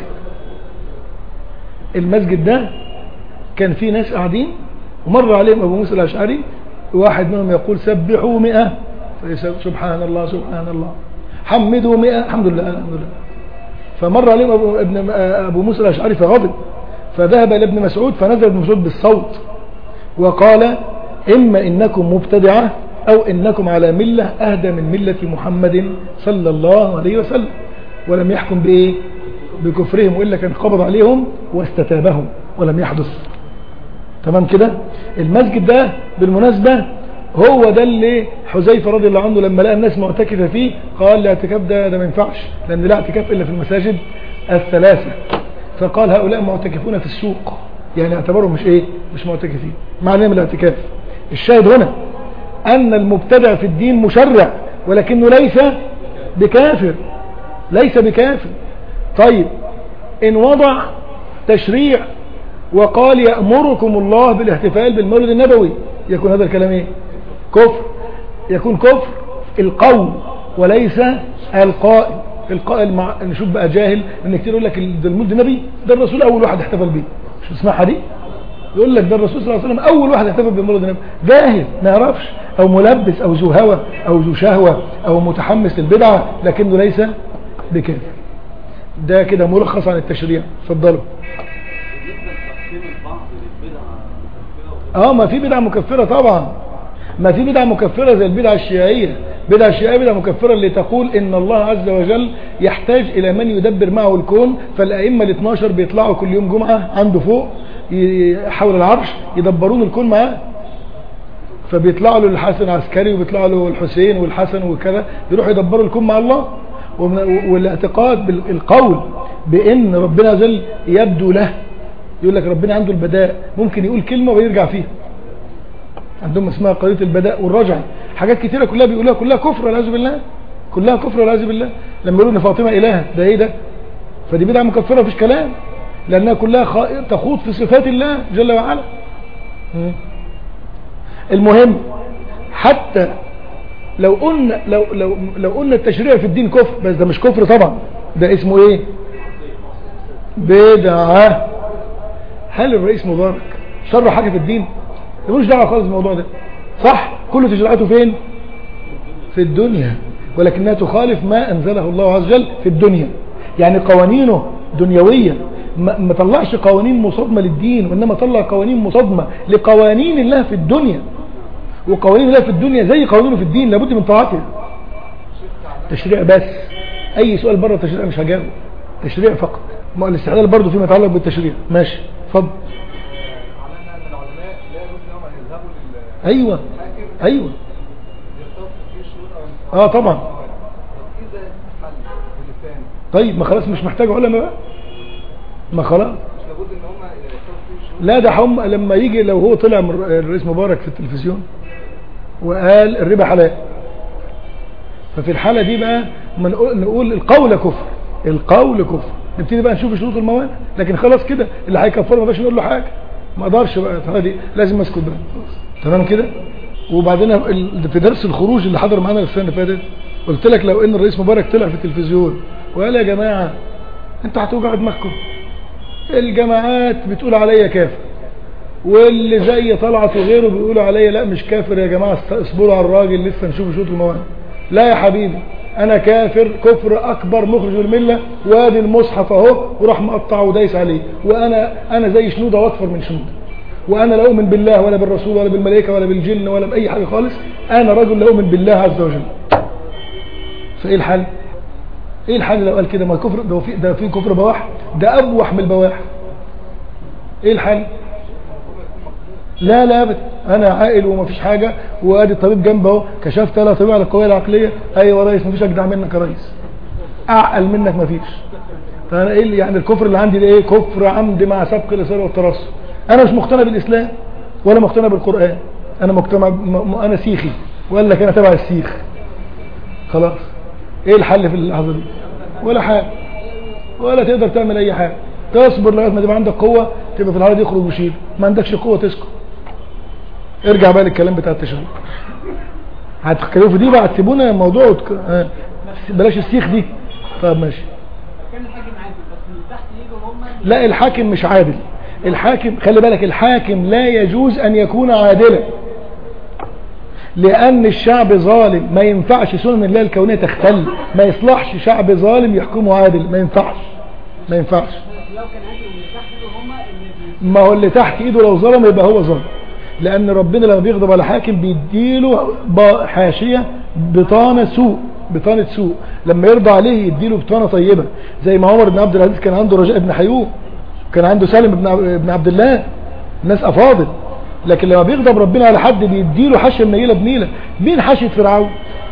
المسجد ده كان فيه ناس قاعدين ومر عليهم أبو موسى الأشعري واحد منهم يقول سبحوا مئة فيسب- سبحان الله سبحان الله حمدوا مئة الحمد لله الحمد لله فمر عليهم أبو, ابن أبو موسى الأشعري فغضب فذهب إلى ابن مسعود فنزل ابن مسعود بالصوت وقال إما إنكم مبتدعة أو إنكم على ملة أهدى من ملة محمد صلى الله عليه وسلم ولم يحكم بإيه بكفرهم وإلا كان قبض عليهم واستتابهم ولم يحدث تمام كده المسجد ده بالمناسبة هو ده اللي حذيفة رضي الله عنه لما لقى الناس معتكفة فيه قال الاعتكاف ده ده ما ينفعش لأن لا اعتكاف إلا في المساجد الثلاثة فقال هؤلاء معتكفون في السوق يعني اعتبرهم مش ايه مش معتكفين معنى من الاعتكاف الشاهد هنا أن المبتدع في الدين مشرع ولكنه ليس بكافر ليس بكافر طيب إن وضع تشريع وقال يأمركم الله بالاحتفال بالمولد النبوي يكون هذا الكلام ايه كفر يكون كفر القول وليس القائل القائل مع نشوف بقى جاهل ان كتير يقول لك ده المولد النبي ده الرسول اول واحد احتفل بيه مش بتسمعها دي يقول لك ده الرسول صلى الله عليه وسلم اول واحد احتفل بالمولد النبي جاهل ما يعرفش او ملبس او ذو هوى او ذو شهوه او متحمس للبدعه لكنه ليس بكافر ده كده ملخص عن التشريع اتفضلوا اه ما في بدعة مكفرة طبعا ما في بدعة مكفرة زي البدعة الشيعية بدعة الشيعية بدعة مكفرة اللي تقول ان الله عز وجل يحتاج الى من يدبر معه الكون فالائمة ال 12 بيطلعوا كل يوم جمعة عنده فوق ي- حول العرش يدبرون الكون معاه فبيطلعوا له الحسن العسكري وبيطلعوا له الحسين والحسن وكذا يروحوا يدبروا الكون مع الله ومن- والاعتقاد بالقول بان ربنا عز وجل يبدو له يقول لك ربنا عنده البداء ممكن يقول كلمة ويرجع فيها عندهم اسمها قضية البداء والرجع حاجات كتيرة كلها بيقولها كلها كفر والعياذ بالله كلها كفر والعياذ بالله لما يقولوا ان فاطمه اله ده ايه ده فدي بدعه مكفره مفيش كلام لانها كلها خ- تخوض في صفات الله جل وعلا مم. المهم حتى لو قلنا لو لو لو قلنا التشريع في الدين كفر بس ده مش كفر طبعا ده اسمه ايه بدعه هل الرئيس مبارك شر حاجه في الدين ده ملوش دعوه خالص بالموضوع ده صح كل تشريعاته فين في الدنيا ولكنها تخالف ما انزله الله عز وجل في الدنيا يعني قوانينه دنيويه ما ما طلعش قوانين مصادمه للدين وانما طلع قوانين مصادمه لقوانين الله في الدنيا وقوانين الله في الدنيا زي قوانينه في الدين لابد من طاعته تشريع بس اي سؤال بره التشريع مش هجاوب تشريع فقط ما الاستحلال برضه فيما يتعلق بالتشريع ماشي اتفضل
معناها ان العلماء لا يجوز لهم ان يذهبوا للحاكم
ايوه ايوه
يرتبط فيه شروط او
اه طبعا
اذا حل باللسان
طيب ما خلاص مش محتاج علماء بقى ما خلاص
مش لابد ان هم يرتبط فيه شروط
لا ده هم لما يجي لو هو طلع من الرئيس مبارك في التلفزيون وقال الربا حلال ففي الحالة دي بقى ما نقول, نقول القول كفر القول كفر نبتدي بقى نشوف شروط الموانع لكن خلاص كده اللي هيكفره ما بقاش نقول له حاجة ما اقدرش بقى هذه لازم اسكت بقى تمام كده وبعدين ال- في درس الخروج اللي حضر معانا السنه اللي فاتت قلت لك لو ان الرئيس مبارك طلع في التلفزيون وقال يا جماعه انتوا هتوجعوا دماغكم الجماعات بتقول عليا كافر واللي زي طلعت وغيره بيقولوا عليا لا مش كافر يا جماعه است- اصبروا على الراجل لسه نشوف شروط الموانع لا يا حبيبي انا كافر كفر اكبر مخرج من المله وادي المصحف اهو وراح مقطعه ودايس عليه وانا انا زي شنوده واكفر من شنوده وانا لا اؤمن بالله ولا بالرسول ولا بالملائكه ولا بالجن ولا باي حاجه خالص انا رجل لا اؤمن بالله عز وجل فايه الحل ايه الحل لو قال كده ما كفر ده في ده في كفر بواح ده ابوح من البواح ايه الحل لا لا ابدا انا عاقل ومفيش حاجه وادي الطبيب جنبه اهو كشفت له طبيب على القويه العقليه ايوه يا ريس مفيش اجدع منك يا ريس اعقل منك مفيش فانا ايه اللي يعني الكفر اللي عندي ده ايه كفر عمد مع سبق الاصرار والترصد انا مش مقتنع بالاسلام ولا مقتنع بالقران انا مقتنع م- م- انا سيخي وقال لك انا تبع السيخ خلاص ايه الحل في اللحظه دي ولا حاجه ولا تقدر تعمل اي حاجه تصبر لغايه ما تبقى عندك قوه تبقى في الحاله دي اخرج وشيل ما عندكش قوه تسكت ارجع بقى للكلام بتاع التشريع هتتكلموا في دي بقى هتسيبونا الموضوع وتك... آه. بلاش السيخ دي طب ماشي
كان الحاكم عادي بس اللي تحت ايده هم
لا الحاكم مش عادل الحاكم خلي بالك الحاكم لا يجوز ان يكون عادلا لان الشعب ظالم ما ينفعش سنن الله الكونيه تختل ما يصلحش شعب ظالم يحكمه عادل ما ينفعش ما ينفعش
لو كان عادي واللي تحت ايده هم اللي بي-
ما هو اللي تحت ايده لو ظلم يبقى هو ظالم لان ربنا لما بيغضب على حاكم بيديله ب- حاشيه بطانه سوء بطانه سوء لما يرضى عليه يديله بطانه طيبه زي ما عمر بن عبد العزيز كان عنده رجاء بن حيوب كان عنده سالم بن عب- بن عبد الله الناس افاضل لكن لما بيغضب ربنا على حد بيديله حاشيه منيله بنيله مين حاشيه فرعون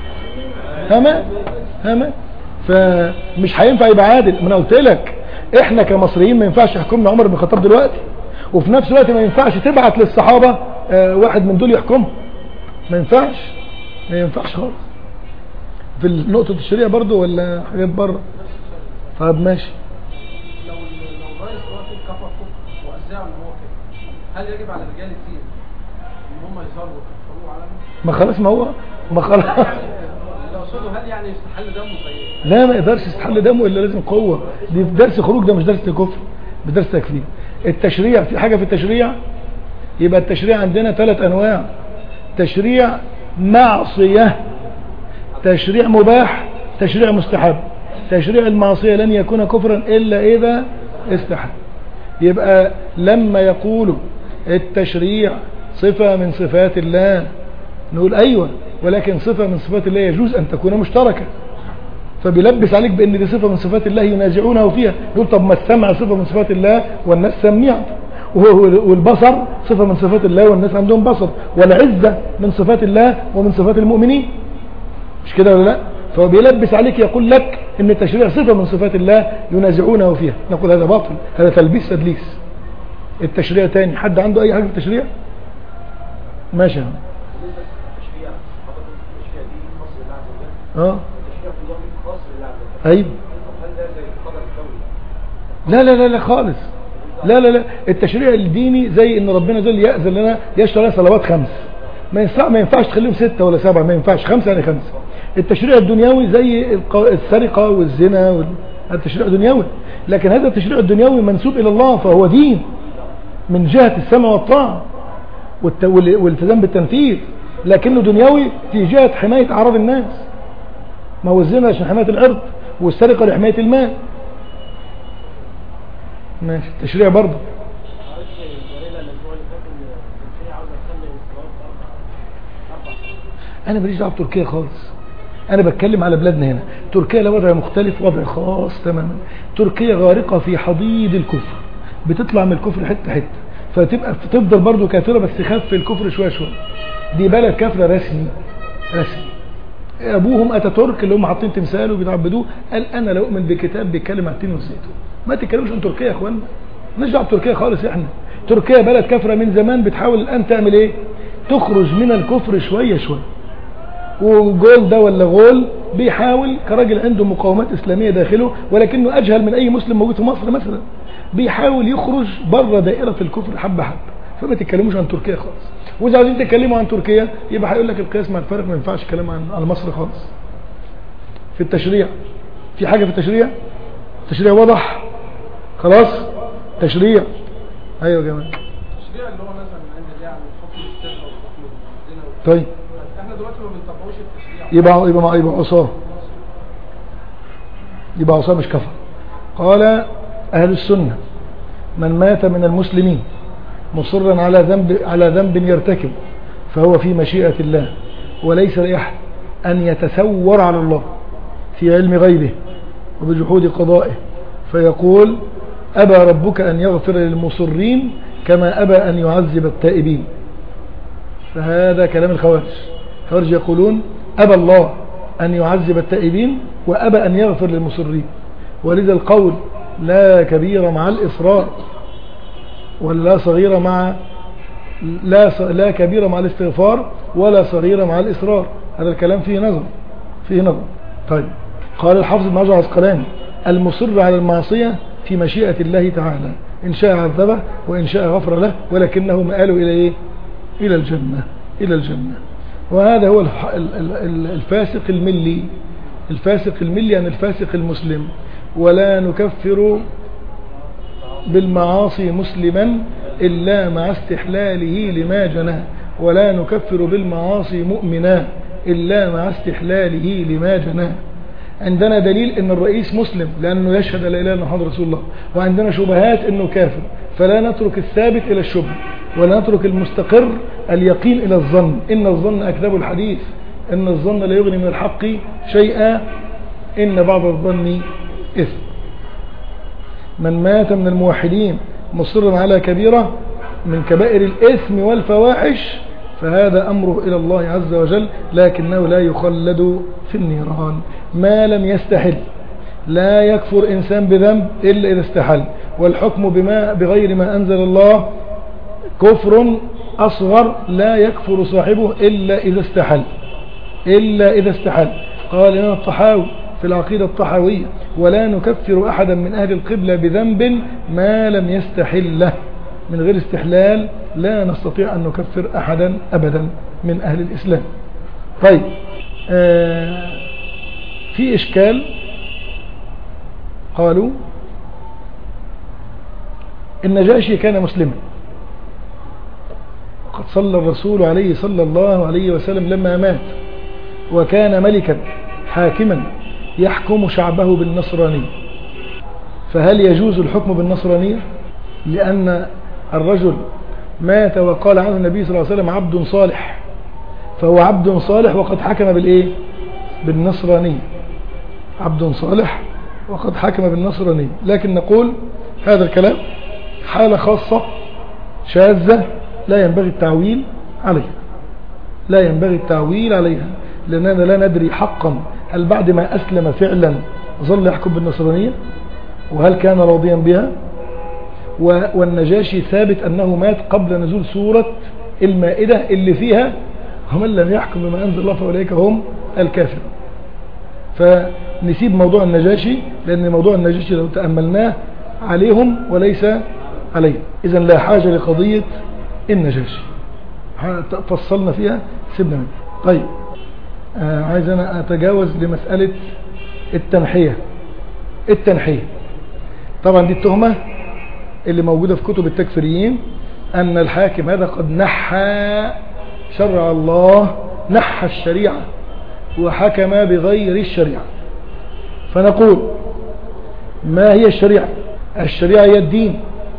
هما هما فمش هينفع يبقى عادل ما انا قلت لك احنا كمصريين ما ينفعش يحكمنا عمر بن الخطاب دلوقتي وفي نفس الوقت ما ينفعش تبعت للصحابه آه، واحد من دول يحكمهم ما ينفعش ما ينفعش خالص في نقطة الشريعة برضو ولا حاجات بره طب ماشي
لو لو الرئيس دلوقتي كفر كفر واذاعوا ان هو كده هل يجب على رجال الدين ان هم يصلوا ويكفروه علنا؟
ما خلاص ما هو ما خلاص
اللي اقصده هل يعني يستحل دمه زي
لا ما يقدرش يستحل دمه الا لازم قوة دي في درس خروج ده مش درس كفر بدرس تكفير التشريع في حاجة في التشريع يبقى التشريع عندنا ثلاث انواع تشريع معصية تشريع مباح تشريع مستحب تشريع المعصية لن يكون كفرا الا اذا استحب يبقى لما يقولوا التشريع صفة من صفات الله نقول ايوه ولكن صفة من صفات الله يجوز ان تكون مشتركة فبيلبس عليك بان دي صفه من صفات الله ينازعونه فيها يقول طب ما السمع صفه من صفات الله والناس سميعه وهو- والبصر صفه من صفات الله والناس عندهم بصر والعزه من صفات الله ومن صفات المؤمنين مش كده ولا لا فهو بيلبس عليك يقول لك ان التشريع صفه من صفات الله ينازعونه فيها نقول هذا باطل هذا تلبيس تدليس التشريع تاني حد عنده اي حاجه في التشريع ماشي يا عم.
بالنسبه للتشريع حضرتك التشريع دي مصر الله عز وجل
اه
التشريع كده في نظام خاص لله عز وجل
ايوه
طب هل ده زي القدر الدولي
لا لا لا لا خالص لا لا لا التشريع الديني زي ان ربنا جل يأذن لنا يشتري صلوات خمس ما ينفع ما ينفعش تخليهم ستة ولا سبعة ما ينفعش خمسة يعني خمسة التشريع الدنيوي زي الق- السرقة والزنا وال... هذا تشريع دنيوي لكن هذا التشريع الدنيوي منسوب إلى الله فهو دين من جهة السمع والطاعة والت... وال- والالتزام بالتنفيذ لكنه دنيوي في جهة حماية أعراض الناس ما هو الزنا عشان حماية العرض والسرقة لحماية المال ماشي التشريع برضه
قريت جريدة الأسبوع اللي فات إن تركيا عاوزة تخلي الصلوات أربع أربع سنين
انا ماليش دعوه بتركيا خالص انا بتكلم على بلادنا هنا تركيا لها وضع مختلف وضع خاص تماما تركيا غارقه في حضيض الكفر بتطلع من الكفر حته حته فتبقى تفضل برضه كافره بس خف الكفر شويه شويه دي بلد كافره رسمي رسمي ابوهم اتاتورك اللي هم حاطين تمثال وبيتعبدوه قال انا لا اؤمن بكتاب بيتكلم عن التين والزيتون ما تتكلموش عن تركيا يا اخوانا مالناش دعوه بتركيا خالص احنا تركيا بلد كافره من زمان بتحاول الان تعمل ايه تخرج من الكفر شويه شويه وجول ده ولا غول بيحاول كراجل عنده مقاومات إسلامية داخله ولكنه أجهل من أي مسلم موجود في مصر مثلا بيحاول يخرج بره دائرة الكفر حبة حبة فما تتكلموش عن تركيا خالص وإذا عايزين تتكلموا عن تركيا يبقى هيقول لك القياس مع الفرق ما ينفعش كلام عن عن مصر خالص في التشريع في حاجة في التشريع التشريع واضح خلاص تشريع أيوة يا جماعة
التشريع اللي هو مثلا عند يعني حكم السرقه وحكم الزنا وال-
طيب
احنا دلوقتي ما بنطبقوش التشريع
يبقى يبقى يبقى عصاه يبقى عصاه مش كفر قال أهل السنة من مات من المسلمين مصرا على ذنب على ذنب يرتكب فهو في مشيئة الله وليس لأحد أن يتسور على الله في علم غيبه وبجحود قضائه فيقول أبى ربك أن يغفر للمصرين كما أبى أن يعذب التائبين فهذا كلام الخوارج الخوارج يقولون أبى الله أن يعذب التائبين وأبى أن يغفر للمصرين ولذا القول لا كبير مع الإصرار ولا صغيرة مع لا ص- لا كبيرة مع الاستغفار ولا صغيرة مع الإصرار هذا الكلام فيه نظر فيه نظر طيب قال الحافظ ابن حجر العسقلاني المصر على المعصية في مشيئة الله تعالى إن شاء عذبه وإن شاء غفر له ولكنه مآله إلى إيه إلى الجنة إلى الجنة وهذا هو الح- ال- ال- ال- الفاسق الملي الفاسق الملي يعني الفاسق المسلم ولا نكفر بالمعاصي مسلما إلا مع استحلاله لما جناه ولا نكفر بالمعاصي مؤمنا إلا مع استحلاله لما جناه عندنا دليل ان الرئيس مسلم لانه يشهد لا اله الا محمد رسول الله وعندنا شبهات انه كافر فلا نترك الثابت الى الشبه ولا نترك المستقر اليقين الى الظن ان الظن اكذب الحديث ان الظن لا يغني من الحق شيئا ان بعض الظن اثم من مات من الموحدين مصرا على كبيرة من كبائر الإثم والفواحش فهذا أمره إلى الله عز وجل لكنه لا يخلد في النيران ما لم يستحل لا يكفر إنسان بذنب إلا إذا استحل والحكم بما بغير ما أنزل الله كفر أصغر لا يكفر صاحبه إلا إذا استحل إلا إذا استحل قال لنا الطحاوي في العقيدة الطحاوية ولا نكفر أحدا من أهل القبلة بذنب ما لم يستحل له من غير استحلال لا نستطيع أن نكفر أحدا أبدا من أهل الإسلام طيب آه في إشكال قالوا النجاشي كان مسلما وقد صلى الرسول عليه صلى الله عليه وسلم لما مات وكان ملكا حاكما يحكم شعبه بالنصرانية فهل يجوز الحكم بالنصرانية لأن الرجل مات وقال عنه النبي صلى الله عليه وسلم عبد صالح فهو عبد صالح وقد حكم بالإيه بالنصرانية عبد صالح وقد حكم بالنصرانية لكن نقول هذا الكلام حالة خاصة شاذة لا ينبغي التعويل عليها لا ينبغي التعويل عليها لأننا لا ندري حقا هل بعد ما أسلم فعلا ظل يحكم بالنصرانية وهل كان راضيا بها والنجاشي ثابت أنه مات قبل نزول سورة المائدة اللي فيها ومن لم يحكم بما أنزل الله فأولئك هم الكافرون فنسيب موضوع النجاشي لأن موضوع النجاشي لو تأملناه عليهم وليس عليهم إذا لا حاجة لقضية النجاشي ح- فصلنا فيها سيبنا منها طيب آه عايز أنا أتجاوز لمسألة التنحية التنحية طبعا دي التهمة اللي موجودة في كتب التكفيريين أن الحاكم هذا قد نحى شرع الله نحى الشريعة وحكم بغير الشريعة فنقول ما هي الشريعة الشريعة هي الدين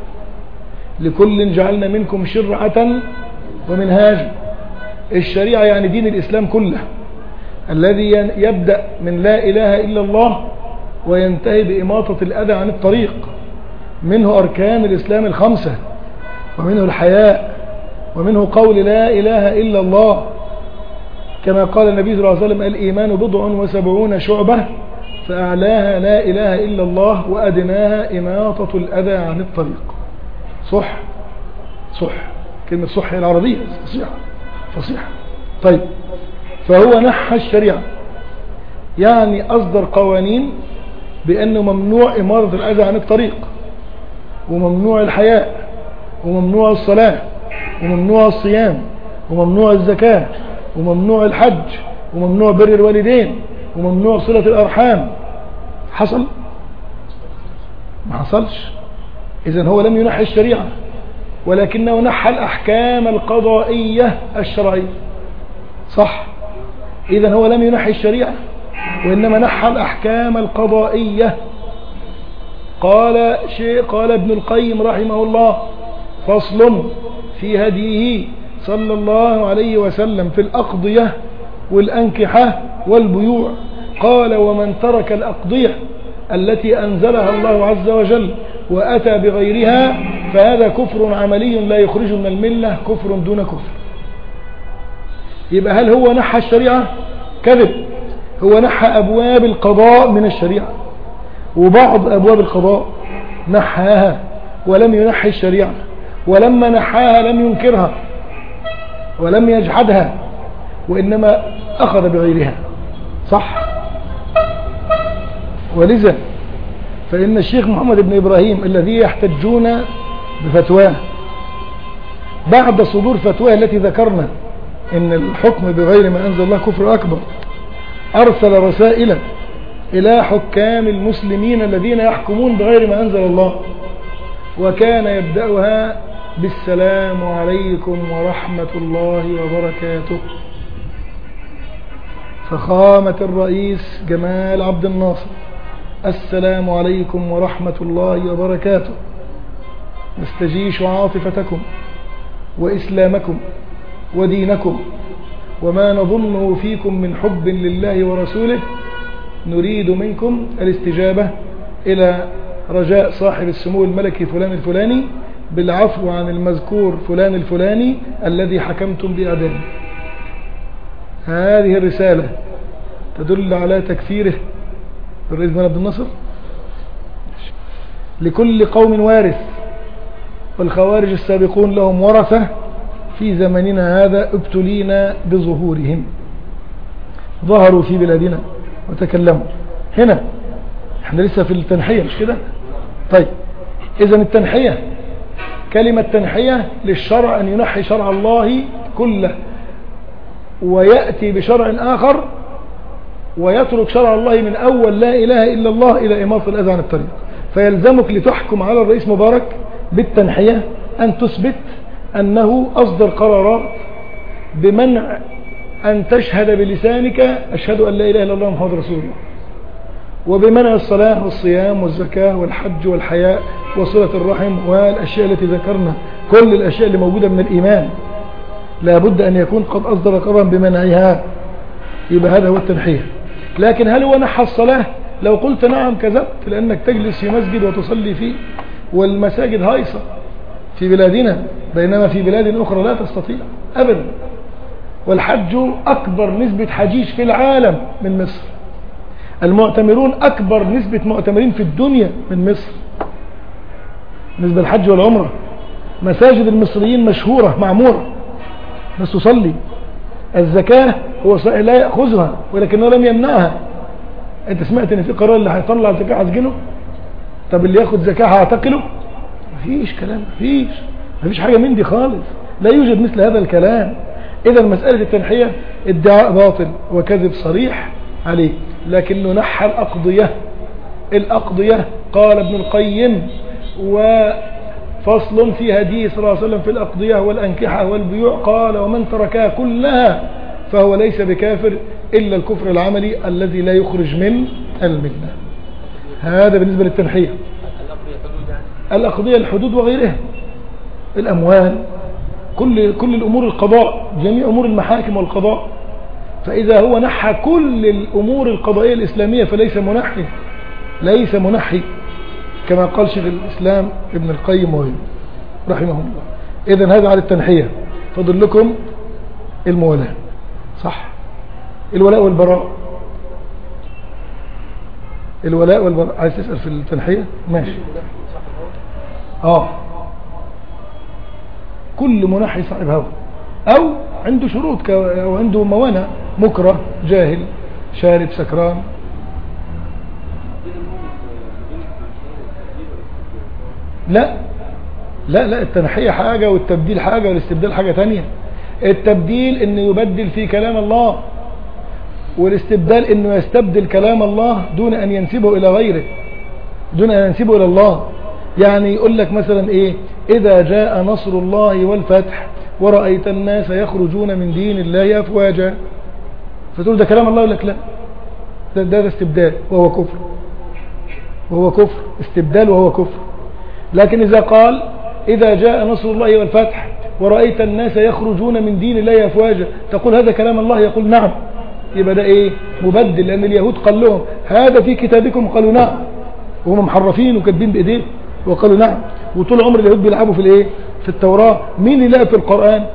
لكل جعلنا منكم شرعة ومنهاجا الشريعة يعني دين الإسلام كله الذي ين- يبدأ من لا إله إلا الله وينتهي بإماطة الأذى عن الطريق منه أركان الإسلام الخمسة ومنه الحياء ومنه قول لا إله إلا الله كما قال النبي صلى الله عليه وسلم الإيمان بضع وسبعون شعبة فأعلاها لا إله إلا الله وأدناها إماطة الأذى عن الطريق صح صح كلمة صح هي العربية فصيحة فصيحة طيب فهو نحى الشريعة يعني أصدر قوانين بأنه ممنوع إمارة الأذى عن الطريق وممنوع الحياء وممنوع الصلاة وممنوع الصيام وممنوع الزكاة وممنوع الحج وممنوع بر الوالدين وممنوع صلة الأرحام حصل ما حصلش إذا هو لم ينحي الشريعة ولكنه نحى الأحكام القضائية الشرعية صح إذا هو لم ينحي الشريعة وإنما نحى الأحكام القضائية قال شيء قال ابن القيم رحمه الله فصل في هديه صلى الله عليه وسلم في الأقضية والأنكحة والبيوع قال ومن ترك الأقضية التي أنزلها الله عز وجل وأتى بغيرها فهذا كفر عملي لا يخرج من الملة كفر دون كفر يبقى هل هو نحى الشريعة كذب هو نحى أبواب القضاء من الشريعة وبعض أبواب القضاء نحاها ولم ينحي الشريعة ولما نحاها لم ينكرها ولم يجحدها وإنما أخذ بغيرها صح ولذا فإن الشيخ محمد بن إبراهيم الذي يحتجون بفتواه بعد صدور فتواه التي ذكرنا إن الحكم بغير ما أنزل الله كفر أكبر أرسل رسائل إلى حكام المسلمين الذين يحكمون بغير ما أنزل الله وكان يبدأها بالسلام عليكم ورحمة الله وبركاته فخامة الرئيس جمال عبد الناصر السلام عليكم ورحمة الله وبركاته نستجيش عاطفتكم وإسلامكم ودينكم وما نظنه فيكم من حب لله ورسوله نريد منكم الاستجابة إلى رجاء صاحب السمو الملكي فلان الفلاني بالعفو عن المذكور فلان الفلاني الذي حكمتم بإعدامه هذه الرسالة تدل على تكفيره الرئيس جمال عبد الناصر لكل قوم وارث والخوارج السابقون لهم ورثة في زمننا هذا ابتلينا بظهورهم ظهروا في بلادنا وتكلموا هنا احنا لسه في التنحية مش كده طيب اذا التنحية كلمة تنحية للشرع ان ينحي شرع الله كله ويأتي بشرع آخر ويترك شرع الله من أول لا إله إلا الله إلى إماطة الأذى عن الطريق فيلزمك لتحكم على الرئيس مبارك بالتنحية أن تثبت أنه أصدر قرارات بمنع أن تشهد بلسانك أشهد أن لا إله إلا الله محمد رسول الله وبمنع الصلاة والصيام والزكاة والحج والحياء وصلة الرحم والأشياء التي ذكرنا كل الأشياء اللي موجودة من الإيمان لابد أن يكون قد أصدر قرارا بمنعها يبقى هذا هو التنحية لكن هل هو نحى الصلاة لو قلت نعم كذبت لأنك تجلس في مسجد وتصلي فيه والمساجد هايصة في بلادنا بينما في بلاد أخرى لا تستطيع أبدا والحج أكبر نسبة حجيج في العالم من مصر المعتمرون أكبر نسبة معتمرين في الدنيا من مصر بالنسبة للحج والعمرة مساجد المصريين مشهورة معمورة بس تصلي الزكاة هو لا يأخذها ولكنه لم يمنعها انت سمعت ان في قرار اللي هيطلع زكاة هسجنه طب اللي ياخد زكاة هعتقله مفيش كلام مفيش مفيش حاجة من دي خالص لا يوجد مثل هذا الكلام اذا مسألة التنحية ادعاء باطل وكذب صريح عليه لكنه نحى الأقضية الأقضية قال ابن القيم وفصل في هديه صلى الله عليه وسلم في الأقضية والأنكحة والبيوع قال ومن تركها كلها فهو ليس بكافر إلا الكفر العملي الذي لا يخرج من الملة هذا بالنسبة للتنحية
الأقضية حدود يعني
الأقضية الحدود وغيرها الأموال كل كل الأمور القضاء جميع أمور المحاكم والقضاء فإذا هو نحى كل الأمور القضائية الإسلامية فليس منحي ليس منحي كما قال شيخ الإسلام ابن القيم وغيره رحمه الله إذا هذا على التنحية فضل لكم المولاة صح الولاء والبراء الولاء والبراء عايز تسأل في التنحية ماشي اه كل منحي صاحب هوى او عنده شروط ك- او عنده موانع مكره جاهل شارب سكران لا لا لا التنحية حاجة والتبديل حاجة والاستبدال حاجة تانية التبديل انه يبدل في كلام الله والاستبدال انه يستبدل كلام الله دون ان ينسبه الى غيره دون ان ينسبه الى الله يعني يقول لك مثلا ايه اذا جاء نصر الله والفتح ورأيت الناس يخرجون من دين الله افواجا فتقول ده كلام الله يقول لك لا ده, ده, ده استبدال وهو كفر وهو كفر استبدال وهو كفر لكن إذا قال إذا جاء نصر الله والفتح ورأيت الناس يخرجون من دين الله أفواجا تقول هذا كلام الله يقول نعم يبقى ده إيه مبدل لأن اليهود قال لهم هذا في كتابكم قالوا نعم وهم محرفين وكاتبين بإيديه وقالوا نعم وطول عمر اليهود بيلعبوا في الإيه في التوراة مين اللي لعب في القرآن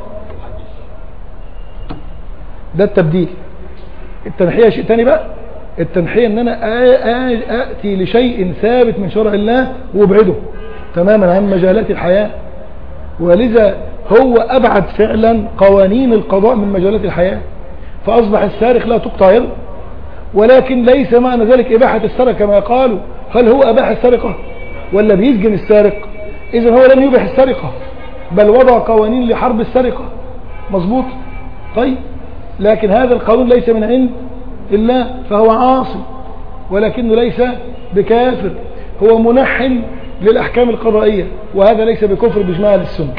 ده التبديل التنحية شيء تاني بقى التنحية ان انا آ- آ- اتي لشيء ثابت من شرع الله وابعده تماما عن مجالات الحياة ولذا هو ابعد فعلا قوانين القضاء من مجالات الحياة فاصبح السارق لا تقطع يده ولكن ليس معنى ذلك اباحة السرقة كما قالوا هل هو اباح السرقة ولا بيسجن السارق اذا هو لم يبح السرقة بل وضع قوانين لحرب السرقة مظبوط طيب لكن هذا القانون ليس من عند الله فهو عاصي ولكنه ليس بكافر هو منحن للأحكام القضائية وهذا ليس بكفر بإجماع أهل السنة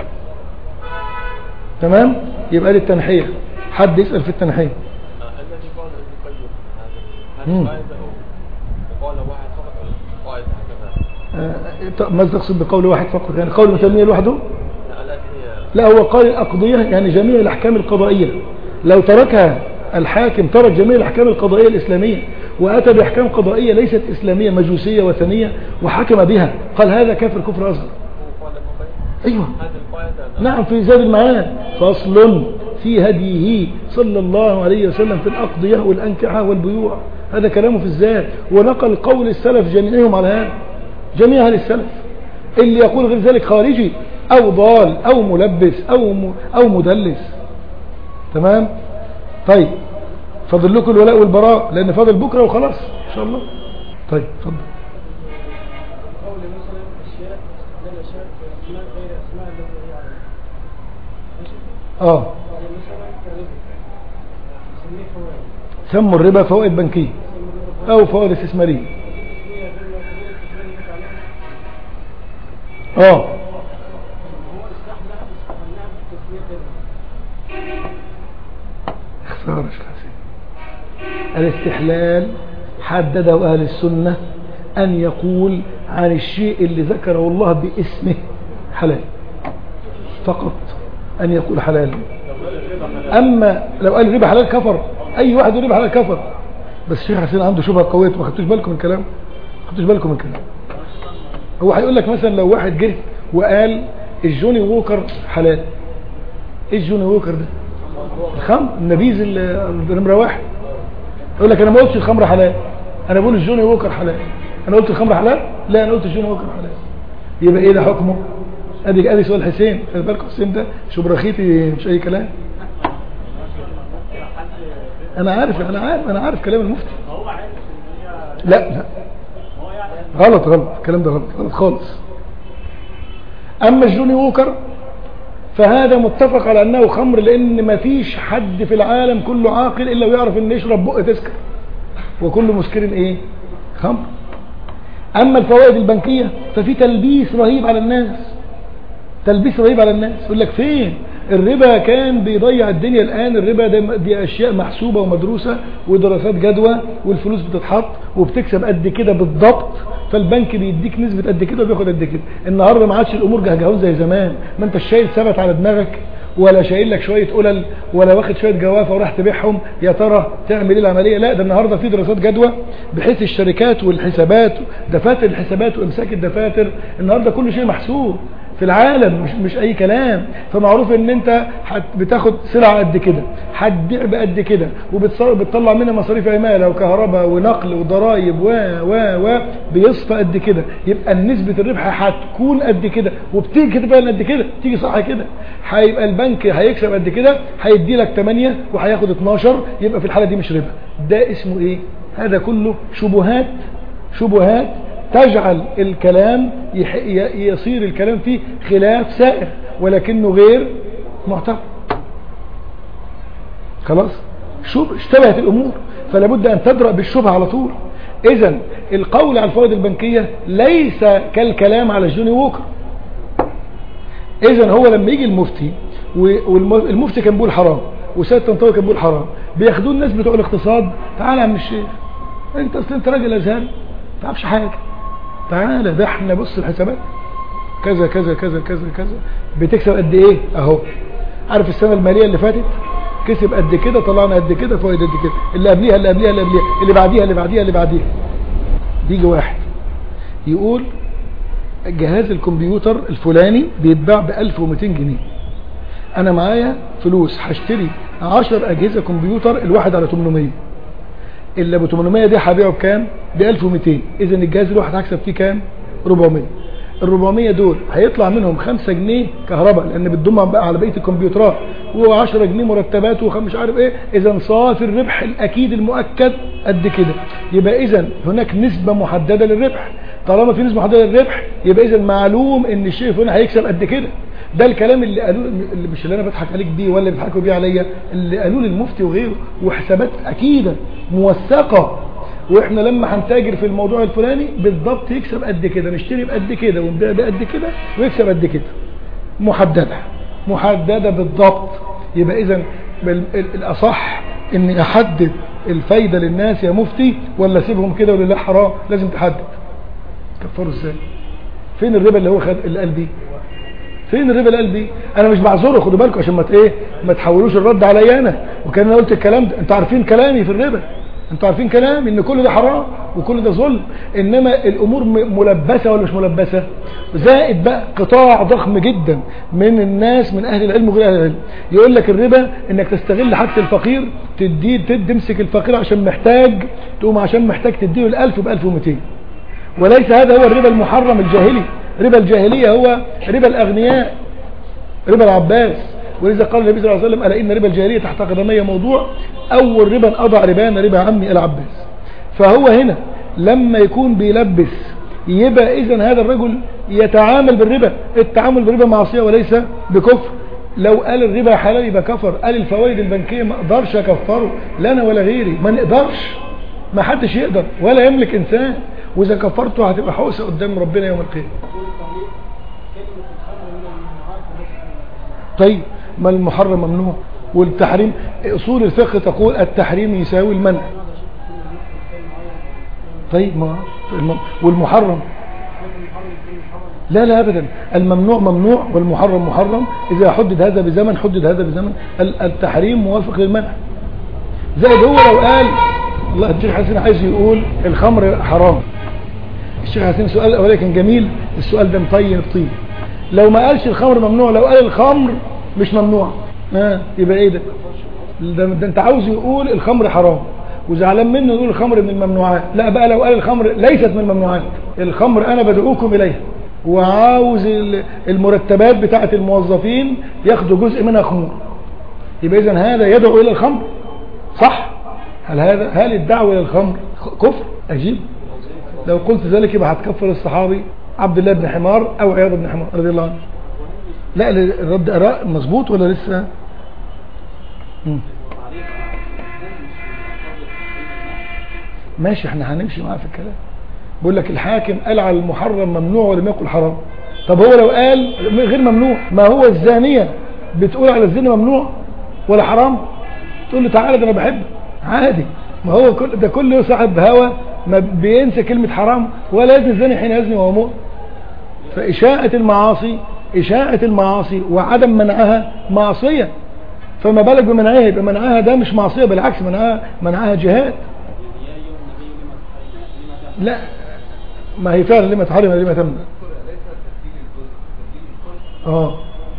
تمام يبقى للتنحية حد يسأل في التنحية
الذي قال ابن القيم
مم.
هذا قاعدة أو قال واحد فقط ولا قاعدة هكذا
آه، طب ماذا تقصد بقول واحد فقط يعني قول متنمية لوحده
لا التي هي
لا هو قال الأقضية يعني جميع الأحكام القضائية لو تركها الحاكم ترك جميع الأحكام القضائية الإسلامية وأتى بأحكام قضائية ليست إسلامية مجوسية وثنية وحكم بها قال هذا كافر كفر أصغر
هو قال ابن القيم
أيوه
هذه القاعدة
نعم في زاد المعاد فصل في هديه صلى الله عليه وسلم في الأقضية والأنكحة والبيوع هذا كلامه في الزاد ونقل قول السلف جميعهم على هذا جميع أهل السلف اللي يقول غير ذلك خارجي أو ضال أو ملبس أو م- أو مدلس تمام طيب فاضل لكم الولاء والبراء لأن فاضل بكرة وخلاص إن شاء الله طيب اتفضل
قول مثلا اشياء استخدام اشياء باسماء غير اسماء التي هي عليها ماشي
اه
قال مثلا كالربا نسميه فوائد
سموا الربا فوائد بنكية
نسمي الربا فوائد
أو فوائد استثمارية
تسمية غير معتبرة التسمية اللي عليها
اه
هو استحلها استحلها بالتسمية غيرها
خسارة شيخ حسين الاستحلال حدده أهل السنة أن يقول عن الشيء اللي ذكره الله باسمه حلال فقط أن يقول حلال أما لو قال الربا حلال كفر أي واحد يقول الربا حلال كفر بس الشيخ حسين عنده شبهة قوية ما خدتوش بالكم من الكلام ما خدتوش بالكم من الكلام هو هيقول لك مثلا لو واحد جه وقال الجوني ووكر حلال ايه الجوني ووكر ده الخمر النبيذ ال- نمره واحد يقول لك انا ما قلتش الخمر حلال انا بقول الجوني ووكر حلال انا قلت الخمر حلال لا انا قلت الجوني ووكر حلال يبقى ايه ده حكمه ادي ادي سؤال حسين خلي بالك حسين ده شبرخيتي مش اي كلام انا عارف انا عارف انا عارف كلام المفتي
هو عارف ان هي
لا لا غلط غلط الكلام ده غلط غلط خالص اما الجوني ووكر فهذا متفق على انه خمر لان ما فيش حد في العالم كله عاقل الا ويعرف ان يشرب بق تسكر وكل مسكر ايه خمر اما الفوائد البنكية ففي تلبيس رهيب على الناس تلبيس رهيب على الناس يقول لك فين الربا كان بيضيع الدنيا الآن الربا ده دي أشياء محسوبة ومدروسة ودراسات جدوى والفلوس بتتحط وبتكسب قد كده بالضبط فالبنك بيديك نسبة قد كده وبياخد قد كده النهاردة ما عادش الأمور جهجهون زي زمان ما انت شايل ثبت على دماغك ولا شايل لك شوية قلل ولا واخد شوية جوافة وراح تبيعهم يا ترى تعمل ايه العملية لا ده النهاردة في دراسات جدوى بحيث الشركات والحسابات دفاتر الحسابات وامساك الدفاتر النهاردة كل شيء محسوب في العالم مش مش اي كلام فمعروف ان انت حت بتاخد سلعه قد كده هتبيع بقد كده وبتطلع منها مصاريف عماله وكهرباء ونقل وضرائب و و و بيصفى قد كده يبقى نسبه الربح هتكون قد كده وبتيجي كده فعلا قد كده تيجي صح كده هيبقى البنك هيكسب قد كده هيدي لك 8 وهياخد 12 يبقى في الحاله دي مش ربا ده اسمه ايه هذا كله شبهات شبهات تجعل الكلام يح- ي- يصير الكلام فيه خلاف سائر ولكنه غير معتبر خلاص شوف اشتبهت الامور فلا بد ان تدرأ بالشبهه على طول اذا القول على الفوائد البنكيه ليس كالكلام على الجوني ووكر اذا هو لما يجي المفتي والمفتي كان بيقول حرام وسيد طنطاوي كان بيقول حرام بياخدوه الناس بتوع الاقتصاد تعالى يا عم الشيخ انت اصل انت راجل ازهري ما تعرفش حاجه تعالى ده احنا بص الحسابات كذا كذا كذا كذا كذا بتكسب قد ايه اهو عارف السنه الماليه اللي فاتت كسب قد كده طلعنا قد كده فوائد قد كده اللي قبليها اللي قبليها اللي قبليها اللي بعديها اللي بعديها اللي بعديها بيجي واحد يقول جهاز الكمبيوتر الفلاني بيتباع ب 1200 جنيه انا معايا فلوس هشتري 10 اجهزه كمبيوتر الواحد على 800 اللي ابو 800 دي هبيعه بكام ب 1200 اذا الجهاز الواحد هكسب فيه كام 400 ال 400 دول هيطلع منهم 5 جنيه كهرباء لان بتضم بقى على بقيه الكمبيوترات و10 جنيه مرتبات ومش عارف ايه اذا صافي الربح الاكيد المؤكد قد كده يبقى اذا هناك نسبه محدده للربح طالما في نسبه محدده للربح يبقى اذا معلوم ان الشيء هنا هيكسب قد كده ده الكلام اللي قالوه اللي مش اللي انا بضحك عليك بيه ولا اللي بيضحكوا بيه عليا اللي قالوه للمفتي وغيره وحسابات اكيده موثقه واحنا لما هنتاجر في الموضوع الفلاني بالضبط يكسب قد كده نشتري بقد كده ونبيع بقد كده ويكسب قد كده محدده محدده بالضبط يبقى اذا الاصح اني احدد الفايده للناس يا مفتي ولا اسيبهم كده ولا لا حرام لازم تحدد كفروا ازاي فين الربا اللي هو خد اللي قال بيه فين الربا اللي قال بيه انا مش بعذره خدوا بالكم عشان ما ت- ايه ما تحولوش الرد عليا انا وكان انا قلت الكلام ده انتوا عارفين كلامي في الربا انتوا عارفين كلامي ان كل ده حرام وكل ده ظلم انما الامور م- ملبسه ولا مش ملبسه زائد بقى قطاع ضخم جدا من الناس من اهل العلم وغير اهل العلم يقول لك الربا انك تستغل حاجه الفقير تديه تد- تمسك الفقير عشان محتاج تقوم عشان محتاج تديه ال1000 ب 1200 وليس هذا هو الربا المحرم الجاهلي ربا الجاهلية هو ربا الأغنياء ربا العباس ولذا قال النبي صلى الله عليه وسلم ألا إن ربا الجاهلية تحت قدمي موضوع أول ربا أضع ربان ربا عمي العباس فهو هنا لما يكون بيلبس يبقى إذا هذا الرجل يتعامل بالربا التعامل بالربا معصية وليس بكفر لو قال الربا حلال يبقى كفر قال الفوائد البنكية ما اقدرش اكفره لا انا ولا غيري ما نقدرش ما حدش يقدر ولا يملك انسان واذا كفرته هتبقى حوسه قدام ربنا يوم القيامه
طول التعليق كلمة الخمر من الممنوعات التي
طيب ما المحرم ممنوع والتحريم اصول الفقه تقول التحريم يساوي المنع طيب ما الم- والمحرم لا لا ابدا الممنوع ممنوع والمحرم محرم اذا حدد هذا بزمن حدد هذا بزمن ال- التحريم موافق للمنع زائد هو لو قال الله الشيخ حسين عايز يقول الخمر حرام الشيخ حسين السؤال الاولاني كان جميل السؤال ده مطين الطين لو ما قالش الخمر ممنوع لو قال الخمر مش ممنوع ها يبقى ايه ده ده, ده انت عاوز يقول الخمر حرام وزعلان منه يقول الخمر من الممنوعات لا بقى لو قال الخمر ليست من الممنوعات الخمر انا بدعوكم اليها وعاوز ال- المرتبات بتاعه الموظفين ياخدوا جزء منها خمور يبقى اذا هذا يدعو الى الخمر صح هل هذا هل الدعوة إلى الخمر خ- كفر أجيب لو قلت ذلك يبقى هتكفر الصحابي عبد الله بن حمار أو عياض بن حمار رضي الله عنه لا الرد أراء مظبوط ولا لسه مم. ماشي احنا هنمشي معاه في الكلام بيقول لك الحاكم قال على المحرم ممنوع ولم يقل حرام طب هو لو قال غير ممنوع ما هو الزانية بتقول على الزنا ممنوع ولا حرام تقول له تعالى ده انا بحبك عادي ما هو كل ده كل صاحب هوى ما بينسى كلمة حرام ولا يزني الزاني حين يزني وهو مؤمن فإشاعة المعاصي إشاعة المعاصي وعدم منعها معصية فما بالك بمنعها يبقى منعها ده مش معصية بالعكس منعها منعها جهاد لا ما هي فعلا لما تحرم لما تمنع اه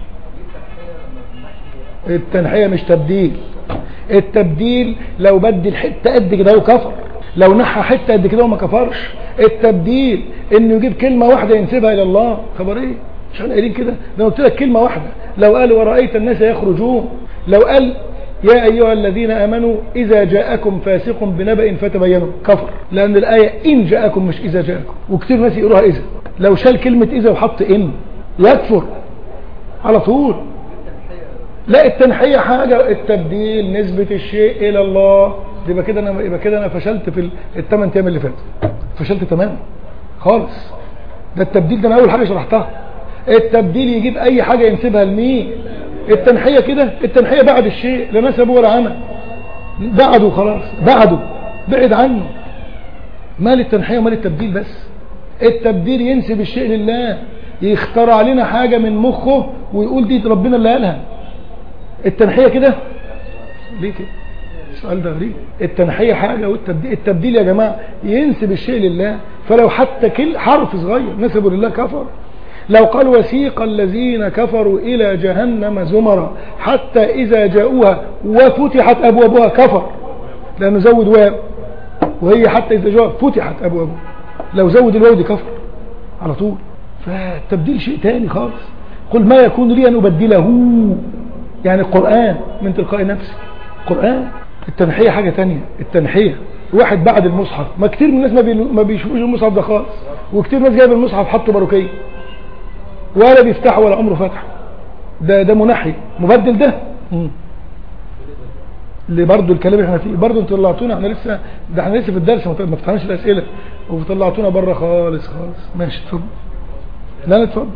التنحية مش تبديل التبديل لو بدل حتة قد كده وكفر لو نحى حتة قد كده وما كفرش التبديل انه يجيب كلمة واحدة ينسبها الى الله خبر ايه مش احنا قايلين كده ده قلت لك كلمة واحدة لو قال ورأيت الناس يخرجون لو قال يا أيها الذين آمنوا إذا جاءكم فاسق بنبأ فتبينوا كفر لأن الآية إن جاءكم مش إذا جاءكم وكتير ناس يقولوها إذا لو شال كلمة إذا وحط إن يكفر على طول لا التنحية حاجة التبديل نسبة الشيء إلى الله يبقى كده أنا يبقى كده أنا فشلت في الثمان أيام اللي فاتوا فشلت تماما خالص ده التبديل ده أنا أول حاجة شرحتها التبديل يجيب أي حاجة ينسبها لمين التنحية كده التنحية بعد الشيء لا نسبه ولا عمل بعده خلاص بعده بعد عنه مال التنحية ومال التبديل بس التبديل ينسب الشيء لله يخترع لنا حاجة من مخه ويقول دي ربنا اللي قالها التنحية كده ليه كده السؤال ده غريب التنحية حاجة والتبديل التبديل يا جماعة ينسب الشيء لله فلو حتى كل حرف صغير نسبه لله كفر لو قال وسيق الذين كفروا إلى جهنم زمرا حتى إذا جاءوها وفتحت أبوابها كفر لأنه زود واو وهي حتى إذا جاء فتحت أبوابها لو زود الواو دي كفر على طول فالتبديل شيء تاني خالص قل ما يكون لي أن أبدله يعني القرآن من تلقاء نفسي قرآن التنحية حاجة تانية التنحية واحد بعد المصحف ما كتير من الناس ما, بي... ما بيشوفوش المصحف ده خالص وكتير ناس جايب المصحف حطه باروكيه ولا بيفتح ولا عمره فتح ده ده منحي مبدل ده مم. اللي برضو الكلام اللي احنا فيه برضو انتوا طلعتونا احنا لسه ده احنا لسه في الدرس ما ما فتحناش الاسئله وطلعتونا بره خالص خالص ماشي اتفضل لا لا اتفضل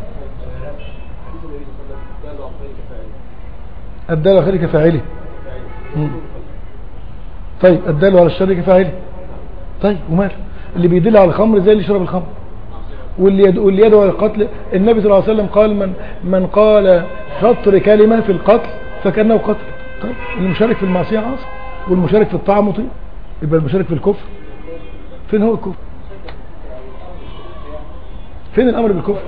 الدال على خير كفاعله مم. طيب الدال على الشر كفاعله طيب ومال اللي بيدل على الخمر زي اللي يشرب الخمر واللي يدعو, واللي يدعو القتل النبي صلى الله عليه وسلم قال من من قال شطر كلمة في القتل فكأنه قتل طيب المشارك في المعصية عاصم والمشارك في الطاعة مطيع يبقى المشارك في الكفر فين هو الكفر فين الأمر بالكفر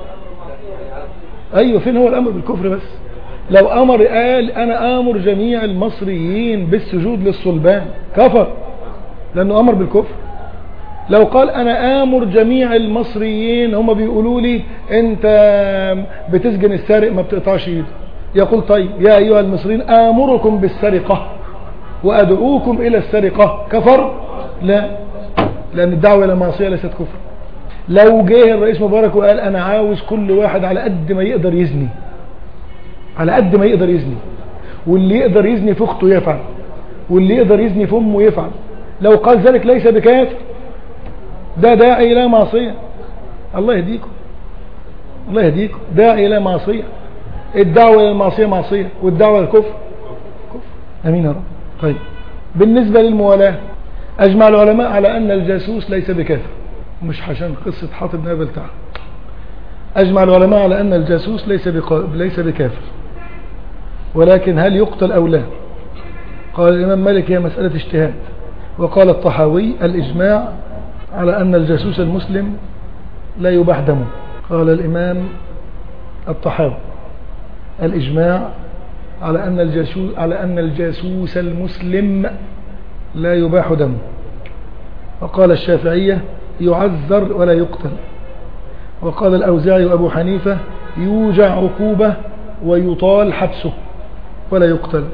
أيوة فين هو الأمر بالكفر بس لو أمر قال أنا آمر جميع المصريين بالسجود للصلبان كفر لأنه أمر بالكفر لو قال انا امر جميع المصريين هم بيقولوا لي انت بتسجن السارق ما بتقطعش ايده يقول طيب يا ايها المصريين امركم بالسرقة وادعوكم الى السرقة كفر لا لان الدعوة الى المعصية ليست كفر لو جه الرئيس مبارك وقال انا عاوز كل واحد على قد ما يقدر يزني على قد ما يقدر يزني واللي يقدر يزني في اخته يفعل واللي يقدر يزني في امه يفعل لو قال ذلك ليس بكافر ده داعي الى معصية الله يهديكم الله يهديكم داعي الى معصية الدعوة الى المعصية معصية والدعوة للكفر كفر امين يا رب طيب بالنسبة للموالاة اجمع العلماء على ان الجاسوس ليس بكافر مش عشان قصة حاطب نابل تعالى اجمع العلماء على ان الجاسوس ليس بق... ليس بكافر ولكن هل يقتل او لا قال الامام مالك هي مسألة اجتهاد وقال الطحاوي الاجماع على أن الجاسوس المسلم لا يباح دمه قال الإمام الطحاوي الإجماع على أن الجاسوس على أن الجاسوس المسلم لا يباح دمه وقال الشافعية يعذر ولا يقتل وقال الأوزاعي وأبو حنيفة يوجع عقوبة ويطال حبسه ولا يقتل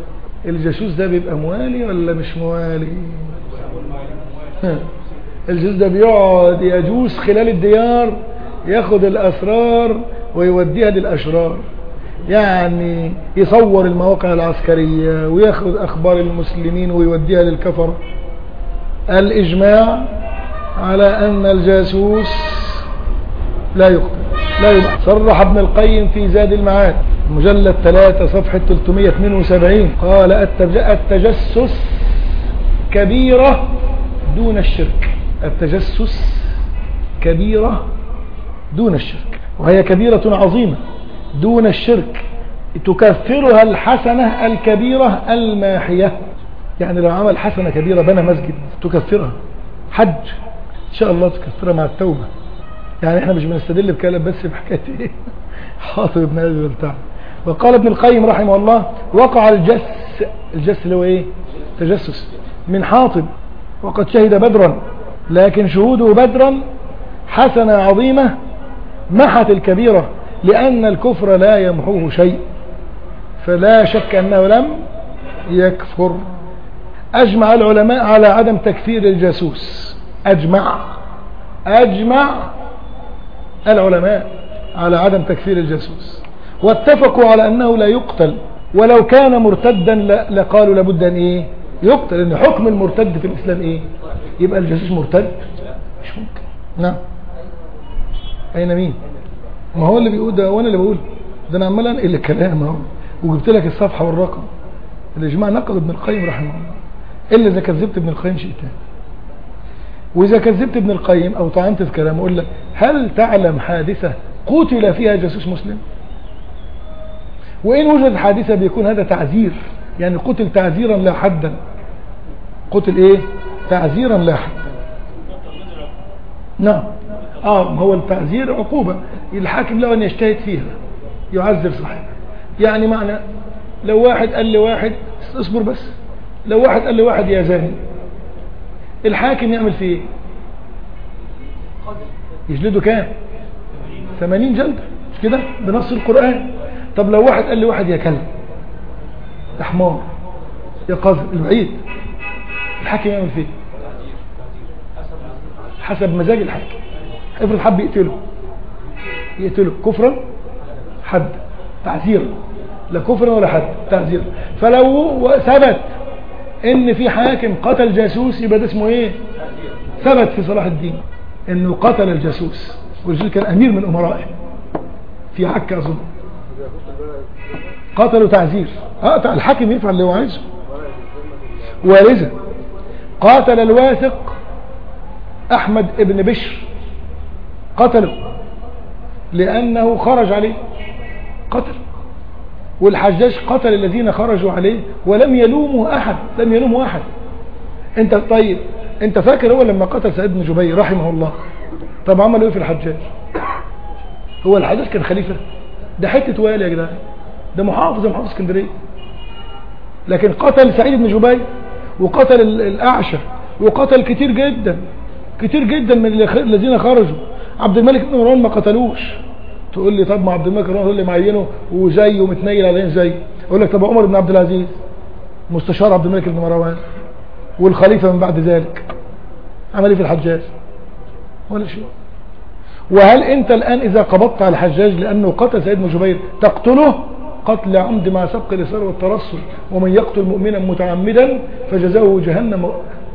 الجاسوس ده بيبقى موالي ولا مش موالي ها. الجاسوس ده بيقعد يجوس خلال الديار ياخد الأسرار ويوديها للأشرار يعني يصور المواقع العسكرية وياخد أخبار المسلمين ويوديها للكفر الإجماع على أن الجاسوس لا يقتل لا يقتل صرح ابن القيم في زاد المعاد مجلد 3 صفحة 372 قال التج- التجسس كبيرة دون الشرك التجسس كبيرة دون الشرك وهي كبيرة عظيمة دون الشرك تكفرها الحسنة الكبيرة الماحية يعني لو عمل حسنة كبيرة بنى مسجد تكفرها حج إن شاء الله تكفرها مع التوبة يعني احنا مش بنستدل بكلام بس بحكاية ايه حاطب ابن ابي بلتع وقال ابن القيم رحمه الله وقع الجس الجس اللي هو ايه تجسس من حاطب وقد شهد بدرا لكن شهوده بدرا حسنة عظيمة محت الكبيرة لأن الكفر لا يمحوه شيء فلا شك أنه لم يكفر أجمع العلماء على عدم تكفير الجاسوس أجمع أجمع العلماء على عدم تكفير الجاسوس واتفقوا على أنه لا يقتل ولو كان مرتدا ل- لقالوا لابد أن إيه يقتل لأن حكم المرتد في الإسلام إيه يبقى الجاسوس مرتد مش ممكن نعم أين مين ما هو اللي بيقول ده وانا اللي بقول ده انا عمال انقل الكلام اهو وجبت لك الصفحه والرقم الاجماع نقل ابن القيم رحمه الله الا اذا كذبت ابن القيم شيء تاني واذا كذبت ابن القيم او طعنت في كلامه اقول لك هل تعلم حادثه قتل فيها جاسوس مسلم وان وجدت حادثه بيكون هذا تعذير يعني قتل تعذيرا لا حدا قتل ايه تعذيرا لا حدا نعم اه ما هو التعذير عقوبة الحاكم له ان يجتهد فيها يعذر صاحبه يعني معنى لو واحد قال لواحد اصبر بس لو واحد قال لواحد يا زاني الحاكم يعمل فيه ايه يجلده كام 80 جلدة مش كده بنص القرآن طب لو واحد قال لواحد يا كلب يا حمار يا قذر البعيد الحاكم يعمل فيه حسب مزاج الحاكم افرض حب يقتله يقتله كفرا حد تعزيرا لا كفرا ولا حد تعزيرا فلو ثبت ان في حاكم قتل جاسوس يبقى ده اسمه ايه ثبت في صلاح الدين انه قتل الجاسوس والرجل كان امير من امرائه في عكا اظن قتلوا تعزير اه الحاكم يفعل اللي هو عايزه ولذا قاتل الواثق احمد ابن بشر قتله لانه خرج عليه قتل والحجاج قتل الذين خرجوا عليه ولم يلومه احد لم يلومه احد انت طيب انت فاكر هو لما قتل سعيد بن جبير رحمه الله طب عمل ايه في الحجاج هو الحجاج كان خليفه ده حته والي يا جدعان ده محافظ محافظ اسكندريه لكن قتل سعيد بن جبير وقتل ال- الاعشى وقتل كتير جدا كتير جدا من اللي خ- الذين خرجوا عبد الملك بن مروان ما قتلوش تقول لي طب ما عبد الملك بن مروان هو اللي معينه وزيه ومتنيل عليه زي اقول لك طب عمر بن عبد العزيز مستشار عبد الملك بن مروان والخليفه من بعد ذلك عمل ايه في الحجاج ولا شيء وهل انت الان اذا قبضت على الحجاج لانه قتل سيد بن جبير تقتله قتل عمد مع سبق الإصرار والترصد ومن يقتل مؤمنا متعمدا فجزاؤه جهنم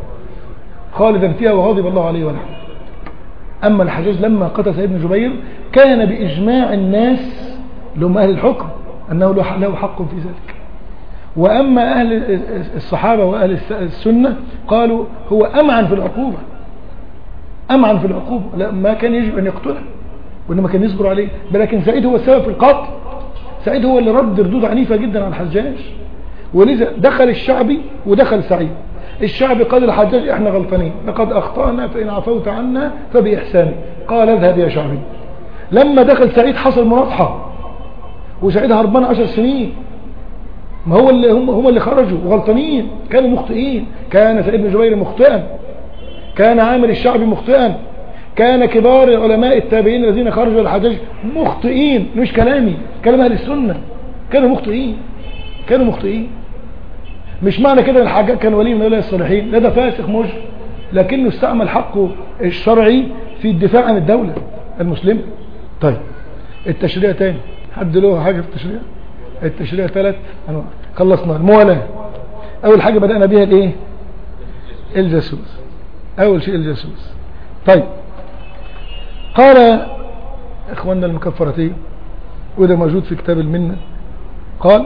خالدا فيها وغضب الله عليه ولعنه أما الحجاج لما قتل سيد بن جبير كان بإجماع الناس لهم أهل الحكم أنه له له حق في ذلك وأما أهل الصحابة وأهل السنة قالوا هو أمعن في العقوبة أمعن في العقوبة لا ما كان يجب أن يقتله وإنما كان يصبر عليه لكن سعيد هو السبب في القتل سعيد هو اللي رد ردود عنيفة جدا على الحجاج ولذا دخل الشعبي ودخل سعيد الشعبي قال الحجاج احنا غلطانين لقد اخطأنا فإن عفوت عنا فبإحساني قال اذهب يا شعبي لما دخل سعيد حصل مناطحة وسعيد هربان عشر سنين ما هو اللي هم, هم اللي خرجوا غلطانين كانوا مخطئين كان سعيد بن جبير مخطئا كان عامر الشعبي مخطئا كان كبار علماء التابعين الذين خرجوا الحجاج مخطئين مش كلامي كلام اهل السنه كانوا مخطئين كانوا مخطئين مش معنى كده ان الحجاج كان ولي من اولياء الصالحين لا ده فاسق مجرم لكنه استعمل حقه الشرعي في الدفاع عن الدولة المسلمة طيب التشريع تاني حد له حاجة في التشريع التشريع ثلاث انواع خلصنا الموالاة اول حاجة بدأنا بيها الايه الجاسوس اول شيء الجاسوس طيب قال اخواننا المكفرتين وده موجود في كتاب المنة قال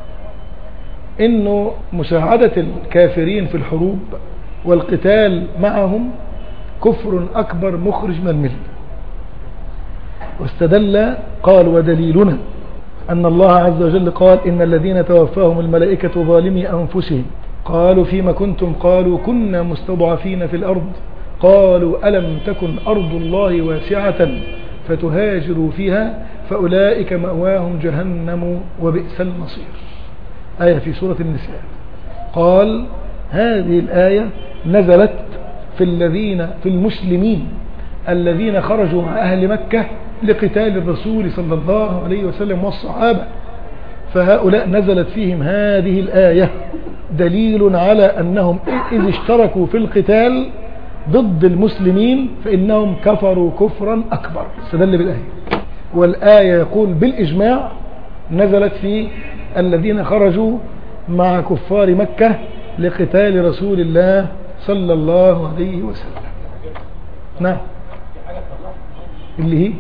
انه مساعدة الكافرين في الحروب والقتال معهم كفر اكبر مخرج من المله واستدل قال ودليلنا أن الله عز وجل قال إن الذين توفاهم الملائكة ظالمي أنفسهم قالوا فيما كنتم قالوا كنا مستضعفين في الأرض قالوا ألم تكن أرض الله واسعة فتهاجروا فيها فأولئك مأواهم جهنم وبئس المصير آية في سورة النساء قال هذه الآية نزلت في الذين في المسلمين الذين خرجوا مع أهل مكة لقتال الرسول صلى الله عليه وسلم والصحابة فهؤلاء نزلت فيهم هذه الآية دليل على أنهم إذ اشتركوا في القتال ضد المسلمين فإنهم كفروا كفرا أكبر استدل بالآية والآية يقول بالإجماع نزلت في الذين خرجوا مع كفار مكة لقتال رسول الله صلى الله عليه وسلم نعم اللي هي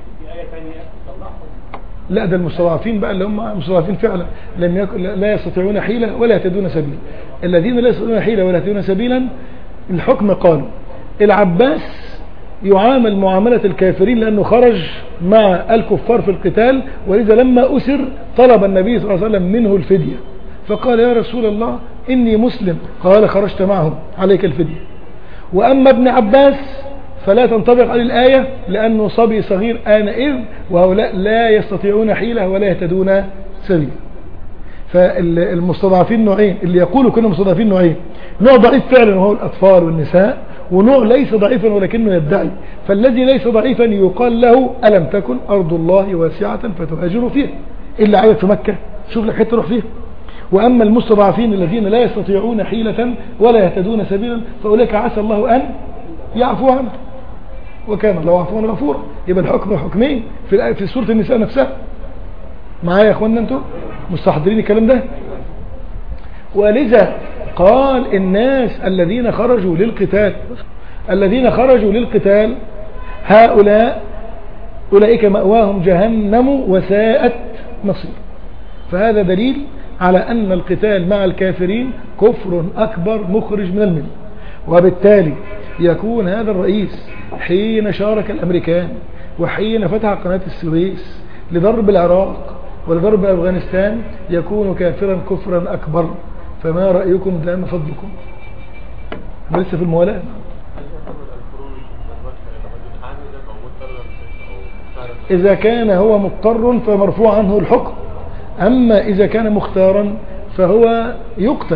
لا ده المستضعفين بقى اللي هم مستضعفين فعلا لم يكن لا يستطيعون حيلة ولا يهتدون سبيلا الذين لا يستطيعون حيلة ولا يهتدون سبيلا الحكم قالوا العباس يعامل معاملة الكافرين لأنه خرج مع الكفار في القتال ولذا لما أسر طلب النبي صلى الله عليه وسلم منه الفدية فقال يا رسول الله إني مسلم قال خرجت معهم عليك الفدية وأما ابن عباس فلا تنطبق عليه الآية لأنه صبي صغير آنئذ وهؤلاء لا يستطيعون حيلة ولا يهتدون سبيلا فالمستضعفين نوعين اللي يقولوا كنا مستضعفين نوعين نوع ضعيف فعلا وهو الأطفال والنساء ونوع ليس ضعيفا ولكنه يدعي فالذي ليس ضعيفا يقال له ألم تكن أرض الله واسعة فتهاجروا فيها إلا عايز في مكة شوف لك حتة تروح فيها وأما المستضعفين الذين لا يستطيعون حيلة ولا يهتدون سبيلا فأولئك عسى الله أن يعفو عنه وكان الله عفوا غفورا يبقى الحكم حكمين في في سوره النساء نفسها معايا يا اخوانا انتم مستحضرين الكلام ده ولذا قال الناس الذين خرجوا للقتال الذين خرجوا للقتال هؤلاء أولئك مأواهم جهنم وساءت مصير فهذا دليل على أن القتال مع الكافرين كفر أكبر مخرج من المله وبالتالي يكون هذا الرئيس حين شارك الأمريكان وحين فتح قناة السويس لضرب العراق ولضرب أفغانستان يكون كافرا كفرا أكبر فما رأيكم دام فضلكم لسه في الموالاة إذا كان هو مضطر فمرفوع عنه الحكم أما إذا كان مختارا فهو يقتل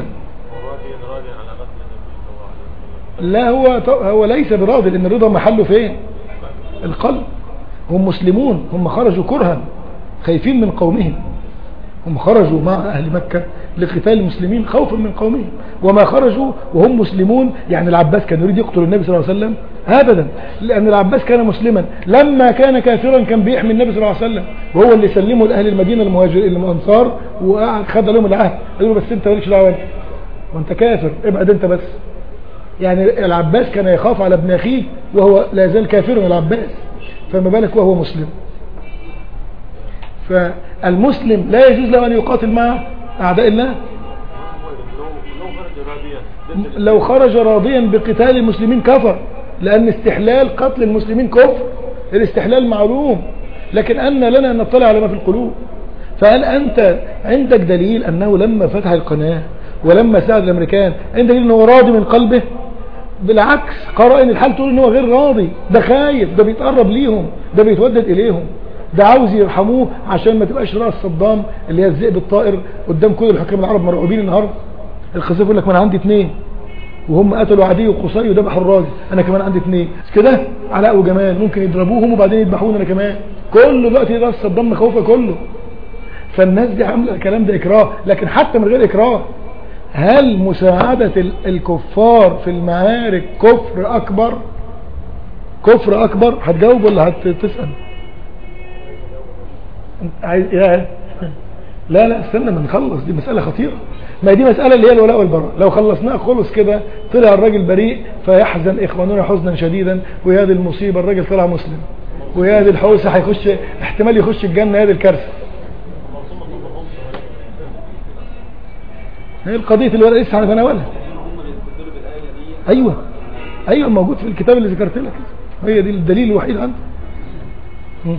لا هو هو ليس براضي لأن الرضا محله فين القلب هم مسلمون هم خرجوا كرها خايفين من قومهم هم خرجوا مع أهل مكة لقتال المسلمين خوفا من قومهم وما خرجوا وهم مسلمون يعني العباس كان يريد يقتل النبي صلى الله عليه وسلم أبدا لأن العباس كان مسلما لما كان كافرا كان بيحمي النبي صلى الله عليه وسلم وهو اللي سلمه لأهل المدينة المهاجرين الأنصار وقعد خد لهم العهد قالوا له بس أنت مالكش دعوة وأنت كافر ابعد أنت بس يعني العباس كان يخاف على ابن أخيه وهو لا يزال كافرا العباس فما بالك وهو مسلم فالمسلم لا يجوز له أن يقاتل مع أعداء الله لو خرج راضيا بقتال المسلمين كفر لأن استحلال قتل المسلمين كفر الاستحلال معلوم لكن أن لنا أن نطلع على ما في القلوب فهل أنت عندك دليل أنه لما فتح القناة ولما ساعد الأمريكان عندك دليل أنه راضي من قلبه بالعكس قرائن الحال تقول أنه غير راضي ده خايف ده بيتقرب ليهم ده بيتودد إليهم ده عاوز يرحموه عشان ما تبقاش راس صدام اللي هي الذئب الطائر قدام كل الحكام العرب مرعوبين النهارده الخزيف يقول لك ما انا عندي اثنين وهم قتلوا عدي وقصي وذبحوا الراجل انا كمان عندي اثنين كده علاء وجمال ممكن يضربوهم وبعدين يذبحونا انا كمان كله دلوقتي راس صدام مخوفه كله فالناس دي عامله الكلام ده اكراه لكن حتى من غير اكراه هل مساعدة ال- الكفار في المعارك كفر أكبر كفر أكبر هتجاوب ولا هتسأل عايز يا لا لا استنى ما نخلص دي مسألة خطيرة ما دي مسألة اللي هي الولاء والبراء لو خلصناها خلص كده طلع الراجل بريء فيحزن إخواننا حزنا شديدا ويا دي المصيبة الراجل طلع مسلم ويا دي الحوسة هيخش احتمال يخش الجنة يا دي الكارثة هي القضية الولاء لسه هنتناولها ايوه ايوه موجود في الكتاب اللي ذكرت لك هي دي الدليل الوحيد عنه مم.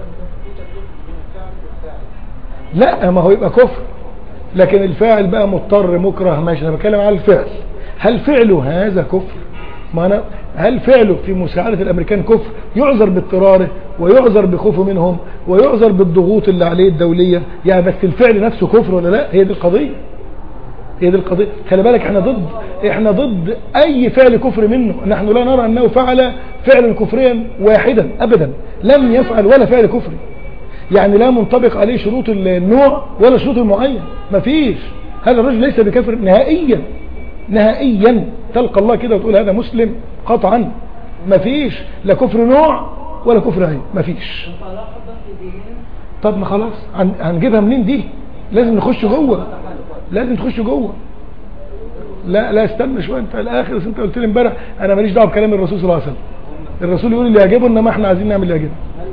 لا ما هو يبقى كفر لكن الفاعل بقى مضطر مكره ماشي انا بتكلم على الفعل هل فعله هذا كفر ما أنا هل فعله في مساعدة الامريكان كفر يعذر باضطراره ويعذر بخوفه منهم ويعذر بالضغوط اللي عليه الدولية يعني بس الفعل نفسه كفر ولا لا هي دي القضية هي دي القضية خلي بالك احنا ضد احنا ضد اي فعل كفر منه نحن لا نرى انه فعل فعلا كفريا واحدا ابدا لم يفعل ولا فعل كفري يعني لا منطبق عليه شروط النوع ولا شروط المعين مفيش هذا الرجل ليس بكفر نهائيا نهائيا تلقى الله كده وتقول هذا مسلم قطعا مفيش لا كفر نوع ولا كفر عين مفيش طب ما خلاص هن- هنجيبها منين دي لازم نخش جوه لازم تخش جوه لا لا استنى شويه انت الاخر بس انت قلت لي امبارح انا ماليش دعوه بكلام الرسول صلى الله عليه وسلم الرسول يقول اللي يعجبه انما احنا عايزين نعمل اللي يعجبه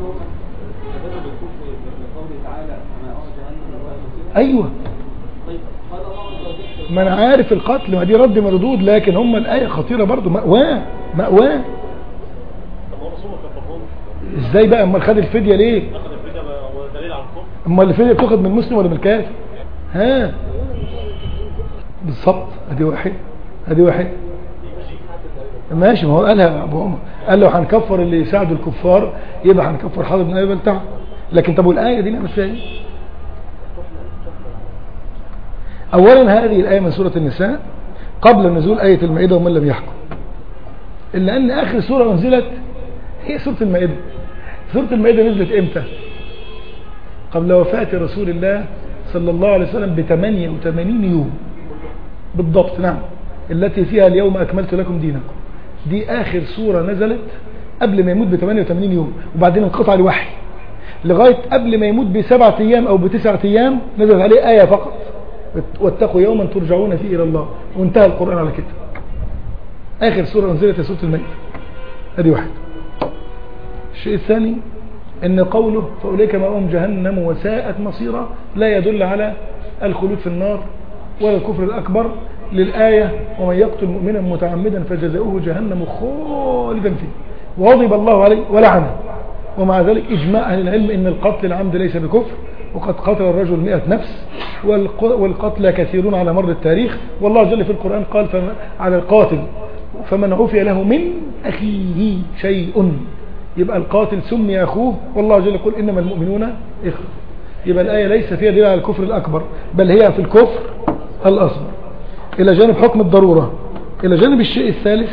ايوه ما انا عارف القتل ما دي رد مردود لكن هم الايه خطيره برضو مأواه مأواه
طب هو الرسول ما كفرهمش
ازاي بقى امال خد الفديه ليه
اخذ الفدية هو دليل على الكفر
امال الفديه بتاخد من المسلم ولا من الكافر ها بالظبط ادي واحد ادي واحد ماشي ما هو قالها ابو عمر قال له هنكفر اللي يساعدوا الكفار يبقى هنكفر حاضر بن ابي بلتع لكن طب والايه دي نعمل فيها ايه اولا هذه الايه من سوره النساء قبل نزول ايه المائده ومن لم يحكم الا ان اخر سوره انزلت هي سوره المائده سوره المائده نزلت امتى قبل وفاة رسول الله صلى الله عليه وسلم ب 88 يوم بالضبط نعم التي فيها اليوم أكملت لكم دينكم دي آخر سورة نزلت قبل ما يموت ب 88 يوم وبعدين انقطع الوحي لغاية قبل ما يموت بسبعة أيام أو بتسعة أيام نزلت عليه آية فقط واتقوا يوما ترجعون فيه إلى الله وانتهى القرآن على كده آخر سورة نزلت هي سورة المائدة ادي واحد الشيء الثاني ان قوله فأولئك مأوهم جهنم وساءت مصيرا لا يدل على الخلود في النار ولا الكفر الأكبر للآية ومن يقتل مؤمنا متعمدا فجزاؤه جهنم خالدا فيه وغضب الله عليه ولعنه ومع ذلك إجماع أهل العلم أن القتل العمد ليس بكفر وقد قتل الرجل مئة نفس والق- والقتلى كثيرون على مر التاريخ والله جل في القرآن قال فم- على القاتل فمن عفي له من أخيه شيء يبقى القاتل سمي أخوه والله جل يقول إنما المؤمنون إخوة يبقى الآية ليس فيها دليل على الكفر الأكبر بل هي في الكفر الأصغر إلى جانب حكم الضرورة إلى جانب الشيء الثالث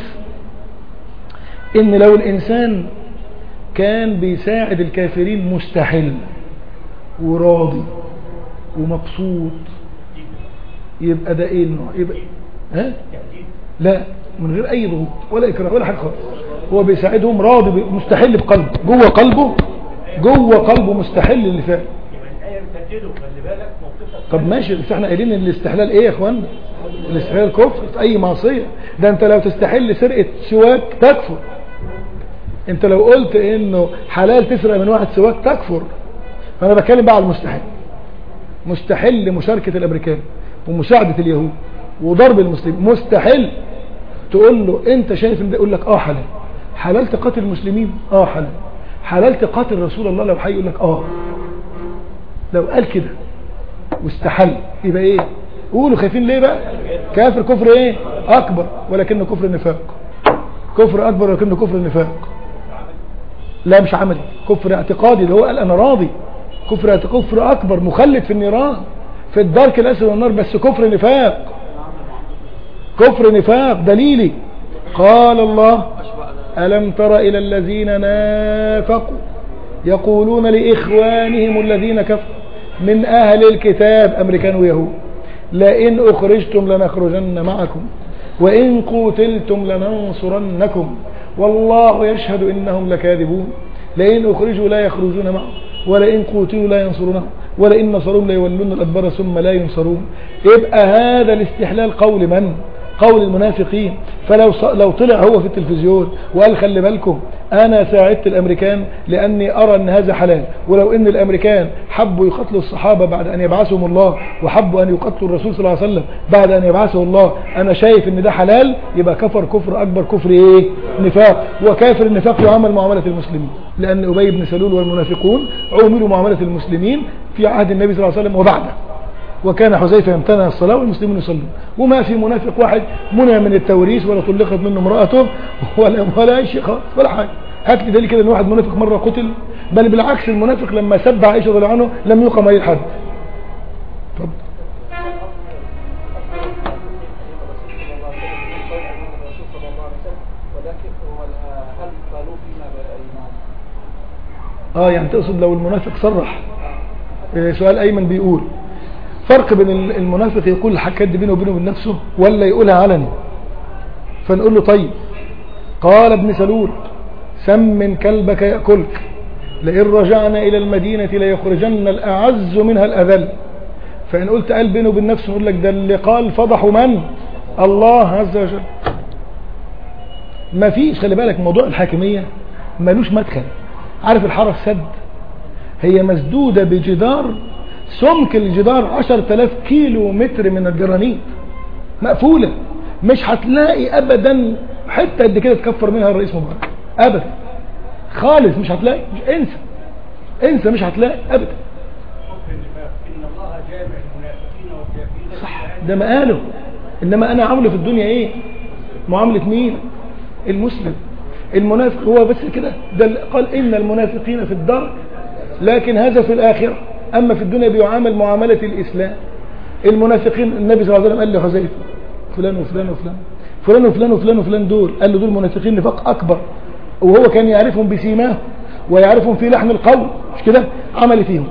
إن لو الإنسان كان بيساعد الكافرين مستحل وراضي ومبسوط يبقى ده ايه النوع يبقى ها لا من غير اي ضغوط ولا اكراه ولا حاجه خالص هو بيساعدهم راضي ب- مستحل بقلبه جوه قلبه جوه قلبه مستحل اللي فات
يبقى الآية بتجده خلي بالك موقفها
طب ماشي بس احنا قايلين ان الاستحلال ايه يا اخوانا الاستحلال كفر في اي معصيه ده انت لو تستحل سرقه سواك تكفر انت لو قلت انه حلال تسرق من واحد سواك تكفر فانا بتكلم بقى على المستحيل مستحيل لمشاركة الامريكان ومساعدة اليهود وضرب المسلمين مستحيل تقول له انت شايف ان ده يقول لك اه حلال حلال تقاتل المسلمين اه حلال حلال تقاتل رسول الله لو حي يقول لك اه لو قال كده واستحل يبقى ايه قولوا خايفين ليه بقى كافر كفر ايه اكبر ولكنه كفر النفاق كفر اكبر ولكنه كفر النفاق لا مش عملي كفر اعتقادي اللي هو قال انا راضي كفر اعت- كفر اكبر مخلد في النيران في الدرك الاسود والنار بس كفر نفاق كفر نفاق دليلي قال الله ألم تر إلى الذين نافقوا يقولون لإخوانهم الذين كفروا من أهل الكتاب أمريكان ويهود لئن أخرجتم لنخرجن معكم وإن قتلتم لننصرنكم والله يشهد إنهم لكاذبون لئن أخرجوا لا يخرجون معهم ولئن قتلوا لا ينصرونهم ولئن نصرهم ليولون الأدبار ثم لا ينصرون يبقى هذا الاستحلال قول من قول المنافقين فلو ص- لو طلع هو في التلفزيون وقال خلي بالكم انا ساعدت الامريكان لاني ارى ان هذا حلال ولو ان الامريكان حبوا يقتلوا الصحابة بعد ان يبعثهم الله وحبوا ان يقتلوا الرسول صلى الله عليه وسلم بعد ان يبعثه الله انا شايف ان ده حلال يبقى كفر كفر اكبر كفر ايه نفاق وكافر النفاق يعامل معاملة المسلمين لان ابي بن سلول والمنافقون عوملوا معاملة المسلمين في عهد النبي صلى الله عليه وسلم وبعده وكان حذيفة يمتنع الصلاة والمسلمون يصلون وما في منافق واحد منع من التوريث ولا طلقت منه امرأته ولا ولا أي شيء خالص ولا حاجة هات لي دليل كده ان واحد منافق مرة قتل بل بالعكس المنافق لما سب عائشة رضي الله عنه لم يقم عليه الحد اتفضل.
ولكن هل قالوا فيما بأيمان
اه يعني تقصد لو المنافق صرح آه، سؤال ايمن بيقول فرق بين ال- المنافق يقول الحكايات دي بينه وبينه وبين نفسه ولا يقولها علني فنقول له طيب قال ابن سلول سمن كلبك يأكلك لئن رجعنا إلى المدينة ليخرجن الأعز منها الأذل فإن قلت قال بينه وبين نفسه نقول لك ده اللي قال فضحوا من الله عز وجل ما فيش خلي بالك موضوع الحاكمية ملوش مدخل عارف الحرس سد هي مسدودة بجدار سمك الجدار 10000 كيلو متر من الجرانيت مقفولة مش هتلاقي ابدا حتة قد كده تكفر منها الرئيس مبارك ابدا خالص مش هتلاقي مش انسى انسى مش هتلاقي ابدا
إن الله جامع المنافقين والكافرين
صح ده مقاله انما انا عامله في الدنيا ايه معاملة مين المسلم المنافق هو بس كده ده اللي قال ان المنافقين في الدار لكن هذا في الاخرة اما في الدنيا بيعامل معاملة الاسلام المنافقين النبي صلى الله عليه وسلم قال لحذيفه فلان وفلان وفلان فلان وفلان وفلان وفلان دول قال له دول منافقين نفاق اكبر وهو كان يعرفهم بسيماهم ويعرفهم في لحن القول مش كده عمل فيهم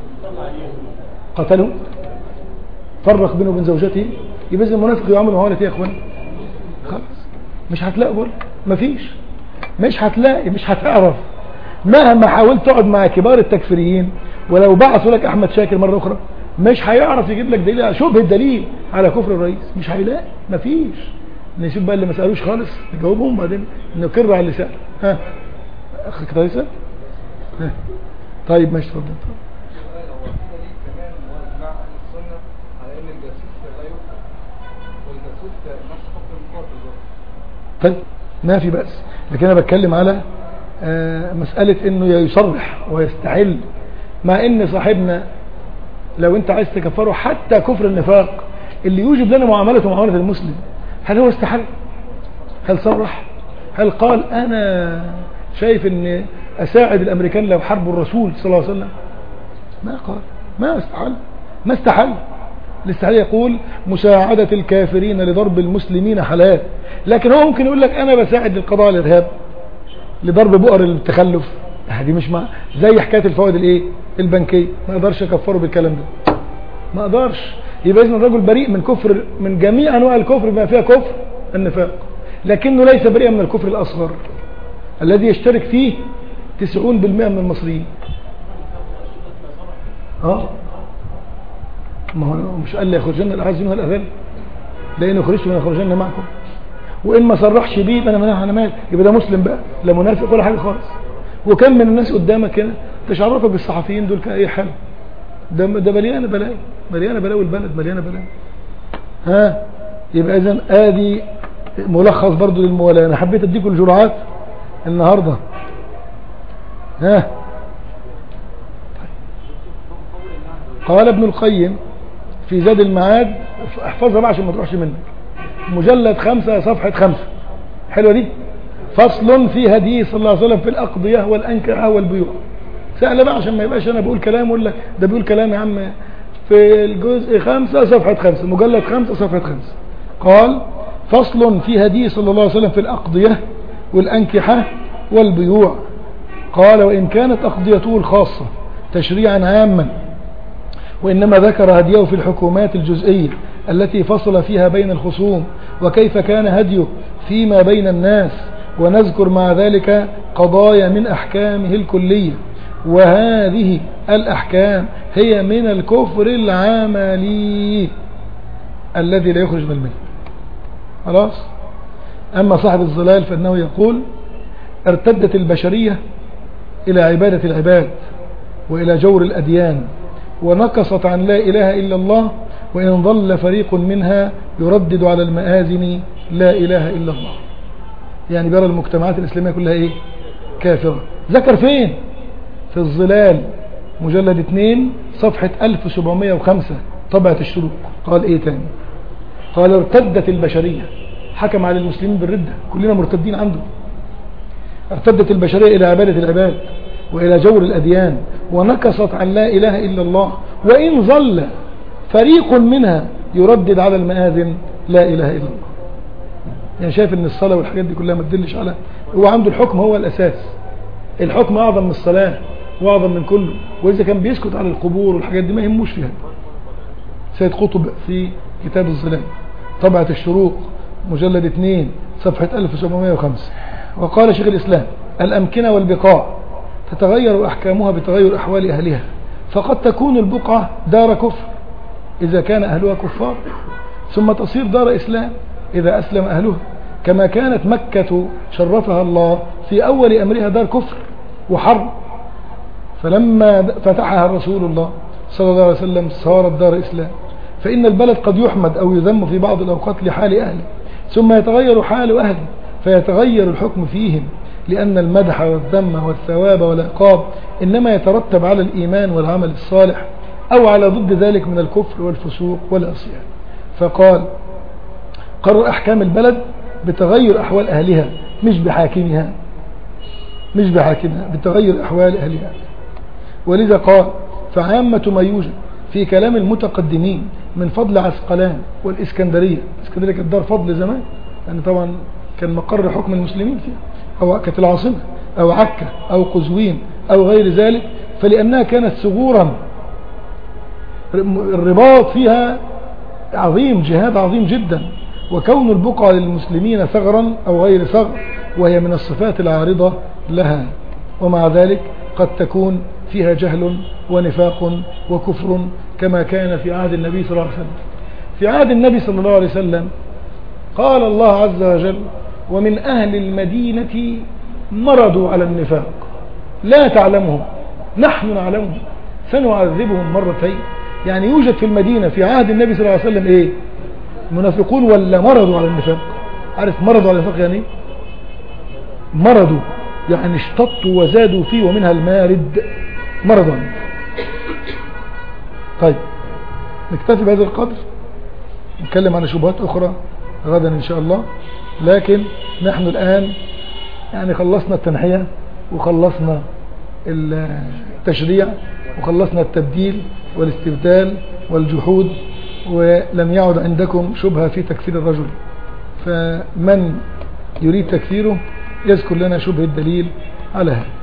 قتلهم فرق بينه وبين زوجته يبقى إذا المنافق يعمل معاملة ايه يا اخوان خلاص مش هتلاقي بقول مفيش مش هتلاقي مش هتعرف مهما حاولت تقعد مع كبار التكفيريين ولو بعثوا لك احمد شاكر مرة اخرى مش هيعرف يجيب لك دليل شبه الدليل على كفر الرئيس مش هيلاقي مفيش نشوف بقى اللي ما سالوش خالص نجاوبهم بعدين نقر على اللي سال ها اخ كده يسال ها. طيب ماشي اتفضل اتفضل.
هو في دليل كمان هو اجماع اهل السنه على ان الجاسوس لا يقتل والجاسوس نفس حكم المقاتل برضه
طيب ما في بأس لكن أنا بتكلم على آه، مسألة أنه يصرح ويستحل مع أن صاحبنا لو أنت عايز تكفره حتى كفر النفاق اللي يوجب لنا معاملته معاملة المسلم هل هو استحل هل صرح هل قال أنا شايف أن أساعد الأمريكان لو حربوا الرسول صلى الله عليه وسلم ما قال ما استحل ما استحل الاستحلال يقول مساعدة الكافرين لضرب المسلمين حلال لكن هو ممكن يقول لك انا بساعد القضاء على الارهاب لضرب بؤر التخلف دي مش مع زي حكاية الفوائد الايه البنكية ما اقدرش اكفره بالكلام ده ما اقدرش يبقى اذن الرجل بريء من كفر من جميع انواع الكفر بما فيها كفر النفاق لكنه ليس بريئا من الكفر الاصغر الذي يشترك فيه 90% من المصريين اه ما هو مش قال لي يخرجن الاعز منها الاذل لان يخرجت من يخرجن معكم وان ما صرحش بيه يبقى انا منها انا مال يبقى ده مسلم بقى لا منافق ولا حاجه خالص وكم من الناس قدامك هنا تشعرفك بالصحفيين دول كاي حال ده ده مليانه بلاوي مليانه بلاوي البلد مليانه بلاوي ها يبقى اذا ادي ملخص برضو للموالاه انا حبيت اديكم الجرعات النهارده ها قال ابن القيم في زاد المعاد احفظها بقى عشان ما تروحش منك مجلد خمسة صفحة خمسة حلوة دي فصل في هديه صلى الله عليه وسلم في الأقضية والأنكحة والبيوع سهلة بقى عشان ما يبقاش أنا بقول كلام ولا ده بيقول كلام يا عم في الجزء خمسة صفحة خمسة مجلد خمسة صفحة خمسة قال فصل في هديه صلى الله عليه وسلم في الأقضية والأنكحة والبيوع قال وإن كانت أقضيته الخاصة تشريعا عاما وإنما ذكر هديه في الحكومات الجزئية التي فصل فيها بين الخصوم وكيف كان هديه فيما بين الناس ونذكر مع ذلك قضايا من أحكامه الكلية وهذه الأحكام هي من الكفر العملي الذي لا يخرج من الملة خلاص أما صاحب الظلال فإنه يقول ارتدت البشرية إلى عبادة العباد وإلى جور الأديان ونقصت عن لا إله إلا الله وإن ظل فريق منها يردد على المآذن لا إله إلا الله يعني بيرى المجتمعات الإسلامية كلها إيه كافرة ذكر فين في الظلال مجلد 2 صفحة 1705 طبعة الشروق قال إيه تاني قال ارتدت البشرية حكم على المسلمين بالردة كلنا مرتدين عنده ارتدت البشرية إلى عبادة العباد وإلى جور الأديان ونكصت عن لا إله إلا الله وإن ظل فريق منها يردد على المآذن لا إله إلا الله يعني شايف ان الصلاة والحاجات دي كلها ما تدلش على هو عنده الحكم هو الأساس الحكم أعظم من الصلاة وأعظم من كله وإذا كان بيسكت على القبور والحاجات دي ما يهموش فيها سيد قطب في كتاب الظلام طبعة الشروق مجلد 2 صفحة 1705 وقال شيخ الإسلام الأمكنة والبقاع تتغير أحكامها بتغير أحوال أهلها فقد تكون البقعة دار كفر إذا كان أهلها كفار ثم تصير دار إسلام إذا أسلم أهلها كما كانت مكة شرفها الله في أول أمرها دار كفر وحرب فلما فتحها رسول الله صلى الله عليه وسلم صارت دار إسلام فإن البلد قد يحمد أو يذم في بعض الأوقات لحال أهله ثم يتغير حال أهله فيتغير الحكم فيهم لأن المدح والذم والثواب والعقاب إنما يترتب على الإيمان والعمل الصالح أو على ضد ذلك من الكفر والفسوق والعصيان فقال قرر أحكام البلد بتغير أحوال أهلها مش بحاكمها مش بحاكمها بتغير أحوال أهلها ولذا قال فعامة ما يوجد في كلام المتقدمين من فضل عسقلان والإسكندرية الإسكندرية كانت دار فضل زمان يعني طبعا كان مقر حكم المسلمين فيها أو كانت العاصمة أو عكا أو قزوين أو غير ذلك فلأنها كانت ثغورا الرباط فيها عظيم جهاد عظيم جدا وكون البقعة للمسلمين ثغرا أو غير ثغر وهي من الصفات العارضة لها ومع ذلك قد تكون فيها جهل ونفاق وكفر كما كان في عهد النبي صلى الله عليه وسلم في عهد النبي صلى الله عليه وسلم قال الله عز وجل ومن أهل المدينة مرضوا على النفاق لا تعلمهم نحن نعلمهم سنعذبهم مرتين يعني يوجد في المدينة في عهد النبي صلى الله عليه وسلم ايه منافقون ولا مرضوا على النفاق عارف مرضوا على النفاق يعني ايه مرضوا يعني اشتطوا وزادوا فيه ومنها المارد مرضوا على النفاق طيب نكتفي بهذا القدر نتكلم عن شبهات أخرى غدا إن شاء الله لكن نحن الآن يعني خلصنا التنحية وخلصنا التشريع وخلصنا التبديل والاستبدال والجحود ولم يعد عندكم شبهة في تكفير الرجل فمن يريد تكفيره يذكر لنا شبه الدليل على هذا